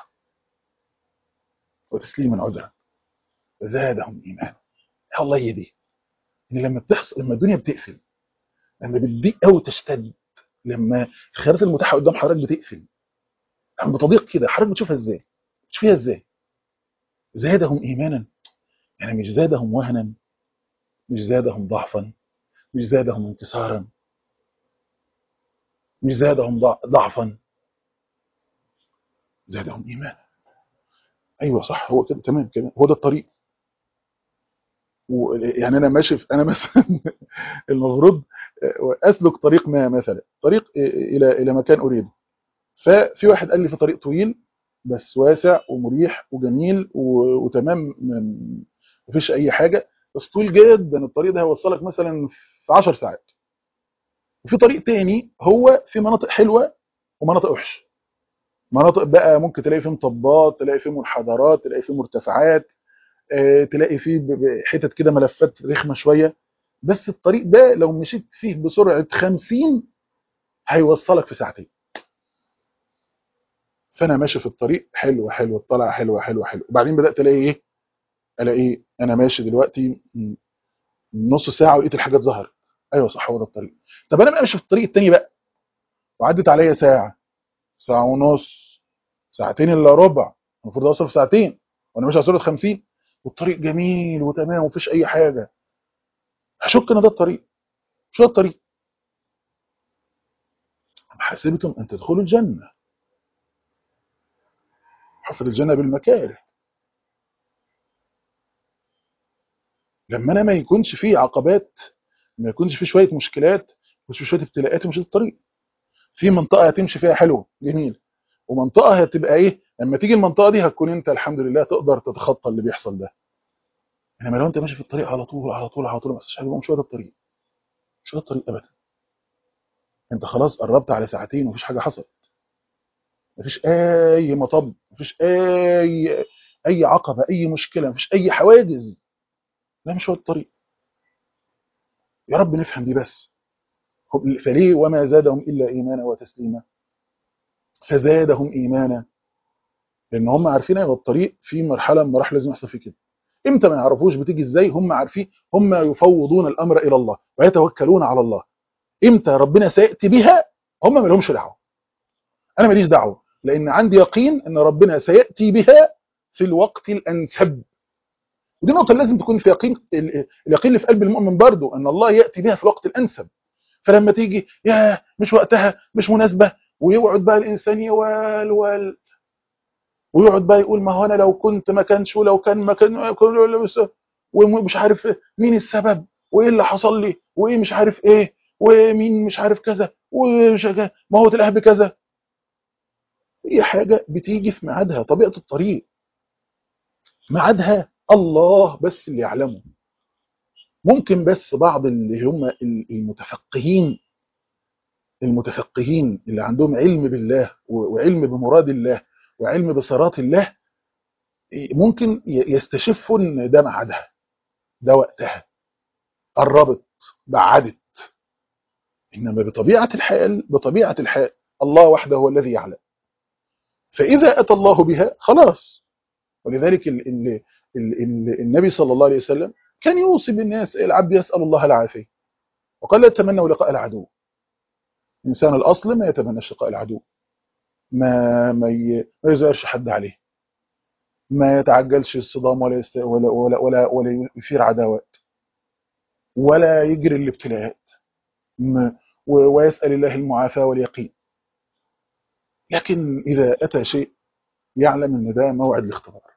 وتسليما عذرا فزادهم ايمانا يا الله هي دي ان لما بتحصل لما الدنيا بتقفل لما بتضيق قوي تشتد لما الخيارات المتاحه قدام حضرتك بتقفل لما بتضيق كده حضرتك بتشوفها ازاي بتشوفيها ازاي زادهم ايمانا يعني مش زادهم وهنا مش زادهم ضعفا مش زادهم انكسارا مش زادهم ضعفا زادهم ايمانا ايوه صح هو كده تمام كده هو ده الطريق يعني انا ماشي في انا مثلا المفروض اسلك طريق ما مثلا طريق الى الى مكان اريده ففي واحد قال لي في طريق طويل بس واسع ومريح وجميل وتمام مفيش اي حاجه بس طويل جدا الطريق ده هيوصلك مثلا في 10 ساعات وفي طريق تاني هو في مناطق حلوه ومناطق وحشه مناطق بقى ممكن تلاقي فيه مطبات تلاقي فيه منحدرات تلاقي فيه مرتفعات تلاقي فيه حتت كده ملفات رخمه شويه بس الطريق ده لو مشيت فيه بسرعه 50 هيوصلك في ساعتين فانا ماشي في الطريق حلو حلو الطلعه حلوه حلوه حلو وبعدين بدات الاقي ايه الاقي انا ماشي دلوقتي نص ساعه ولقيت الحاجات ظهرت ايوه صح هو ده الطريق طب انا ماشي في الطريق التاني بقى وعدت عليا ساعه ساعه ونص ساعتين الا ربع المفروض اوصل في ساعتين وانا ماشي على سرعه 50 والطريق جميل وتمام ومفيش اي حاجه هشك ان ده الطريق مش ده الطريق أم حسبتم أن تدخلوا الجنة حفظ الجنة بالمكاره لما أنا ما يكونش فيه عقبات ما يكونش فيه شوية مشكلات مش شوية ابتلاءات ومش الطريق في منطقة هتمشي فيها حلو جميل ومنطقة هتبقى ايه لما تيجي المنطقة دي هتكون انت الحمد لله تقدر تتخطى اللي بيحصل ده انما لو انت ماشي في الطريق على طول على طول على طول ما تسش حاجه مش هو ده الطريق مش هو ده الطريق ابدا انت خلاص قربت على ساعتين ومفيش حاجه حصلت مفيش اي مطب مفيش اي اي عقبه اي مشكله مفيش اي حواجز لا مش هو الطريق يا رب نفهم دي بس فليه وما زادهم الا ايمانا وتسليما فزادهم ايمانا لان هم عارفين ان الطريق في مرحله من مراحل لازم يحصل فيه كده امتى ما يعرفوش بتيجي ازاي هم عارفين هم يفوضون الامر الى الله ويتوكلون على الله امتى ربنا سياتي بها هم ما لهمش دعوه انا ماليش دعوه لان عندي يقين ان ربنا سياتي بها في الوقت الانسب ودي نقطه لازم تكون في يقين اليقين اللي في قلب المؤمن برضه ان الله ياتي بها في الوقت الانسب فلما تيجي يا مش وقتها مش مناسبه ويقعد بقى الانسان يوال وال ويقعد بقى يقول ما هو انا لو كنت ما كانش ولو كان ما كان ومش عارف مين السبب وايه اللي حصل لي وايه مش عارف ايه ومين مش عارف كذا ومش ما هو تلاقيها بكذا هي حاجه بتيجي في ميعادها طبيعه الطريق ميعادها الله بس اللي يعلمه ممكن بس بعض اللي هم المتفقهين المتفقهين اللي عندهم علم بالله وعلم بمراد الله وعلم بصراط الله ممكن يستشفوا ان ده ميعادها ده وقتها قربت بعدت انما بطبيعه الحال بطبيعه الحال الله وحده هو الذي يعلم فاذا اتى الله بها خلاص ولذلك ال ال ال ال النبي صلى الله عليه وسلم كان يوصي بالناس العبد يسال الله العافيه وقال لا تتمنوا لقاء العدو الانسان الاصل ما يتمناش لقاء العدو ما ما ما يزعرش حد عليه ما يتعجلش الصدام ولا يست... ولا ولا ولا, ولا يثير عداوات ولا يجري الابتلاءات ما... و... ويسأل الله المعافاة واليقين لكن إذا أتى شيء يعلم أن ده موعد الاختبار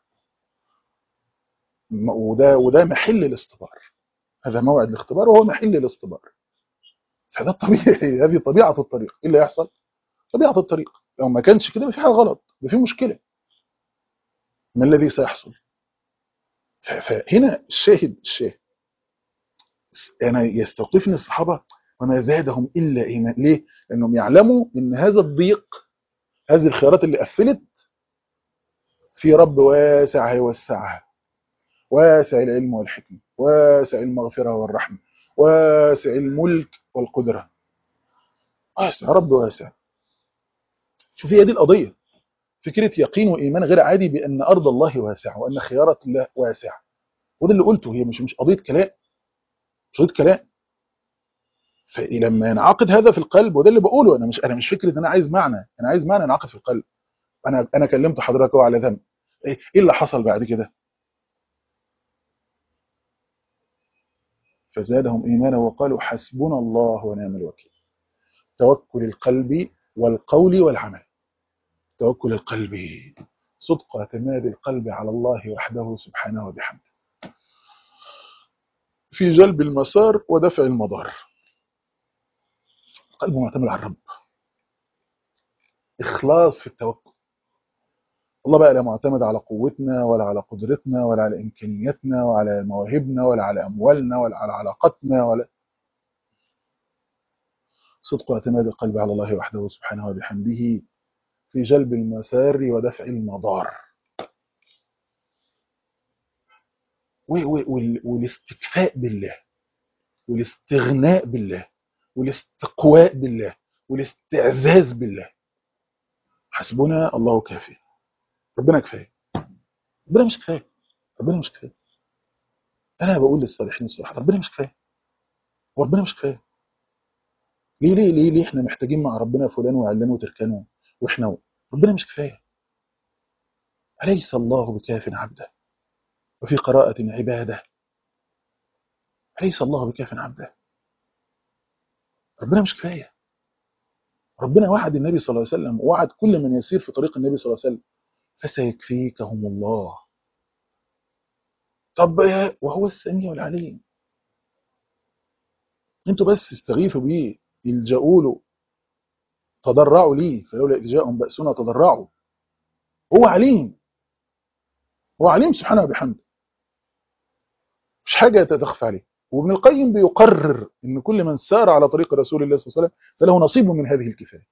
وده وده محل الاختبار هذا موعد الاختبار وهو محل الاختبار فده الطبيعي هذه طبيعة الطريق ايه اللي يحصل طبيعة الطريق لو ما كانش كده في حاجة غلط في مشكلة ما الذي سيحصل فهنا الشاهد الشاهد أنا يستوقفني الصحابة وما زادهم إلا إيمان ليه؟ لأنهم يعلموا أن هذا الضيق هذه الخيارات اللي قفلت في رب واسع هيوسعها واسع العلم والحكمة واسع المغفرة والرحمة واسع الملك والقدرة واسع رب واسع شوف هي دي القضية فكرة يقين وإيمان غير عادي بأن أرض الله واسعة وأن خيارات الله واسعة وده اللي قلته هي مش مش قضية كلام مش قضية كلام فلما ينعقد هذا في القلب وده اللي بقوله أنا مش أنا مش فكرة أن أنا عايز معنى أنا عايز معنى ينعقد في القلب أنا أنا كلمت حضرتك على ذنب إيه اللي حصل بعد كده فزادهم إيمانا وقالوا حسبنا الله ونعم الوكيل توكل القلب والقول والعمل توكل القلب صدق اعتماد القلب على الله وحده سبحانه وبحمده في جلب المسار ودفع المضار القلب معتمد على الرب إخلاص في التوكل الله بقى لا معتمد على قوتنا ولا على قدرتنا ولا على إمكانياتنا ولا على مواهبنا ولا على أموالنا ولا على علاقاتنا ولا صدق اعتماد القلب على الله وحده سبحانه وبحمده في جلب المسار ودفع المضار والاستكفاء بالله والاستغناء بالله والاستقواء بالله والاستعزاز بالله حسبنا الله كافي ربنا كفايه ربنا مش كفايه ربنا مش كفايه انا بقول للصالحين الصراحه ربنا مش كفايه وربنا مش كفايه ليه ليه ليه ليه احنا محتاجين مع ربنا فلان وعلان وتركانه واحنا ربنا مش كفايه أليس الله بكاف عبده وفي قراءة عباده أليس الله بكاف عبده ربنا مش كفايه ربنا وعد النبي صلى الله عليه وسلم وعد كل من يسير في طريق النبي صلى الله عليه وسلم فسيكفيكهم الله طب وهو السميع العليم انتوا بس استغيثوا بيه الجأوا له تضرعوا ليه فلولا إذ جاءهم بأسنا تضرعوا هو عليم هو عليم سبحانه وبحمده مش حاجة تتخفى عليه وابن القيم بيقرر ان كل من سار على طريق رسول الله صلى الله عليه وسلم فله نصيب من هذه الكفاية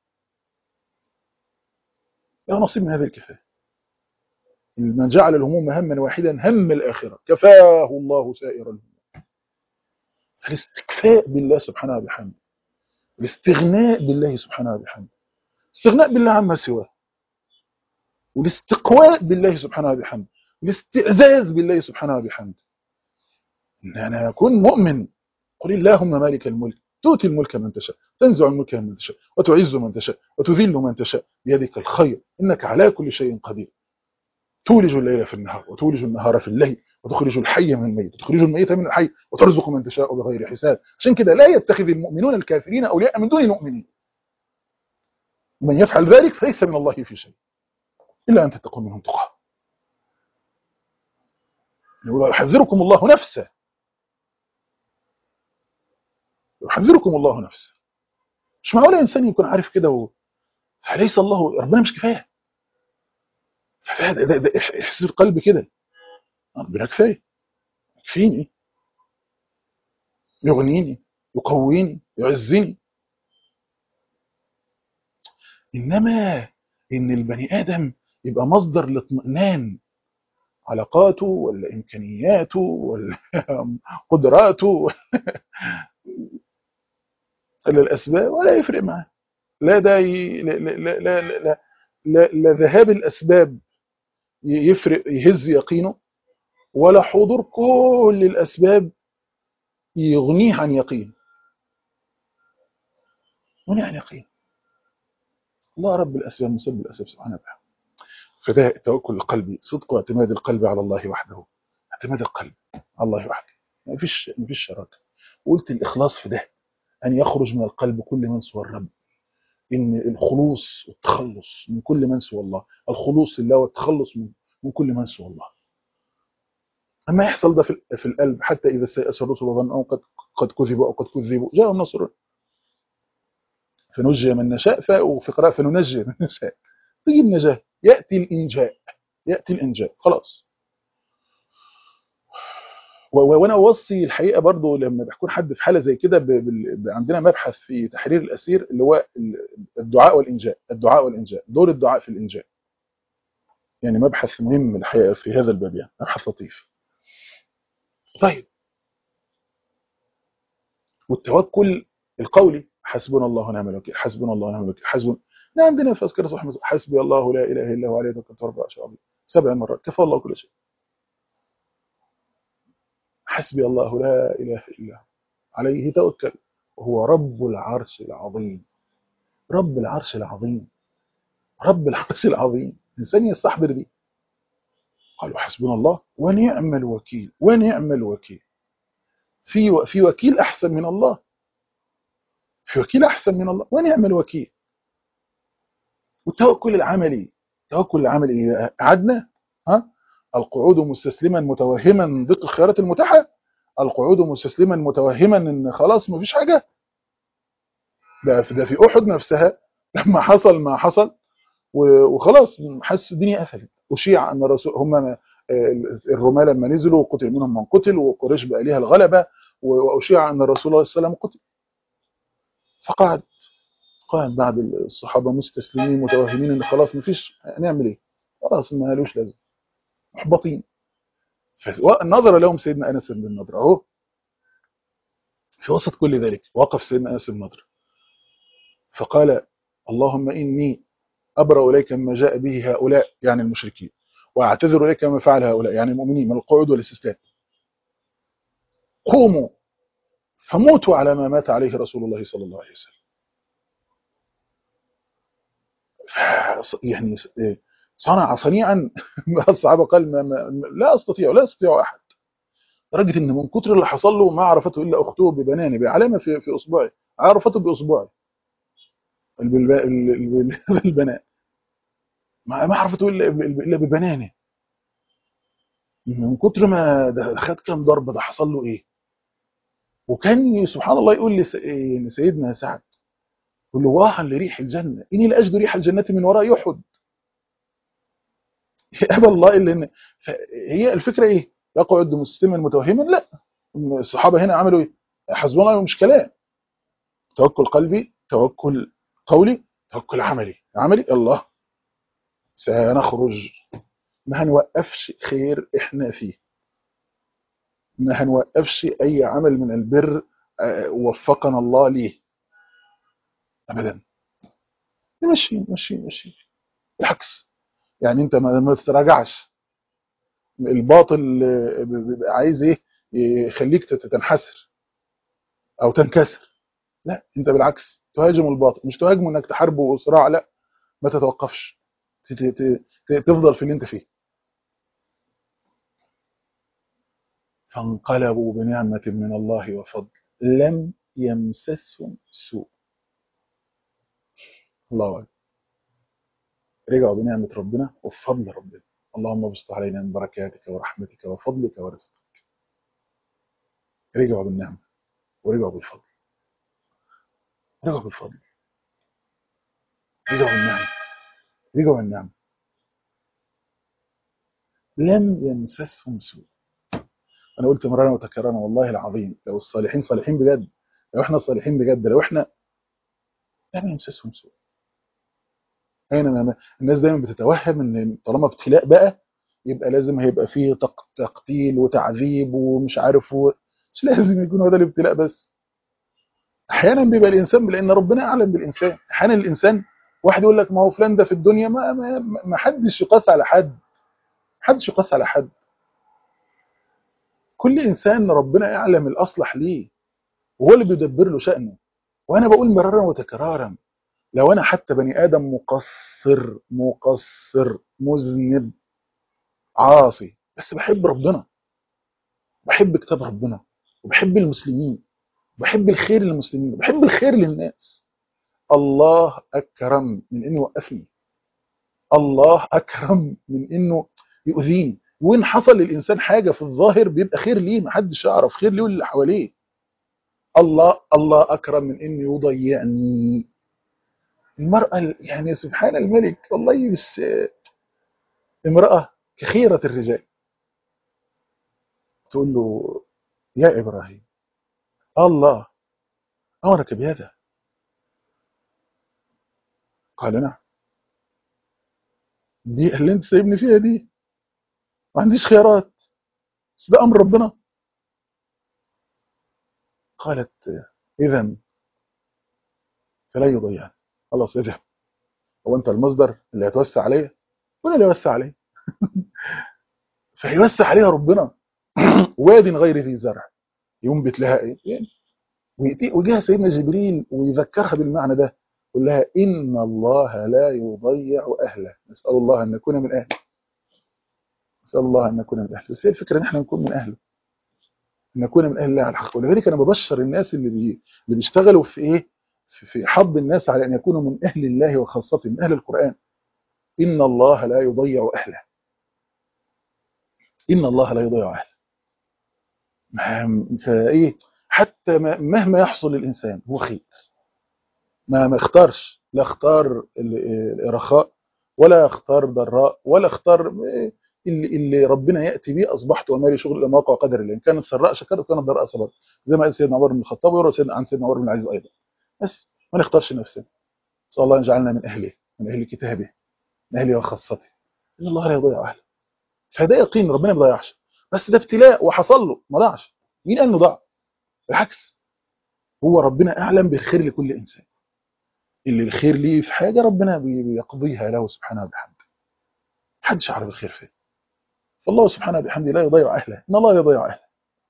له نصيب من هذه الكفاية من جعل الهموم هما واحدا هم الآخرة كفاه الله سائر الهموم فالاستكفاء بالله سبحانه وبحمده الاستغناء بالله سبحانه وبحمده الاستغناء بالله عما سواه والاستقواء بالله سبحانه وبحمده والاستعزاز بالله سبحانه وبحمده ان انا اكون مؤمن قل اللهم مالك الملك تؤتي الملك من تشاء تنزع الملك من تشاء وتعز من تشاء وتذل من تشاء بيدك الخير انك على كل شيء قدير تولج الليل في النهار وتولج النهار في الليل وتخرج الحي من الميت وتخرج الميت من الحي وترزق من تشاء بغير حساب عشان كده لا يتخذ المؤمنون الكافرين اولياء من دون المؤمنين ومن يفعل ذلك فليس من الله في شيء الا ان تتقوا منهم تقى يحذركم الله نفسه يحذركم الله نفسه مش معقول انسان يكون عارف كده و... فليس الله ربنا مش كفايه فده ده, ده احساس القلب كده ربنا كفايه يكفيني يغنيني يقويني يعزني انما ان البني ادم يبقى مصدر لاطمئنان علاقاته ولا امكانياته ولا قدراته ولا الاسباب ولا يفرق معاه لا ده ي... لا لا لا لا, لا, لا, لا ذهاب الاسباب يفرق يهز يقينه ولا حضور كل الاسباب يغنيه عن يقين يغنيه عن يقين الله رب الاسباب مسبب الاسباب سبحانه وتعالى فده التوكل القلبي صدق واعتماد القلب على الله وحده اعتماد القلب على الله وحده ما فيش ما فيش شراكه قلت الاخلاص في ده ان يخرج من القلب كل من سوى الرب ان الخلوص والتخلص من كل من سوى الله الخلوص لله والتخلص من, من كل من سوى الله اما يحصل ده في, في القلب حتى اذا استيأس الرسل وظنوا قد قد كذبوا او قد كذبوا جاءهم نصر فنجي من نشاء وفي قراءه فننجي من نشاء تيجي النجاه ياتي الانجاء ياتي الانجاء خلاص وانا اوصي الحقيقه برضو لما بيكون حد في حاله زي كده عندنا مبحث في تحرير الاسير اللي هو الدعاء والانجاء الدعاء والانجاء دور الدعاء في الانجاء يعني مبحث مهم الحقيقه في هذا الباب يعني مبحث لطيف طيب والتوكل القولي حسبنا الله ونعم الوكيل حسبنا الله ونعم الوكيل حسبنا لا عندنا في اذكار صح حسبي الله لا اله الا هو عليه توكلت رب العرش العظيم سبع مرات كفى الله كل شيء حسبي الله لا اله الا هو عليه توكل وهو رب العرش العظيم رب العرش العظيم رب العرش العظيم الانسان يستحضر دي قالوا حسبنا الله ونعم الوكيل ونعم الوكيل في في وكيل احسن من الله في وكيل احسن من الله ونعم الوكيل والتوكل العملي التوكل العملي قعدنا ها القعود مستسلما متوهما ضد الخيارات المتاحه القعود مستسلما متوهما ان خلاص مفيش حاجه ده في ده في احد نفسها لما حصل ما حصل وخلاص حسوا الدنيا قفلت وشيع ان الرسول هم الرماه لما نزلوا وقتل منهم من قتل وقريش بقى ليها الغلبه واشيع ان الرسول صلى الله عليه وسلم قتل فقعد قاعد بعد الصحابه مستسلمين متوهمين ان خلاص مفيش هنعمل ايه خلاص ما لوش لازم محبطين فنظر لهم سيدنا انس بن النضر اهو في وسط كل ذلك وقف سيدنا انس بن النضر فقال اللهم اني ابرا اليك مما جاء به هؤلاء يعني المشركين واعتذر اليك ما فعل هؤلاء يعني المؤمنين من القعود والاستسلام قوموا فموتوا على ما مات عليه رسول الله صلى الله عليه وسلم يعني صنع صنيعا الصحابه قال ما ما لا استطيع لا يستطيع احد لدرجه ان من كتر اللي حصل له ما عرفته الا اخته ببنانه بعلامه في في اصبعه عرفته باصبعه الب- ال- ال- البنات ما ما عرفت تقول الا إلا ببنانه من كتر ما ده خد كام ضربه ده حصل له ايه وكان سبحان الله يقول لس- إيه لسيدنا سعد يقول له واها لريح الجنه اني لاجد ريح الجنه من وراء يحد ابى الله الا ان هي الفكره ايه يقعد مسلما متوهما لا الصحابه هنا عملوا ايه حسبنا الله مش كلام توكل قلبي توكل قولي توكل عملي عملي الله سنخرج ما هنوقفش خير احنا فيه ما هنوقفش اي عمل من البر آه، وفقنا الله ليه ابدا مشي مشي مشي بالعكس يعني انت ما ما تتراجعش الباطل آه، بيبقى عايز ايه يخليك تت- تنحسر او تنكسر لا انت بالعكس تهاجم الباطل مش تهاجمه انك تحاربه صراع لا ما تتوقفش ت- ت- ت- تفضل في اللي انت فيه فانقلبوا بنعمة من الله وفضل لم يمسسهم سوء الله أكبر رجعوا بنعمة ربنا وبفضل ربنا اللهم بسط علينا من بركاتك ورحمتك وفضلك ورزقك رجعوا بالنعمة ورجعوا بالفضل رجعوا بالفضل رجعوا بالنعمة رجعوا بالنعمة لم يمسسهم سوء أنا قلت مرارا وتكرارا والله العظيم لو الصالحين صالحين بجد لو احنا صالحين بجد لو احنا لم يمسسهم سوء أين أنا الناس دايما بتتوهم ان طالما ابتلاء بقى يبقى لازم هيبقى فيه تق- تقتيل وتعذيب ومش عارف و... مش لازم يكون هو ده الابتلاء بس احيانا بيبقى الانسان لان ربنا اعلم بالانسان احيانا الانسان واحد يقول لك ما هو فلان ده في الدنيا ما ما, ما حدش يقاس على حد ما حدش يقاس على حد كل انسان ربنا يعلم الاصلح ليه وهو اللي بيدبر له شأنه وانا بقول مرارا وتكرارا لو انا حتى بني ادم مقصر مقصر مذنب عاصي بس بحب ربنا بحب كتاب ربنا وبحب المسلمين بحب الخير للمسلمين وبحب الخير للناس الله اكرم من انه يوقفني الله اكرم من انه يؤذيني وان حصل للانسان حاجه في الظاهر بيبقى خير ليه محدش يعرف خير ليه واللي حواليه الله الله اكرم من انه يضيعني المراه ال- يعني سبحان الملك والله بس امراه كخيره الرجال تقول له يا ابراهيم الله امرك بهذا قال نعم دي اللي انت سايبني فيها دي ما عنديش خيارات بس ده امر ربنا قالت اذا فلا يضيعني خلاص اذهب هو انت المصدر اللي هتوسع عليا ولا اللي يوسع عليا فيوسع عليها ربنا واد غير ذي زرع ينبت لها ايه يعني ويأتي- ويجيها سيدنا جبريل ويذكرها بالمعنى ده يقول لها ان الله لا يضيع اهله نسال الله ان نكون من اهله نسال الله ان نكون من اهله بس هي الفكره ان احنا نكون من اهله ان نكون من اهل الله على الحق ولذلك انا ببشر الناس اللي بي... اللي بيشتغلوا في ايه في في حض الناس على ان يكونوا من اهل الله وخاصته من اهل القران ان الله لا يضيع اهله ان الله لا يضيع اهله ما- فايه حتى ما- مهما يحصل للانسان هو خير ما ما اختارش لا اختار ال- الرخاء ولا اختار ضراء ولا اختار اللي, اللي ربنا ياتي به اصبحت وما لي شغل الا ما وقع قدر الله ان كانت سراء شكرت كانت ضراء صبرت زي ما قال سيدنا عمر بن الخطاب ويروى سيدنا عن سيدنا عمر بن العزيز ايضا بس ما نختارش نفسنا نسال الله ان يجعلنا من اهله من اهل كتابه من اهله وخاصته ان الله لا يضيع اهله فده يقين ربنا ما بيضيعش بس ده ابتلاء وحصل له ما ضاعش مين قال انه ضاع بالعكس هو ربنا اعلم بالخير لكل انسان اللي الخير ليه في حاجه ربنا بي- بيقضيها له سبحانه وبحمده محدش يعرف الخير فين فالله سبحانه وبحمده لا يضيع اهله ان الله لا يضيع اهله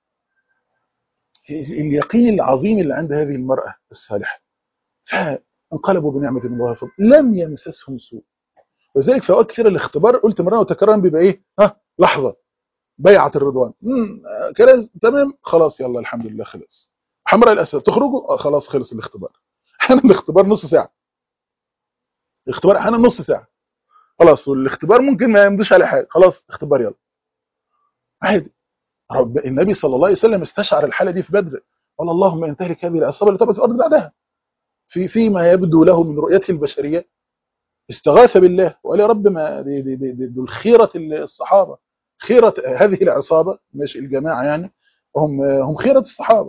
اليقين العظيم اللي عند هذه المراه الصالحه فانقلبوا بنعمه من الله وفضل لم يمسسهم سوء وذلك في اوقات كثيره الاختبار قلت مره وتكرارا بيبقى ايه ها لحظه بيعه الرضوان امم كده تمام خلاص يلا الحمد لله خلص حمراء الاسد تخرجوا آه خلاص خلص الاختبار احيانا الاختبار نص ساعه الاختبار احيانا نص ساعه خلاص والاختبار ممكن ما يمضيش عليه حاجه خلاص اختبار يلا عادي رب النبي صلى الله عليه وسلم استشعر الحاله دي في بدر قال اللهم ان تهلك هذه العصابه اللي تبت الارض بعدها في فيما يبدو له من رؤيته البشريه استغاث بالله وقال يا رب ما دي دي دي, دي دول خيره الصحابه خيره هذه العصابه مش الجماعه يعني هم هم خيره الصحابه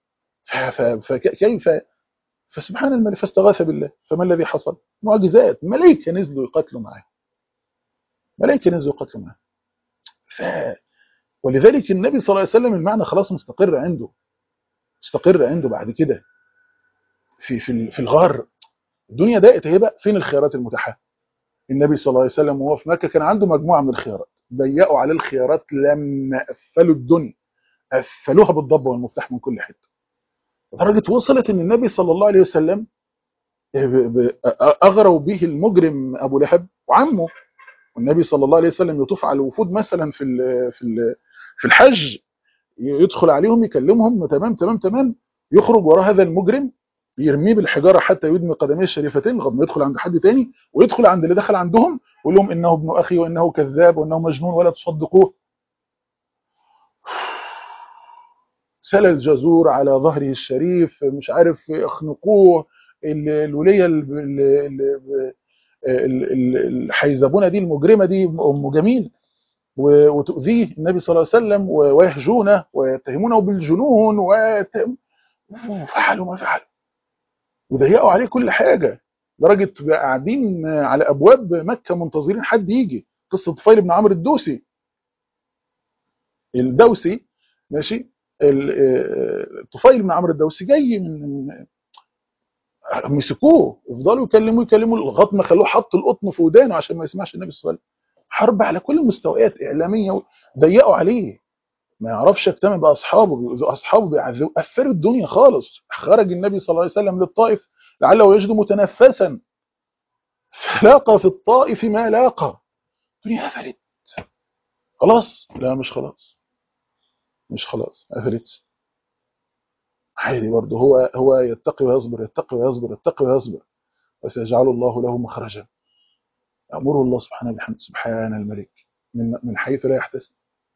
فكيف فسبحان الملك فاستغاث بالله فما الذي حصل معجزات ملائكه نزلوا يقاتلوا معاه ملائكه نزلوا يقاتلوا معاه ف ولذلك النبي صلى الله عليه وسلم المعنى خلاص مستقر عنده مستقر عنده بعد كده في في في الغار الدنيا ضاقت اهي بقى فين الخيارات المتاحه النبي صلى الله عليه وسلم وهو في مكه كان عنده مجموعه من الخيارات ضيقوا عليه الخيارات لما قفلوا الدنيا قفلوها بالضبه والمفتاح من كل حته لدرجه وصلت ان النبي صلى الله عليه وسلم اغروا به المجرم ابو لهب وعمه والنبي صلى الله عليه وسلم يطوف على الوفود مثلا في ال في ال في الحج يدخل عليهم يكلمهم تمام تمام تمام يخرج وراء هذا المجرم يرميه بالحجاره حتى يدمي قدميه الشريفتين لغايه ما يدخل عند حد تاني ويدخل عند اللي دخل عندهم ويقول لهم انه ابن اخي وانه كذاب وانه مجنون ولا تصدقوه سال الجزور على ظهره الشريف مش عارف يخنقوه الوليه الحيزبونه دي المجرمه دي ام جميل وتؤذيه النبي صلى الله عليه وسلم ويهجونه ويتهمونه بالجنون وفعلوا ما فعلوا وضيقوا عليه كل حاجه لدرجه قاعدين على ابواب مكه منتظرين حد يجي قصه طفيل بن عمرو الدوسي الدوسي ماشي طفيل بن عمرو الدوسي جاي من مسكوه يفضلوا يكلموه يكلموه لغايه ما خلوه حط القطن في ودانه عشان ما يسمعش النبي صلى الله عليه وسلم حرب على كل المستويات اعلاميه ضيقوا عليه ما يعرفش يجتمع باصحابه اصحابه بيعذبوا قفلوا الدنيا خالص خرج النبي صلى الله عليه وسلم للطائف لعله يجد متنفسا فلاقى في الطائف ما لاقى الدنيا قفلت خلاص لا مش خلاص مش خلاص قفلت عادي برضه هو هو يتقي ويصبر يتقي ويصبر يتقي ويصبر وسيجعل الله له مخرجا يأمره الله سبحانه بحمد سبحان الملك من من حيث لا يحتسب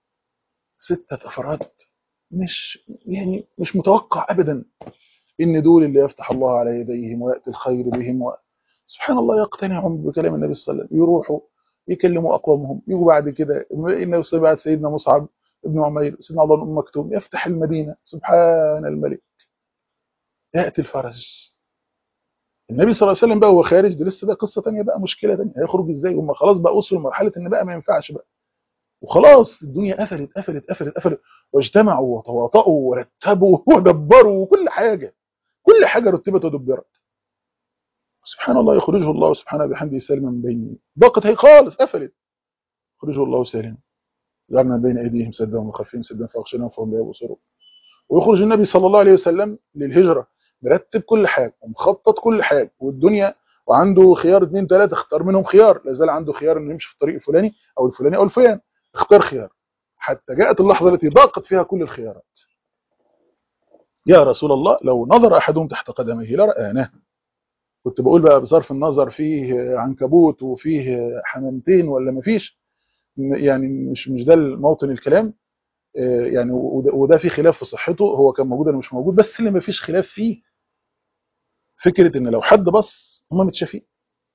ستة أفراد مش يعني مش متوقع أبدا إن دول اللي يفتح الله على يديهم ويأتي الخير بهم و... سبحان الله يقتنعهم بكلام النبي صلى الله عليه وسلم يروحوا يكلموا أقوامهم يجوا بعد كده إنه بعد سيدنا مصعب ابن عمير سيدنا الله بن مكتوم يفتح المدينة سبحان الملك يأتي الفرج النبي صلى الله عليه وسلم بقى وهو خارج دي لسه ده قصة تانية بقى مشكلة تانية هيخرج ازاي هم خلاص بقى وصلوا لمرحلة ان بقى ما ينفعش بقى وخلاص الدنيا قفلت قفلت قفلت قفلت واجتمعوا وتواطؤوا ورتبوا ودبروا وكل حاجة كل حاجة رتبت ودبرت سبحان الله يخرجه الله سبحانه بحمده سالما من بين ضاقت هي خالص قفلت يخرجه الله سالما جعلنا بين ايديهم سدا وخلفهم سدا فاغشيناهم فهم لا يبصرون ويخرج النبي صلى الله عليه وسلم للهجرة مرتب كل حاجة ومخطط كل حاجة والدنيا وعنده خيار اثنين ثلاثة اختار منهم خيار لا زال عنده خيار انه يمشي في الطريق الفلاني او الفلاني او الفلاني اختار خيار حتى جاءت اللحظة التي ضاقت فيها كل الخيارات يا رسول الله لو نظر احدهم تحت قدميه لرآناه كنت بقول بقى بصرف النظر فيه عنكبوت وفيه حمامتين ولا مفيش يعني مش مش ده موطن الكلام يعني وده في خلاف في صحته هو كان موجود ولا مش موجود بس اللي ما فيش خلاف فيه فكره ان لو حد بص هم متشافين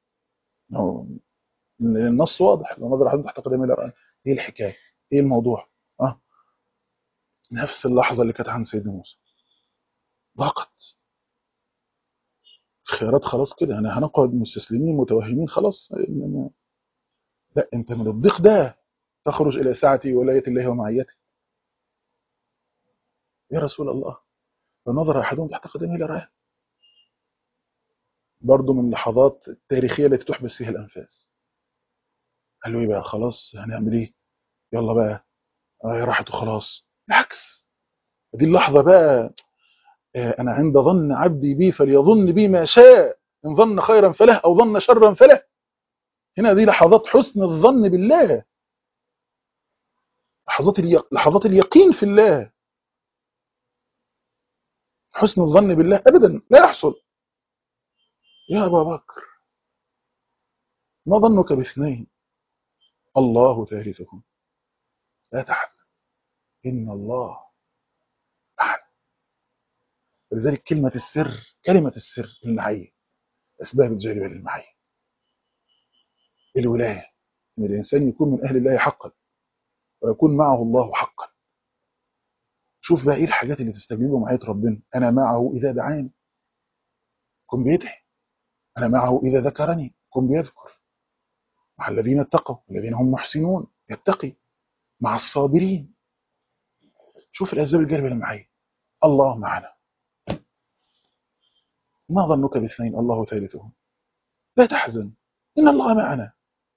النص واضح لو نظر حد تحت قدمي القران ايه الحكايه ايه الموضوع اه نفس اللحظه اللي كانت عند سيدنا موسى ضاقت الخيارات خلاص كده انا هنقعد مستسلمين متوهمين خلاص إنما لا انت من الضيق ده تخرج الى سعتي ولايه الله ومعيته يا رسول الله فنظر أحدهم تحت قدمه لراه برضه من اللحظات التاريخية التي تحبس فيها الأنفاس قال له إيه بقى خلاص هنعمل إيه يلا بقى آه راحت وخلاص بالعكس دي اللحظة بقى آه أنا عند ظن عبدي بي فليظن بي ما شاء إن ظن خيرا فله أو ظن شرا فله هنا دي لحظات حسن الظن بالله لحظات اليق... لحظات اليقين في الله حسن الظن بالله ابدا لا يحصل يا ابا بكر ما ظنك باثنين الله ثالثهم لا تحزن إن الله معنا ولذلك كلمة السر كلمة السر المعية أسباب الجلب للمعية الولاية إن الإنسان يكون من أهل الله حقا ويكون معه الله حقا شوف بقى إيه الحاجات اللي تستجيبه معية ربنا أنا معه إذا دعاني كن بيدعي أنا معه إذا ذكرني كن بيذكر مع الذين اتقوا الذين هم محسنون يتقي مع الصابرين شوف الأسباب الجلب للمعية الله معنا ما ظنك باثنين الله ثالثهم لا تحزن إن الله معنا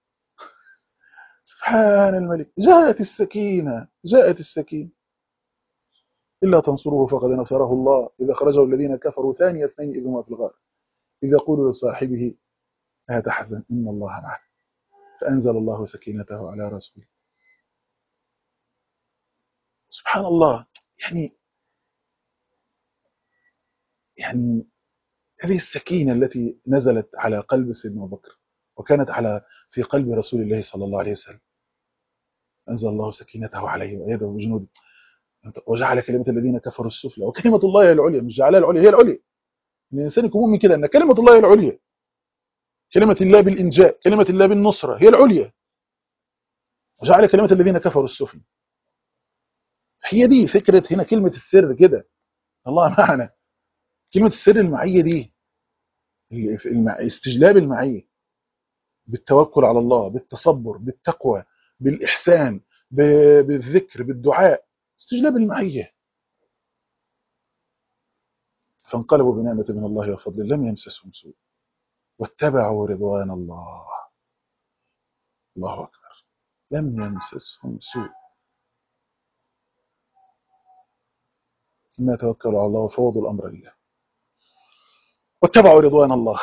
سبحان الملك جاءت السكينة جاءت السكينة إلا تنصروه فقد نصره الله إذا خرجه الذين كفروا ثاني اثنين إذ هما في الغار إذ يقول لصاحبه لا تحزن إن الله معنا فأنزل الله سكينته على رسوله سبحان الله يعني يعني هذه السكينة التي نزلت على قلب سيدنا أبو بكر وكانت على في قلب رسول الله صلى الله عليه وسلم أنزل الله سكينته عليه وأيده بجنود وجعل كلمة الذين كفروا السفلى وكلمة الله هي العليا مش جعلها العليا هي العليا إن الإنسان يكون مؤمن كده أن كلمة الله هي العليا كلمة الله بالإنجاء كلمة الله بالنصرة هي العليا وجعل كلمة الذين كفروا السفلى هي دي فكرة هنا كلمة السر كده الله معنا كلمة السر المعية دي استجلاب المعية بالتوكل على الله بالتصبر بالتقوى بالإحسان بالذكر بالدعاء استجلاب المعية فانقلبوا بنعمة من الله وفضل لم يمسسهم سوء واتبعوا رضوان الله الله أكبر لم يمسسهم سوء ثم يتوكلوا على الله وفوضوا الأمر لله واتبعوا رضوان الله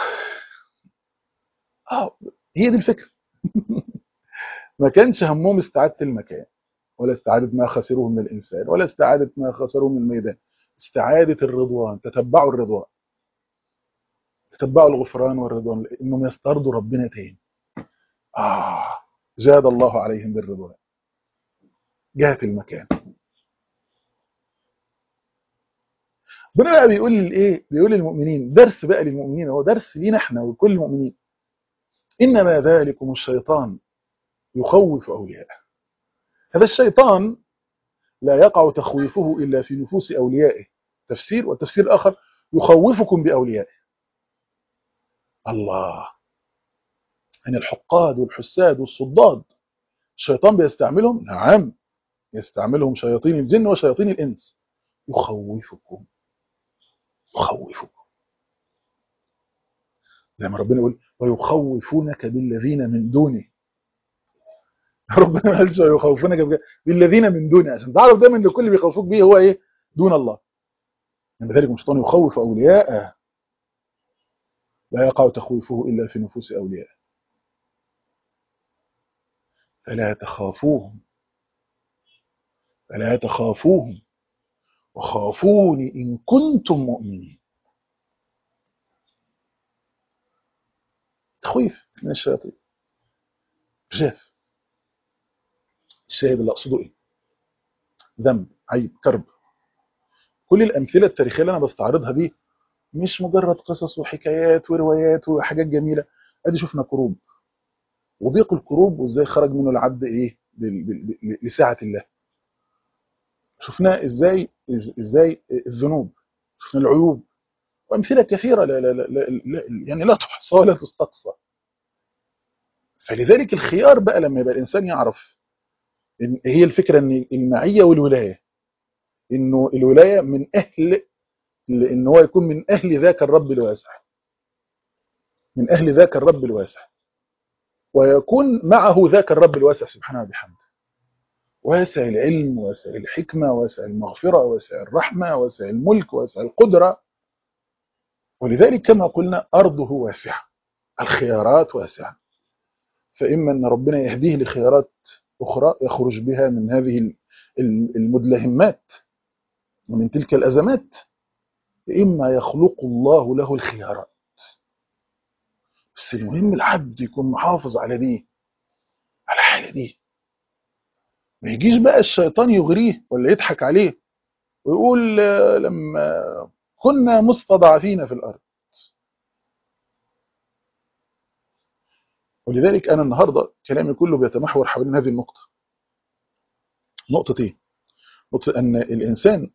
آه هي دي الفكرة ما كانش همهم استعادة المكان ولا استعادة ما خسروه من الإنسان ولا استعادة ما خسروه من الميدان استعادة الرضوان تتبعوا الرضوان تتبعوا الغفران والرضوان إنهم يسترضوا ربنا تاني آه جاد الله عليهم بالرضوان جهة المكان ربنا بقى بيقول للايه بيقول للمؤمنين درس بقى للمؤمنين هو درس لينا احنا وكل المؤمنين انما ذلكم الشيطان يخوف اولياءه هذا الشيطان لا يقع تخويفه الا في نفوس اوليائه تفسير والتفسير الاخر يخوفكم باوليائه الله يعني الحقاد والحساد والصداد الشيطان بيستعملهم نعم يستعملهم شياطين الجن وشياطين الانس يخوفكم يخوفكم لما ربنا يقول ويخوفونك بالذين من دونه ربنا ما قالش ويخوفونك بالذين من دونه عشان تعرف دايما ان كل اللي بيخوفوك بيه هو ايه دون الله من ذلك الشيطان يخوف اولياءه لا يقع تخويفه الا في نفوس اوليائه فلا تخافوهم فلا تخافوهم وخافوني إن كنتم مؤمنين تخويف من الشياطين جاف الشاهد اللي أقصده إيه ذنب عيب كرب كل الأمثلة التاريخية اللي أنا بستعرضها دي مش مجرد قصص وحكايات وروايات وحاجات جميلة أدي شفنا كروب وضيق الكروب وإزاي خرج منه العبد إيه لساعة الله شفنا ازاي ازاي الذنوب شفنا العيوب وامثله كثيره لا لا لا لا يعني لا تحصى ولا تستقصى فلذلك الخيار بقى لما يبقى الانسان يعرف إن هي الفكره ان المعيه والولايه انه الولايه من اهل ان هو يكون من اهل ذاك الرب الواسع من اهل ذاك الرب الواسع ويكون معه ذاك الرب الواسع سبحانه وبحمده واسع العلم واسع الحكمة واسع المغفرة واسع الرحمة واسع الملك واسع القدرة ولذلك كما قلنا أرضه واسعة الخيارات واسعة فإما أن ربنا يهديه لخيارات أخرى يخرج بها من هذه المدلهمات ومن تلك الأزمات إما يخلق الله له الخيارات بس المهم العبد يكون محافظ على دي على الحاله دي ما يجيش بقى الشيطان يغريه ولا يضحك عليه ويقول آه، لما كنا مستضعفين في الارض ولذلك انا النهارده كلامي كله بيتمحور حوالين هذه النقطه نقطه ايه نقطه ان الانسان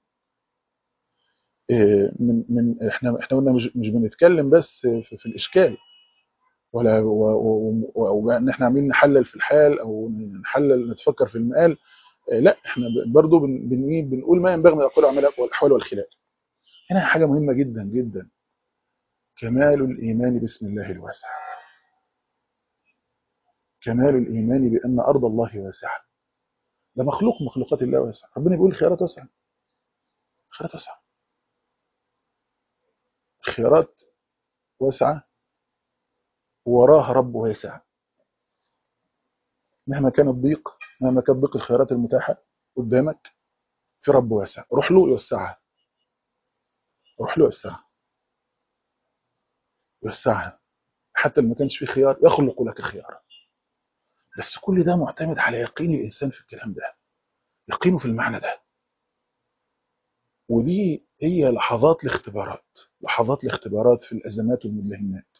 آه، من من احنا احنا قلنا مش مش بنتكلم بس في, في الاشكال ولا وان احنا عاملين نحلل في الحال او نحلل نتفكر في المقال آه، لا احنا ب- برضو بن بن إيه؟ بنقول ما ينبغي من الاقوال والأعمال والاحوال والخلال هنا حاجه مهمه جدا جدا كمال الايمان باسم الله الواسع كمال الايمان بان ارض الله واسعه ده مخلوق من مخلوقات الله واسع ربنا بيقول خيارات واسعه خيارات واسعه خيارات واسعه وراها رب واسع مهما كان الضيق مهما كان ضيق الخيارات المتاحه قدامك في رب واسع روح له يوسعها روح له يوسعها يوسعها حتى لو ما كانش في خيار يخلق لك خيارا بس كل ده معتمد على يقين الانسان في الكلام ده يقينه في المعنى ده ودي هي لحظات الاختبارات لحظات الاختبارات في الازمات والمدلهمات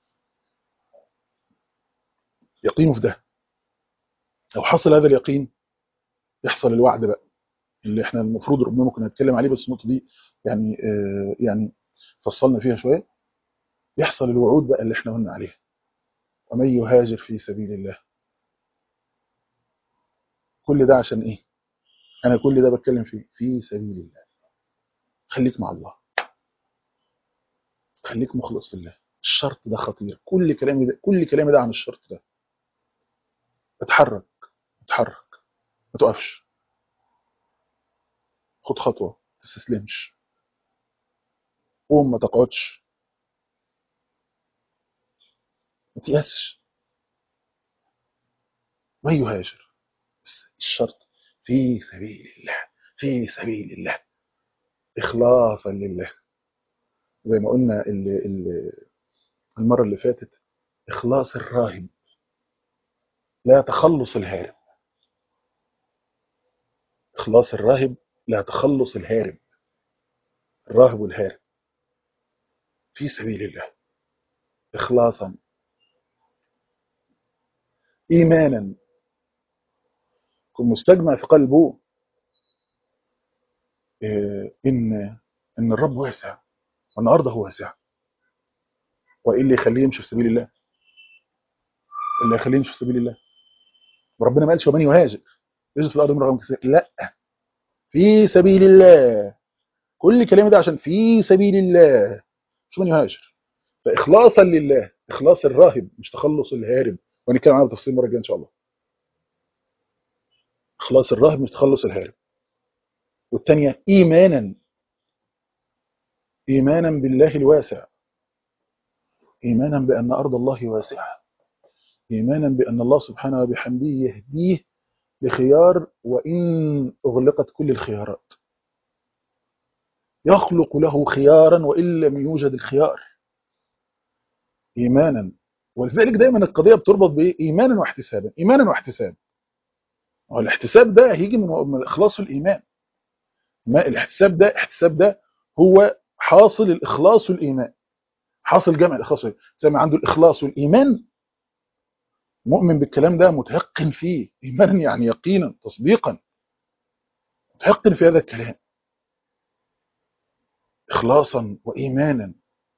يقينه في ده لو حصل هذا اليقين يحصل الوعد بقى اللي احنا المفروض ربما ممكن نتكلم عليه بس النقطه دي يعني آه يعني فصلنا فيها شويه يحصل الوعود بقى اللي احنا قلنا عليها ومن يهاجر في سبيل الله كل ده عشان ايه انا كل ده بتكلم فيه في سبيل الله خليك مع الله خليك مخلص لله الشرط ده خطير كل كلامي ده كل كلامي ده عن الشرط ده اتحرك اتحرك ما توقفش خد خطوه ما تستسلمش قوم ما تقعدش ما تيأسش ما يهاجر بس الشرط في سبيل الله في سبيل الله إخلاصا لله زي ما قلنا ال- ال- المرة اللي فاتت إخلاص الراهب لا تخلص الهارب إخلاص الراهب لا تخلص الهارب الراهب والهارب في سبيل الله إخلاصا إيمانا يكون مستجمع في قلبه آه، إن إن الرب واسع وإن أرضه واسعة وإيه اللي يخليه يمشي في سبيل الله اللي يخليه يمشي في سبيل الله وربنا ما قالش ومن يهاجر يجد في الأرض من رغم كثير لا في سبيل الله كل كلامي ده عشان في سبيل الله مش من يهاجر فإخلاصا لله إخلاص الراهب مش تخلص الهارب ونتكلم عنها بتفصيل مرة الجاية إن شاء الله إخلاص الراهب مش تخلص الهارب والثانية إيمانا إيمانا بالله الواسع إيمانا بأن أرض الله واسعة إيمانا بأن الله سبحانه وبحمده يهديه لخيار وإن أغلقت كل الخيارات يخلق له خيارا وإن لم يوجد الخيار إيمانا ولذلك دايما القضية بتربط بإيه؟ إيمانا واحتسابا إيمانا واحتسابا والاحتساب ده هيجي من من إخلاص الإيمان ما الاحتساب ده احتساب ده هو حاصل الإخلاص والإيمان حاصل جمع الإخلاص والإيمان زي ما عنده الإخلاص والإيمان مؤمن بالكلام ده متيقن فيه إيمانا يعني يقينا تصديقا متيقن في هذا الكلام إخلاصا وإيمانا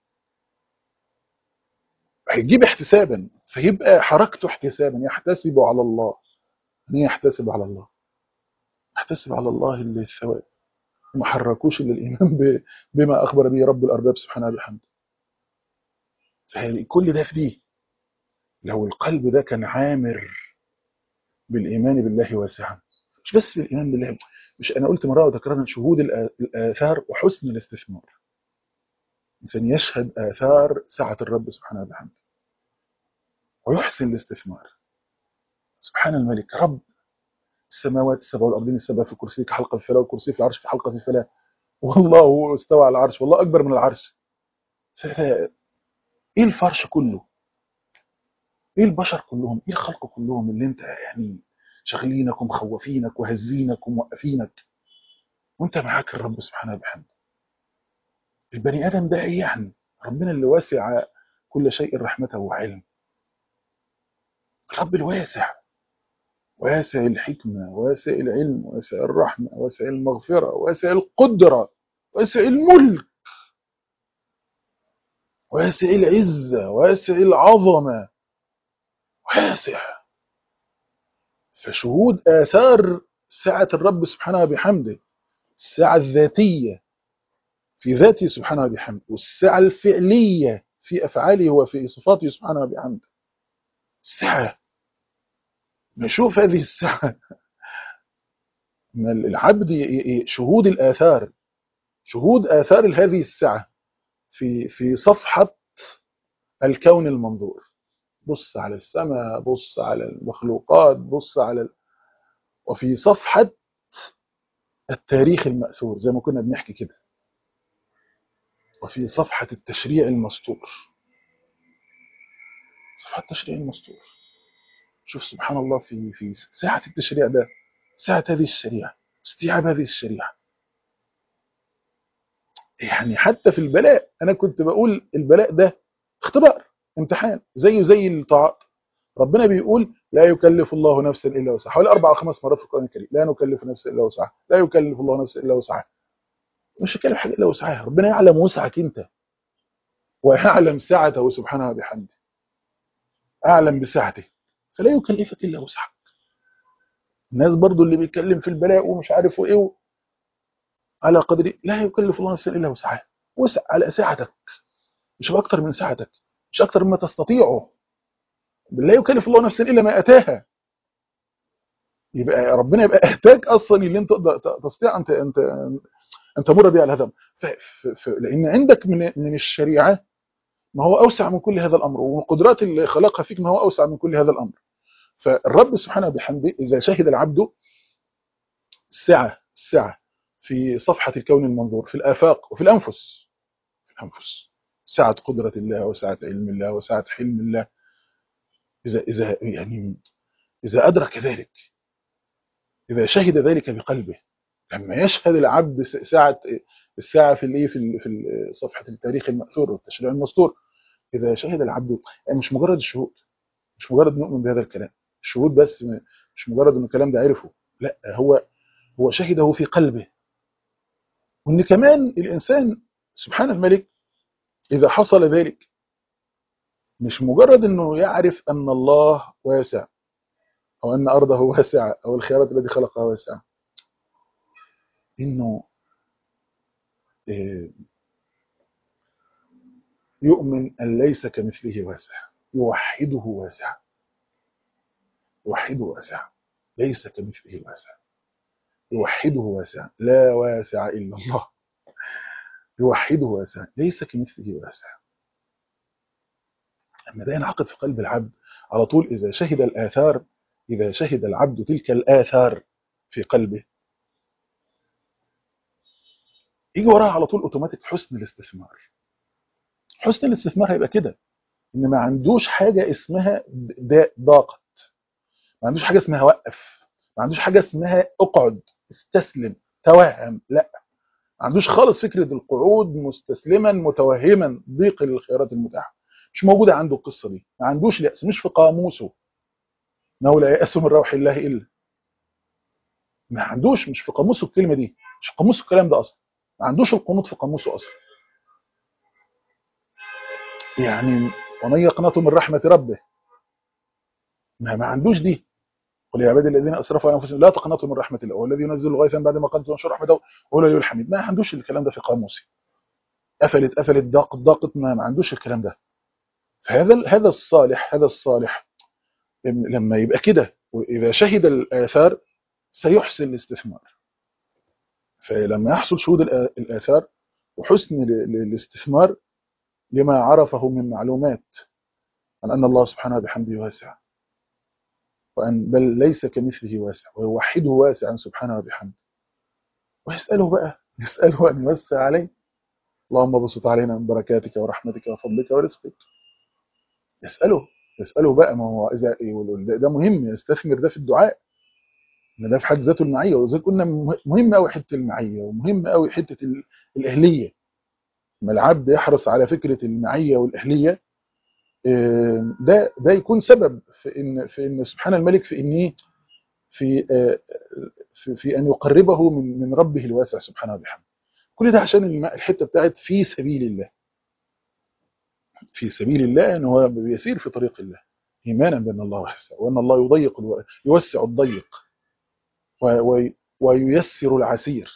هيجيب احتسابا فيبقى حركته احتسابا يحتسب على الله يعني إيه يحتسب على الله يحتسب على الله اللي الثواب وما حركوش الا الايمان ب- بما اخبر به رب الارباب سبحانه وبحمده فهذه- كل ده في دي لو القلب ده كان عامر بالايمان بالله واسعا مش بس بالايمان بالله مش انا قلت مره وتكرارا شهود الآ- الاثار وحسن الاستثمار الانسان يشهد اثار سعه الرب سبحانه وبحمده ويحسن الاستثمار سبحان الملك رب السماوات السبع والارضين السبع في كرسيه كحلقه في فلاه والكرسي في العرش كحلقه في فلاه والله هو استوى على العرش والله اكبر من العرش ف- ف- ايه الفرش كله ايه البشر كلهم ايه الخلق كلهم اللي انت يعني شاغلينك ومخوفينك وهزينك وموقفينك وانت معاك الرب سبحانه وبحمده البني ادم ده ايه يعني ربنا اللي واسع كل شيء رحمته وعلم الرب الواسع واسع الحكمة واسع العلم واسع الرحمة واسع المغفرة واسع القدرة واسع الملك واسع العزة واسع العظمة واسع فشهود آثار سعة الرب سبحانه وبحمده السعة الذاتية في ذاته سبحانه وبحمده والسعة الفعلية في أفعاله وفي صفاته سبحانه وبحمده السعة نشوف هذه السعة ما العبد شهود الآثار شهود آثار هذه السعة في في صفحة الكون المنظور بص على السماء بص على المخلوقات بص على ال... وفي صفحة التاريخ المأثور زي ما كنا بنحكي كده وفي صفحة التشريع المسطور صفحة التشريع المسطور شوف سبحان الله في في ساعة التشريع ده ساعة هذه الشريعة استيعاب هذه الشريعة يعني حتى في البلاء أنا كنت بقول البلاء ده اختبار امتحان زيه زي الطاعات ربنا بيقول لا يكلف الله نفسا الا وسعها حوالي اربع او خمس مرات في القران الكريم لا نكلف نفسا الا وسعها لا يكلف الله نفسا الا وسعها مش هيكلف حاجه الا وسعها ربنا يعلم وسعك انت ويعلم سعته سبحانه وبحمده اعلم بسعته فلا يكلفك الا وسعك الناس برضو اللي بيتكلم في البلاء ومش عارف ايه على قدر لا يكلف الله نفسا الا وسعها وسع على سعتك مش باكتر من سعتك مش اكتر مما تستطيعه لا يكلف الله نفسا الا ما اتاها يبقى ربنا يبقى اتاك اصلا اللي انت تقدر تستطيع انت انت ان تمر به على هذا لان عندك من من الشريعه ما هو اوسع من كل هذا الامر والقدرات اللي خلقها فيك ما هو اوسع من كل هذا الامر فالرب سبحانه وبحمده اذا شهد العبد السعه السعه في صفحه الكون المنظور في الافاق وفي الانفس في الانفس سعه قدره الله وسعه علم الله وسعه حلم الله إذا إذا يعني إذا أدرك ذلك إذا شهد ذلك بقلبه لما يشهد العبد ساعة الساعة في الايه في في صفحة التاريخ المأثور والتشريع المسطور إذا شهد العبد يعني مش مجرد الشهود مش مجرد نؤمن بهذا الكلام الشهود بس مش مجرد إن الكلام ده عرفه لا هو هو شهده في قلبه وإن كمان الإنسان سبحان الملك إذا حصل ذلك مش مجرد انه يعرف ان الله واسع او ان ارضه واسعه او الخيارات التي خلقها واسعه انه يؤمن ان ليس كمثله واسع يوحده واسع يوحده واسع ليس كمثله واسع يوحده واسع لا واسع الا الله يوحده واسع ليس كمثله واسع أما ده ينعقد في قلب العبد على طول إذا شهد الآثار إذا شهد العبد تلك الآثار في قلبه يجي وراها على طول أوتوماتيك حسن الاستثمار حسن الاستثمار هيبقى كده إن ما عندوش حاجة اسمها ضاقت ما عندوش حاجة اسمها وقف ما عندوش حاجة اسمها اقعد استسلم توهم لا ما عندوش خالص فكرة القعود مستسلما متوهما ضيق الخيارات المتاحة مش موجودة عنده القصة دي ما عندوش يأس مش في قاموسه انه لا يأس من روح الله إلا ما عندوش مش في قاموسه الكلمة دي مش في قاموسه الكلام ده أصلا ما عندوش القنوط في قاموسه أصلا يعني ومن يقنط من رحمة ربه ما, ما عندوش دي قل يا عبادي الذين اسرفوا على انفسهم لا تقنطوا من رحمه الله والذي ينزل غيثا بعد ما قنطوا وانشر رحمته ولا الحميد ما عندوش الكلام ده في قاموسه قفلت قفلت ضاقت ضاقت ما, ما عندوش الكلام ده فهذا هذا الصالح هذا الصالح لما يبقى كده واذا شهد الاثار سيحسن الاستثمار فلما يحصل شهود الاثار وحسن الاستثمار لما عرفه من معلومات عن ان الله سبحانه بحمده واسع وأن بل ليس كمثله واسع ويوحده واسعا سبحانه وبحمده ويسأله بقى يسأله أن يوسع عليه اللهم بسط علينا من بركاتك ورحمتك وفضلك ورزقك يسأله يساله بقى ما هو اذا يقول ده, ده مهم يستثمر ده في الدعاء ان ده في حد ذاته المعيه ولذلك قلنا مه- مهم قوي حته المعيه ومهم قوي حته ال- الاهليه لما العبد يحرص على فكره المعيه والاهليه آه، ده ده يكون سبب في ان في ان سبحان الملك في ان إيه؟ في آه، في, في ان يقربه من من ربه الواسع سبحانه وبحمده كل ده عشان الم- الحته بتاعت في سبيل الله في سبيل الله ان هو بيسير في طريق الله ايمانا بان الله وحده وان الله يضيق الو... يوسع الضيق و... و... وييسر العسير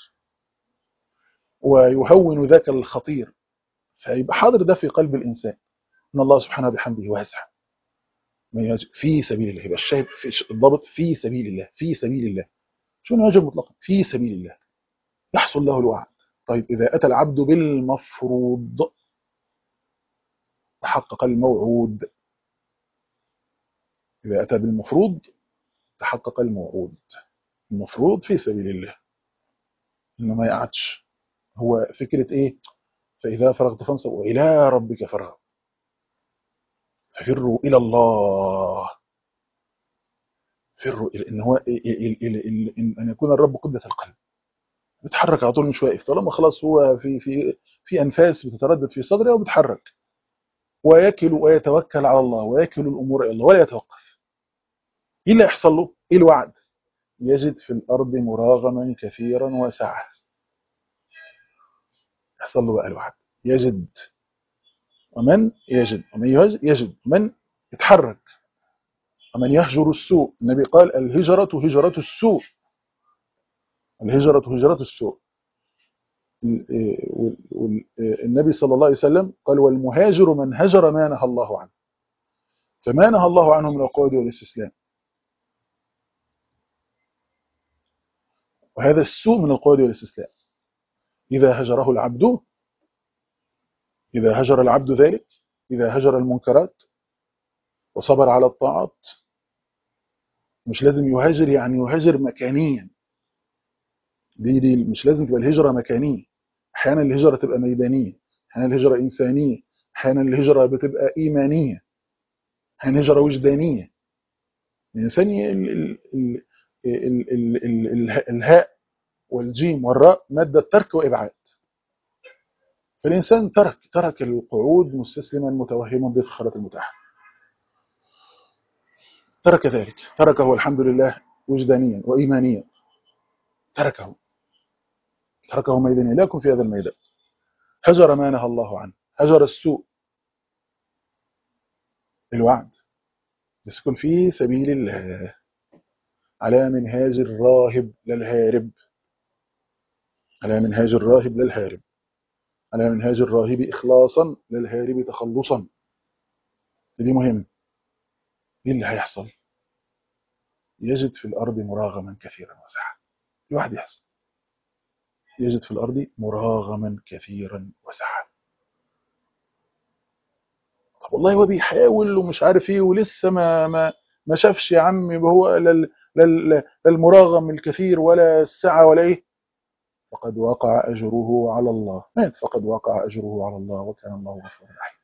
ويهون ذاك الخطير فيبقى حاضر ده في قلب الانسان ان الله سبحانه وبحمده واسع ما يج- في سبيل الله يبقى الشاهد في الضابط في سبيل الله في سبيل الله شو يجب مطلقا في سبيل الله يحصل له الوعد طيب اذا اتى العبد بالمفروض تحقق الموعود اذا اتى بالمفروض تحقق الموعود المفروض في سبيل الله انه ما يقعدش هو فكره ايه فاذا فرغت فانصب والى ربك فارغب ففروا الى الله فروا الى ان هو ال- ال- ال- ال- ان أن يكون الرب قدة القلب بيتحرك على طول مش واقف طالما خلاص هو في في في انفاس بتتردد في صدره وبيتحرك ويكل ويتوكل على الله ويكل الامور الى الله ولا يتوقف ايه اللي يحصل له؟ ايه الوعد؟ يجد في الارض مراغما كثيرا وسعه يحصل له بقى الوعد يجد ومن يجد ومن يهج- يجد ومن يتحرك ومن يهجر السوء النبي قال الهجرة هجرة السوء الهجرة هجرة السوء ال- إيه وال- وال- إيه النبي صلى الله عليه وسلم قال والمهاجر من هجر ما نهى الله عنه فما نهى الله عنه من القول والاستسلام وهذا السوء من القول والاستسلام إذا هجره العبد إذا هجر العبد ذلك إذا هجر المنكرات وصبر على الطاعات مش لازم يهاجر يعني يهاجر مكانيا دي دي مش لازم تبقى الهجرة مكانية أحيانا الهجرة تبقى ميدانية أحيانا الهجرة إنسانية أحيانا الهجرة بتبقى إيمانية أحيانا الهجرة وجدانية الإنسان ي- ال- ال- ال- ال- ال- ال- ال- الهاء والجيم والراء مادة ترك وإبعاد فالإنسان ترك ترك القعود مستسلما متوهما ضيق الخيرات المتاحة ترك ذلك تركه الحمد لله وجدانيا وإيمانيا تركه تركه ميدانيا لا يكن في هذا الميدان هجر ما نهى الله عنه هجر السوء الوعد بس يكون في سبيل الله على منهاج الراهب لا الهارب على منهاج الراهب لا الهارب على منهاج الراهب إخلاصا لا الهارب تخلصا دي مهم ايه اللي هيحصل يجد في الأرض مراغما كثيرا وسعا الواحد يحصل يجد في الأرض مراغما كثيرا وسعا طب والله هو بيحاول ومش عارف ايه ولسه ما ما ما شافش يا عم يبقى هو لا ال- لا ال- لا المراغم الكثير ولا السعة ولا ايه فقد وقع أجره على الله مات فقد وقع أجره على الله وكان الله غفورا رحيما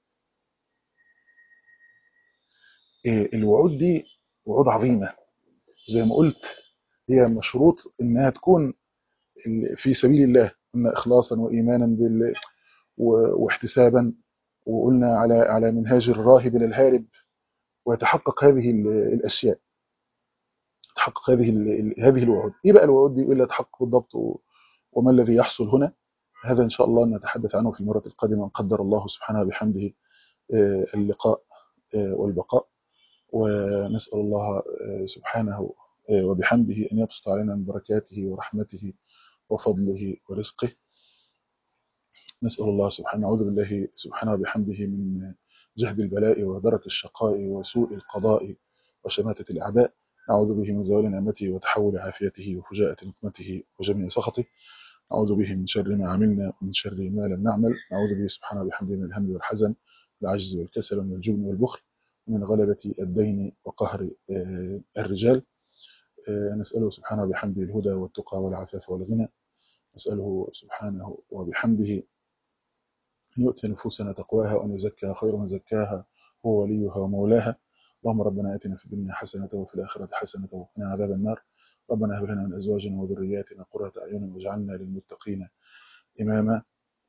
إيه الوعود دي وعود عظيمة زي ما قلت هي مشروط انها تكون ال- في سبيل الله قلنا اخلاصا وايمانا بال و- واحتسابا وقلنا على على منهاج الراهب الى الهارب ويتحقق هذه ال- الاشياء تحقق هذه ال- ال- هذه الوعود ايه بقى الوعود دي الا تحقق بالضبط و- وما الذي يحصل هنا هذا ان شاء الله نتحدث عنه في المره القادمه ان قدر الله سبحانه بحمده آه، اللقاء آه، والبقاء ونسال الله آه، سبحانه آه، وبحمده ان يبسط علينا من بركاته ورحمته وفضله ورزقه نسأل الله سبحانه نعوذ بالله سبحانه وبحمده من جهد البلاء ودرك الشقاء وسوء القضاء وشماتة الأعداء نعوذ به من زوال نعمته وتحول عافيته وفجاءة نقمته وجميع سخطه نعوذ به من شر ما عملنا ومن شر ما لم نعمل نعوذ به سبحانه وبحمده من الهم والحزن والعجز والكسل ومن الجبن والبخل ومن غلبة الدين وقهر آه، الرجال آه، نسأله سبحانه وبحمده الهدى والتقى والعفاف والغنى نسأله سبحانه وبحمده أن يؤتي نفوسنا تقواها وأن يزكى خير من زكاها هو وليها ومولاها اللهم ربنا آتنا في الدنيا حسنة وفي الآخرة حسنة وقنا عذاب النار ربنا هب لنا من أزواجنا وذرياتنا قرة أعين واجعلنا للمتقين إماما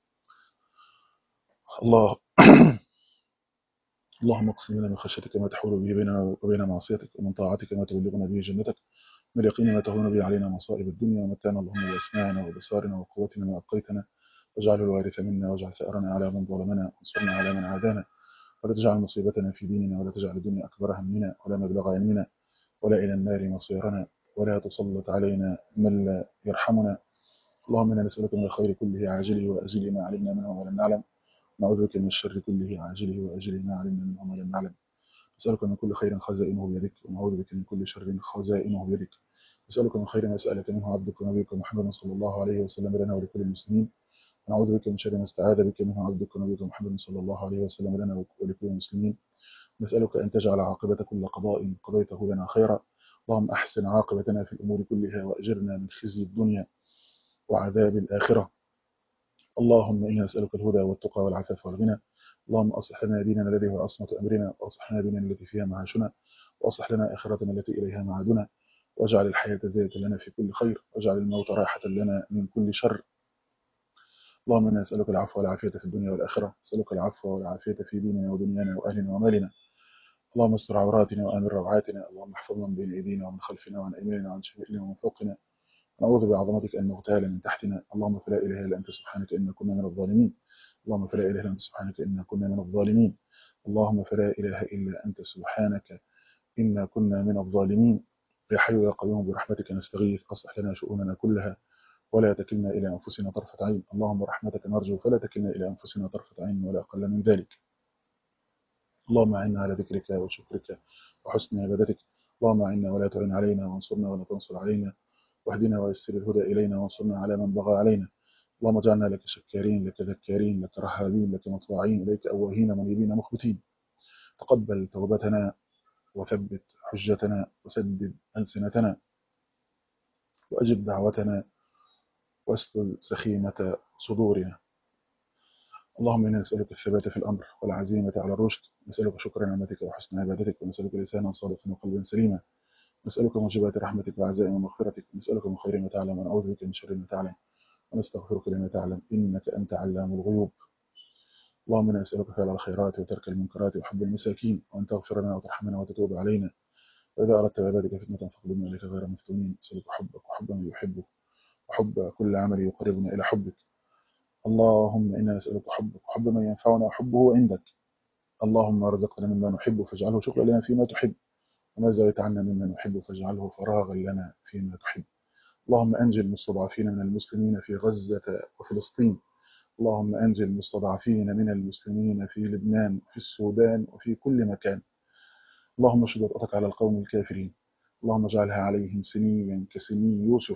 الله اللهم اقسم لنا من خشيتك ما تحول به بيننا وبين معصيتك ومن طاعتك ما تبلغنا به جنتك من اليقين ما تهون به علينا مصائب الدنيا ومتعنا اللهم بأسماعنا وبصارنا وقوتنا ما أبقيتنا واجعله الوارث منا واجعل ثأرنا على من ظلمنا وانصرنا على من عادانا ولا تجعل مصيبتنا في ديننا ولا تجعل الدنيا أكبر همنا ولا مبلغ علمنا ولا إلى النار مصيرنا ولا تسلط علينا من لا يرحمنا اللهم إنا نسألك من الخير كله عاجله وأجله ما علمنا منه وما لم نعلم نعوذ بك من الشر كله عاجله وأجله ما علمنا منه وما لم نعلم نسألك من كل خير خزائنه بيدك ونعوذ بك من كل شر خزائنه بيدك نسألك من خير ما سألك منه عبدك ونبيك محمد صلى الله عليه وسلم لنا ولكل المسلمين ونعوذ بك من شر ما استعاذ بك منه عبدك ونبيك محمد صلى الله عليه وسلم لنا ولكل المسلمين نسألك أن تجعل عاقبة كل قضاء قضيته لنا خيرا اللهم أحسن عاقبتنا في الأمور كلها وأجرنا من خزي الدنيا وعذاب الآخرة اللهم إنا نسألك الهدى والتقى والعفاف والغنى اللهم أصلح لنا ديننا الذي هو عصمة أمرنا وأصلح لنا ديننا التي فيها معاشنا وأصلح لنا آخرتنا التي إليها معادنا واجعل الحياة زيادة لنا في كل خير واجعل الموت راحة لنا من كل شر اللهم إنا نسألك العفو والعافية في الدنيا والآخرة نسألك العفو والعافية في ديننا ودنيانا وأهلنا ومالنا اللهم استر عوراتنا وآمن روعاتنا اللهم احفظنا من بين أيدينا ومن خلفنا وعن أيماننا وعن شمائلنا ومن فوقنا نعوذ بعظمتك أن نغتال من تحتنا اللهم فلا إله إلا أنت سبحانك إنا كنا من الظالمين اللهم فلا إله إلا أنت سبحانك إنا كنا من الظالمين اللهم فلا إله إلا أنت سبحانك إنا كنا من الظالمين يا حي يا قيوم برحمتك نستغيث أصلح لنا شؤوننا كلها ولا تكلنا إلى أنفسنا طرفة عين اللهم رحمتك نرجو فلا تكلنا إلى أنفسنا طرفة عين ولا أقل من ذلك اللهم أعنا على ذكرك وشكرك وحسن عبادتك اللهم أعنا ولا تعن علينا وانصرنا ولا تنصر علينا واهدنا ويسر الهدى إلينا وانصرنا على من بغى علينا اللهم اجعلنا لك شكارين لك ذكارين لك رهابين لك مطواعين إليك أواهين منيبين مخبتين تقبل توبتنا وثبت حجتنا وسدد ألسنتنا وأجب دعوتنا واسلل سخيمة صدورنا اللهم إنا نسألك الثبات في الأمر والعزيمة على الرشد نسألك شكر نعمتك وحسن عبادتك ونسألك لسانا صادقا وقلبا سليما نسألك موجبات رحمتك وعزائم مغفرتك نسألك من خير ما تعلم ونعوذ بك من شر ما تعلم ونستغفرك لما تعلم إنك أنت علام الغيوب اللهم إنا نسألك فعل الخيرات وترك المنكرات وحب المساكين وأن تغفر لنا وترحمنا وتتوب علينا وإذا أردت بعبادك فتنة فاقبلنا إليك غير مفتونين نسألك حبك وحب من يحبك وحب كل عمل يقربنا إلى حبك اللهم إنا نسألك حبك وحب من ينفعنا وحبه عندك اللهم ارزقنا مما نحب فاجعله شكرا لنا فيما تحب وما زويت عنا مما نحب فاجعله فراغا لنا فيما تحب اللهم أنجل المستضعفين من المسلمين في غزة وفلسطين اللهم أنجل المستضعفين من المسلمين في لبنان في السودان وفي كل مكان اللهم اشد وطأتك على القوم الكافرين اللهم اجعلها عليهم سنيا كسني يوسف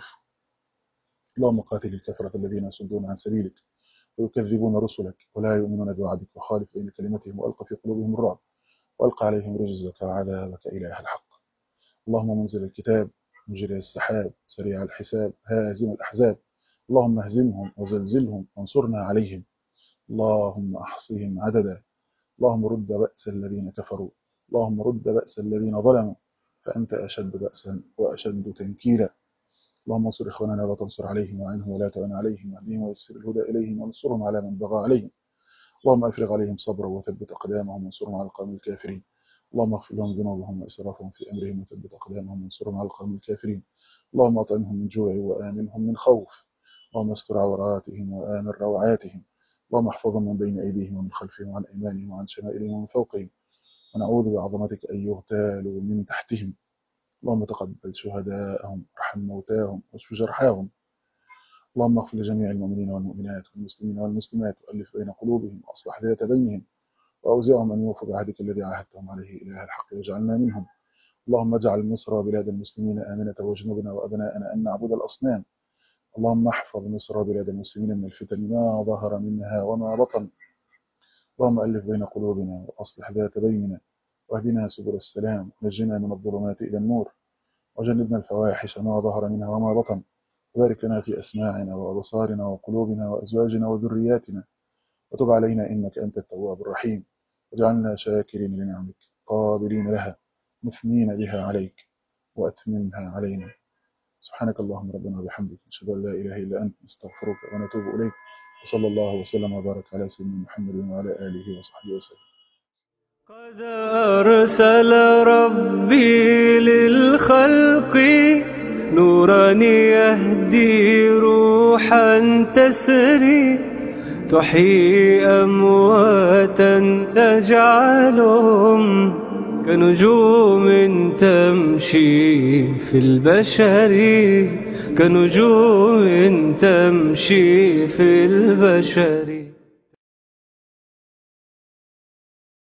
اللهم قاتل الكفرة الذين يصدون عن سبيلك ويكذبون رسلك ولا يؤمنون بوعدك وخالف بين كلمتهم وألقى في قلوبهم الرعب وألقى عليهم رجزك وعذابك إله الحق اللهم منزل الكتاب مجري السحاب سريع الحساب هازم الأحزاب اللهم اهزمهم وزلزلهم وانصرنا عليهم اللهم أحصهم عددا اللهم رد بأس الذين كفروا اللهم رد بأس الذين ظلموا فأنت أشد بأسا وأشد تنكيلا اللهم انصر إخواننا ولا تنصر عليهم وعنهم ولا تعن عليهم واهدهم ويسر الهدى إليهم وانصرهم على من بغى عليهم اللهم أفرغ عليهم صبرا وثبت أقدامهم وانصرهم على القوم الكافرين اللهم اغفر لهم ذنوبهم وإسرافهم في أمرهم وثبت أقدامهم وانصرهم على القوم الكافرين اللهم أطعمهم من جوع وآمنهم من خوف اللهم استر عوراتهم وآمن روعاتهم اللهم احفظهم من بين أيديهم ومن خلفهم وعن أيمانهم وعن شمائلهم ومن فوقهم ونعوذ بعظمتك أن يغتالوا من تحتهم اللهم تقبل شهداءهم ارحم موتاهم واشف جرحاهم اللهم اغفر لجميع المؤمنين والمؤمنات والمسلمين والمسلمات وألف بين قلوبهم وأصلح ذات بينهم وأوزعهم أن يوفوا بعهدك الذي عاهدتهم عليه إله الحق واجعلنا منهم اللهم اجعل مصر وبلاد المسلمين آمنة واجنبنا وأبناءنا أن نعبد الأصنام اللهم احفظ مصر وبلاد المسلمين من الفتن ما ظهر منها وما بطن اللهم ألف بين قلوبنا وأصلح ذات بيننا واهدنا سبل السلام ونجنا من الظلمات إلى النور وجنبنا الفواحش ما ظهر منها وما بطن وبارك لنا في أسماعنا وأبصارنا وقلوبنا وأزواجنا وذرياتنا وتب علينا إنك أنت التواب الرحيم واجعلنا شاكرين لنعمك قابلين لها مثنين بها عليك وأتممها علينا سبحانك اللهم ربنا وبحمدك نشهد أن لا إله إلا أنت نستغفرك ونتوب إليك وصلى الله وسلم وبارك على سيدنا محمد وعلى آله وصحبه وسلم قد أرسل ربي للخلق نورا يهدي روحا تسري تحيي أمواتا تجعلهم كنجوم تمشي في البشر كنجوم تمشي في البشر